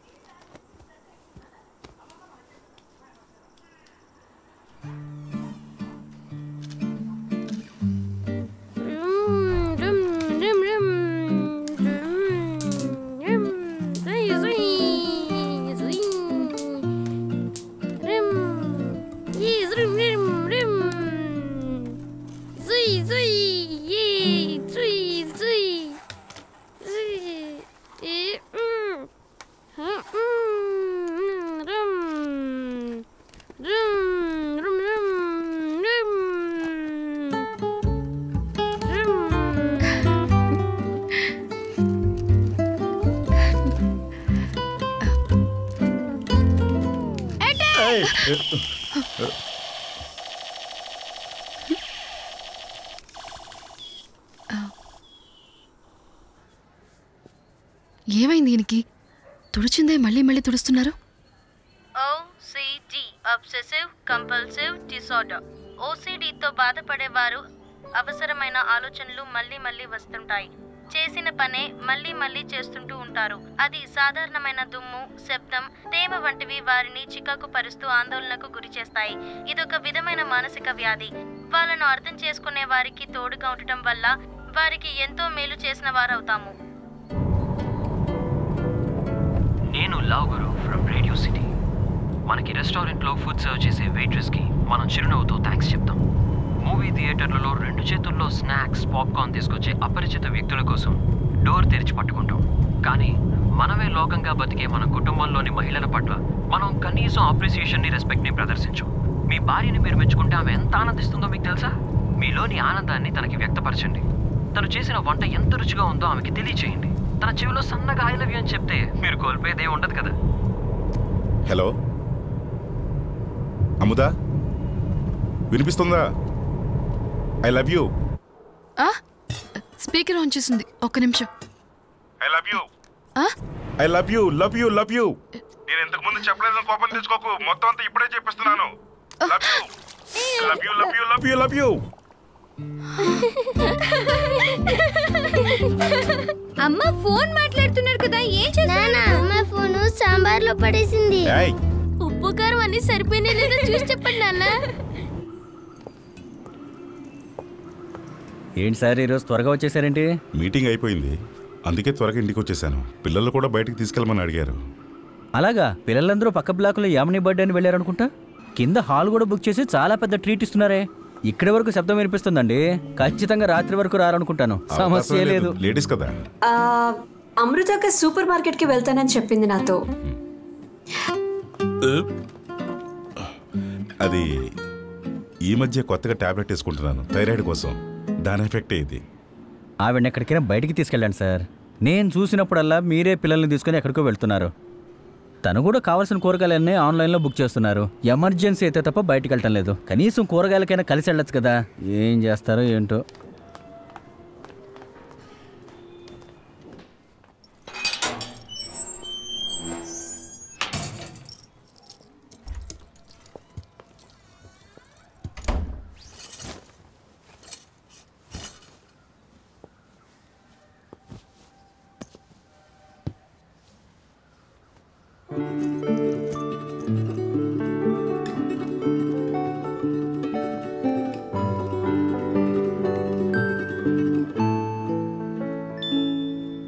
ఏమైంది దీనికి తుడిచిందే మళ్ళీ మళ్ళీ తుడుస్తున్నారు ఓసిడి అబ్సెసివ్ కంపల్సివ్ డిసార్డర్ ఓసిడితో బాధపడేవారు అవసరమైన ఆలోచనలు మళ్ళీ మళ్ళీ వస్తుంటాయి చేసిన పనే మళ్ళీ మళ్ళీ చేస్తుంటూ ఉంటారు అది సాధారణమైన దుమ్ము శబ్దం తేమ వంటివి వారిని చికాకు పరుస్తూ ఆందోళనకు గురి చేస్తాయి ఇదొక విధమైన మానసిక వ్యాధి వాళ్ళను అర్థం చేసుకునే వారికి తోడుగా ఉండటం వల్ల వారికి ఎంతో మేలు చేసిన వారవుతాము నేను love Guru from radio city మనకి రెస్టారెంట్లో ఫుడ్ సర్వ్ చేసే వెయిట్రెస్కి మనం చిరునవ్వుతో థ్యాంక్స్ చెప్తాం మూవీ థియేటర్లలో రెండు చేతుల్లో స్నాక్స్ పాప్కార్న్ తీసుకొచ్చే అపరిచిత వ్యక్తుల కోసం డోర్ తెరిచి పట్టుకుంటాం కానీ మనమే లోకంగా బతికే మన కుటుంబంలోని మహిళల పట్ల మనం కనీసం అప్రిసియేషన్ని రెస్పెక్ట్ని ప్రదర్శించం మీ భార్యని మీరు మెచ్చుకుంటే ఆమె ఎంత ఆనందిస్తుందో మీకు తెలుసా మీలోని ఆనందాన్ని తనకి వ్యక్తపరచండి తను చేసిన వంట ఎంత రుచిగా ఉందో ఆమెకి తెలియచేయండి తన చెవిలో సన్నగా ఐ లవ్ యూ అని చెప్తే మీరు కోల్పోయేదే ఉండదు కదా హలో అముదా వినిపిస్తుందా ఐ లవ్ యూ ఆ? స్పీకర్ ఆన్ చేసింది ఒక్క నిమిషం ఐ లవ్ యూ ఆ? I love you love you love you నేను ఇంతకు ముందు చెప్పలేదని కోపం తెచ్చుకోకు మొత్తం అంతా ఇప్పుడే చెప్పిస్తున్నాను love you love you love you love you love you అమ్మ ఫోన్ మాట్లాడుతున్నారు కదా ఏం చేస్తున్నారు అమ్మ ఫోన్ సాంబార్ లో పడేసింది ఏయ్ ఉప్పు కారం అన్ని సరిపోయినాయి లేదో చూసి చెప్పండి నాన్న ఏంటి సార్ ఈరోజు త్వరగా వచ్చేసారేంటి మీటింగ్ అయిపోయింది అందుకే త్వరగా ఇంటికి వచ్చేసాను పిల్లలు కూడా బయటికి తీసుకెళ్ళమని అడిగారు అలాగా పిల్లలందరూ పక్క బ్లాకులో యామిని బర్త్డే అని వెళ్ళారనుకుంటా కింద హాల్ కూడా బుక్ చేసి చాలా పెద్ద ట్రీట్ ఇస్తున్నారే ఇక్కడి వరకు శబ్దం వినిపిస్తుందండి ఖచ్చితంగా రాత్రి వరకు రారనుకుంటాను సమస్య లేదు లేడీస్ కదా ఆ, అమృతక్క సూపర్ మార్కెట్కి వెళ్తానని చెప్పింది నాతో అది ఈ మధ్య కొత్తగా టాబ్లెట్ వేసుకుంటున్నాను థైరాయిడ్ కోసం దాని ఎఫెక్టే ఇది ఆవిడని ఎక్కడికైనా బయటికి తీసుకెళ్ళండి సార్ నేను చూసినప్పుడల్లా మీరే పిల్లల్ని తీసుకొని ఎక్కడికో వెళ్తున్నారు తను కూడా కావాల్సిన కూరగాయలన్నీ ఆన్లైన్లో బుక్ చేస్తున్నారు ఎమర్జెన్సీ అయితే తప్ప బయటికి వెళ్ళటం లేదు కనీసం కూరగాయలకైనా కలిసి వెళ్ళొచ్చు కదా ఏం చేస్తారో ఏంటో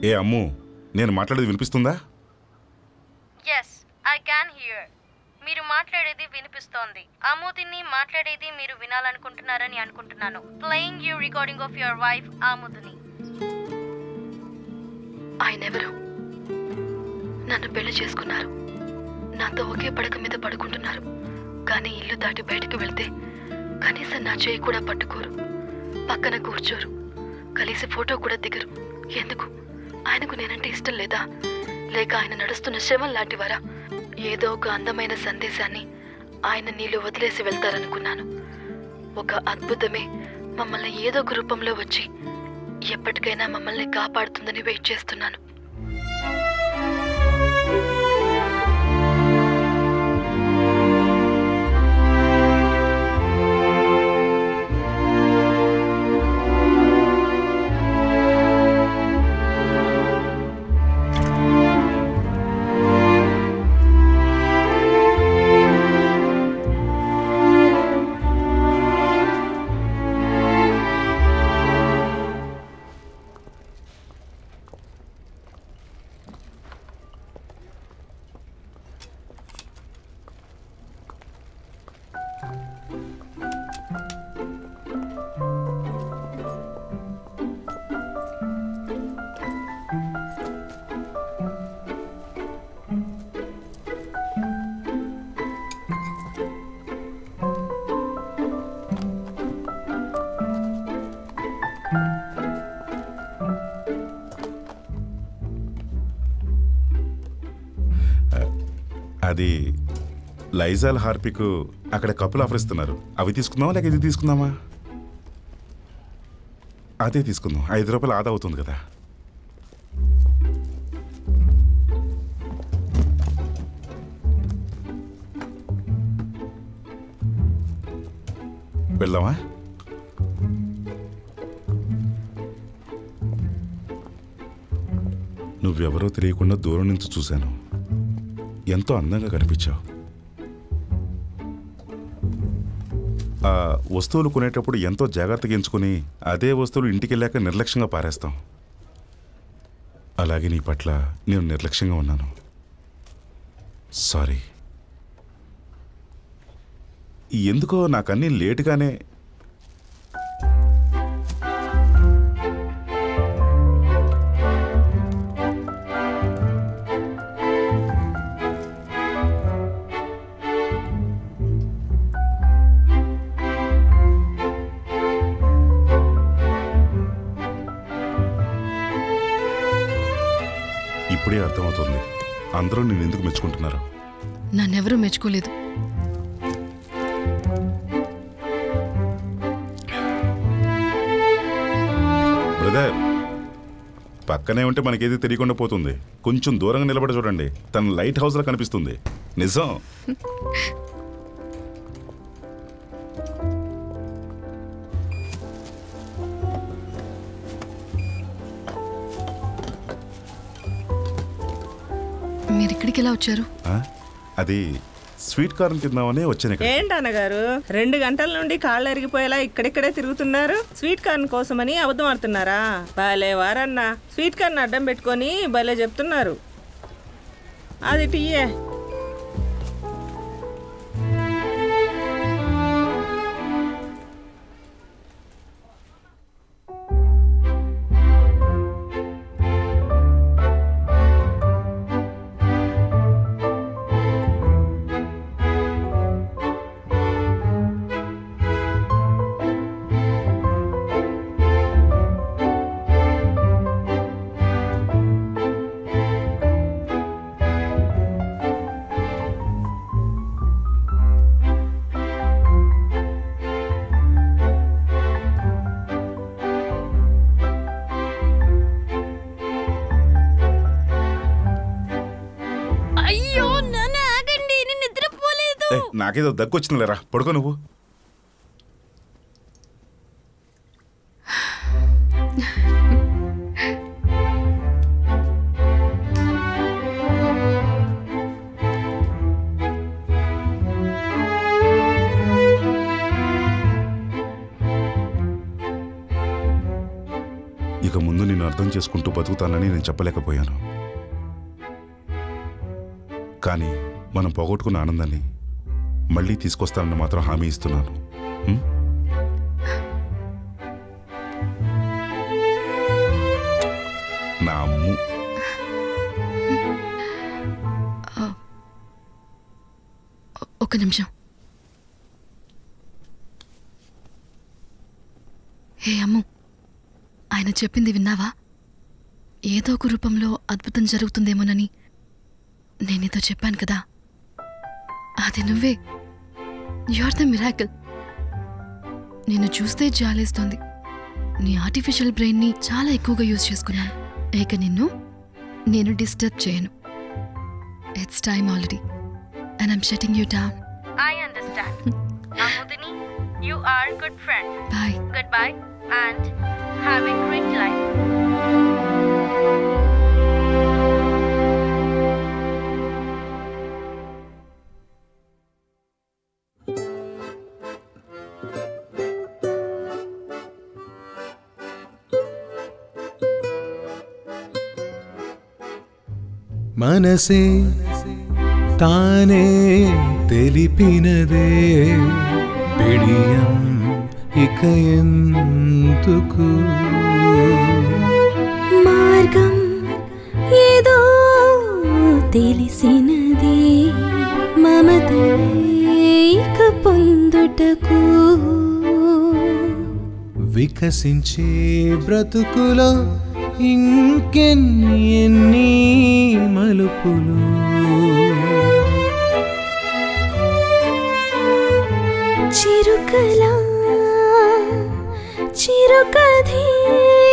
ఏ అమ్ము నేను మాట్లాడేది వినిపిస్తుందా ఎస్ ఐ క్యాన్ హియర్ మీరు మాట్లాడేది వినిపిస్తోంది ఆమోదిని మాట్లాడేది మీరు వినాలనుకుంటున్నారని అనుకుంటున్నాను playing you recording of your wife Amodini ఆయన ఎవరు నన్ను పెళ్లి చేసుకున్నారు నాతో ఒకే పడక మీద పడుకుంటున్నారు కానీ ఇల్లు దాటి బయటకు వెళ్తే కనీసం నా చేయి కూడా పట్టుకోరు పక్కన కూర్చోరు కలిసి ఫోటో కూడా దిగరు ఎందుకు ఆయనకు నేనంటే ఇష్టం లేదా లేక ఆయన నడుస్తున్న శవం లాంటివారా ఏదో ఒక అందమైన సందేశాన్ని ఆయన నీళ్ళు వదిలేసి వెళ్తారనుకున్నాను ఒక అద్భుతమే మమ్మల్ని ఏదో ఒక రూపంలో వచ్చి ఎప్పటికైనా మమ్మల్ని కాపాడుతుందని వెయిట్ చేస్తున్నాను అది లైజాల్ హార్పిక్ అక్కడ కప్పులు ఆఫర్ ఇస్తున్నారు అవి తీసుకుందామా లేక ఇది తీసుకుందామా అదే తీసుకుందాం ఐదు రూపాయలు ఆదా అవుతుంది కదా వెళ్దామా నువ్వెవరో తెలియకుండా దూరం నుంచి చూశాను ఎంతో అందంగా కనిపించావు ఆ వస్తువులు కొనేటప్పుడు ఎంతో జాగ్రత్తగా ఎంచుకుని అదే వస్తువులు ఇంటికి వెళ్ళాక నిర్లక్ష్యంగా పారేస్తాం అలాగే నీ పట్ల నేను నిర్లక్ష్యంగా ఉన్నాను సారీ ఎందుకో నాకన్నీ లేటుగానే ఇప్పుడే అర్థమవుతుంది అందరూ నేను ఎందుకు మెచ్చుకుంటున్నారు నన్నెవరూ మెచ్చుకోలేదు బ్రదర్ పక్కనే ఉంటే మనకేది తెలియకుండా పోతుంది కొంచెం దూరంగా నిలబడి చూడండి తన లైట్ హౌస్లో కనిపిస్తుంది నిజం మీరు ఇక్కడికి ఎలా వచ్చారు ఆ? అది స్వీట్ కార్న్ తిందామని వచ్చాను ఇక్కడ ఏంటన్నగారు రెండు గంటల నుండి కాళ్ళు అరిగిపోయేలా ఇక్కడిక్కడే తిరుగుతున్నారు స్వీట్ కార్న్ కోసమని అబద్ధం ఆడుతున్నారా భలే వారన్నా స్వీట్ కార్న్ అడ్డం పెట్టుకొని భలే చెప్తున్నారు అది టీయే అయ్యో నాన్న ఆగండి నేను నిద్రపోలేదు ఏ, నాకేదో దగ్గు వచ్చింది లేరా పడుకో నువ్వు ఇక ముందు నీ నిన్ను అర్థం చేసుకుంటూ బతుకుతానని నేను చెప్పలేకపోయాను కానీ మనం పోగొట్టుకున్న ఆనందాన్ని మళ్ళీ తీసుకొస్తానని మాత్రం హామీ ఇస్తున్నాను ఉం? నా అమ్ము ఒక నిమిషం హే అమ్ము ఆయన చెప్పింది విన్నావా ఏదో ఒక రూపంలో అద్భుతం జరుగుతుందేమోనని నేనేదో చెప్పాను కదా అది నువ్వే ఆర్ ద మిరాకిల్ నిన్ను చూస్తే జాలేస్తోంది నీ ఆర్టిఫిషియల్ బ్రెయిన్ని చాలా ఎక్కువగా యూజ్ చేసుకున్నాను ఇక నిన్ను నేను డిస్టర్బ్ చేయను it's time already and I'm shutting you down I understand. Amudini, you are a good friend. Bye. Goodbye and have a great life. మనసే తానే తెలిపినదే పిడియం ఇక ఎందుకు మార్గం ఏదో తెలిసినది మమతనే ఇక పొందుటకు వికసించే బ్రతుకులో ఇంకెన్ని ఎన్ని మలుపులు చిరుకలా చిరుకథే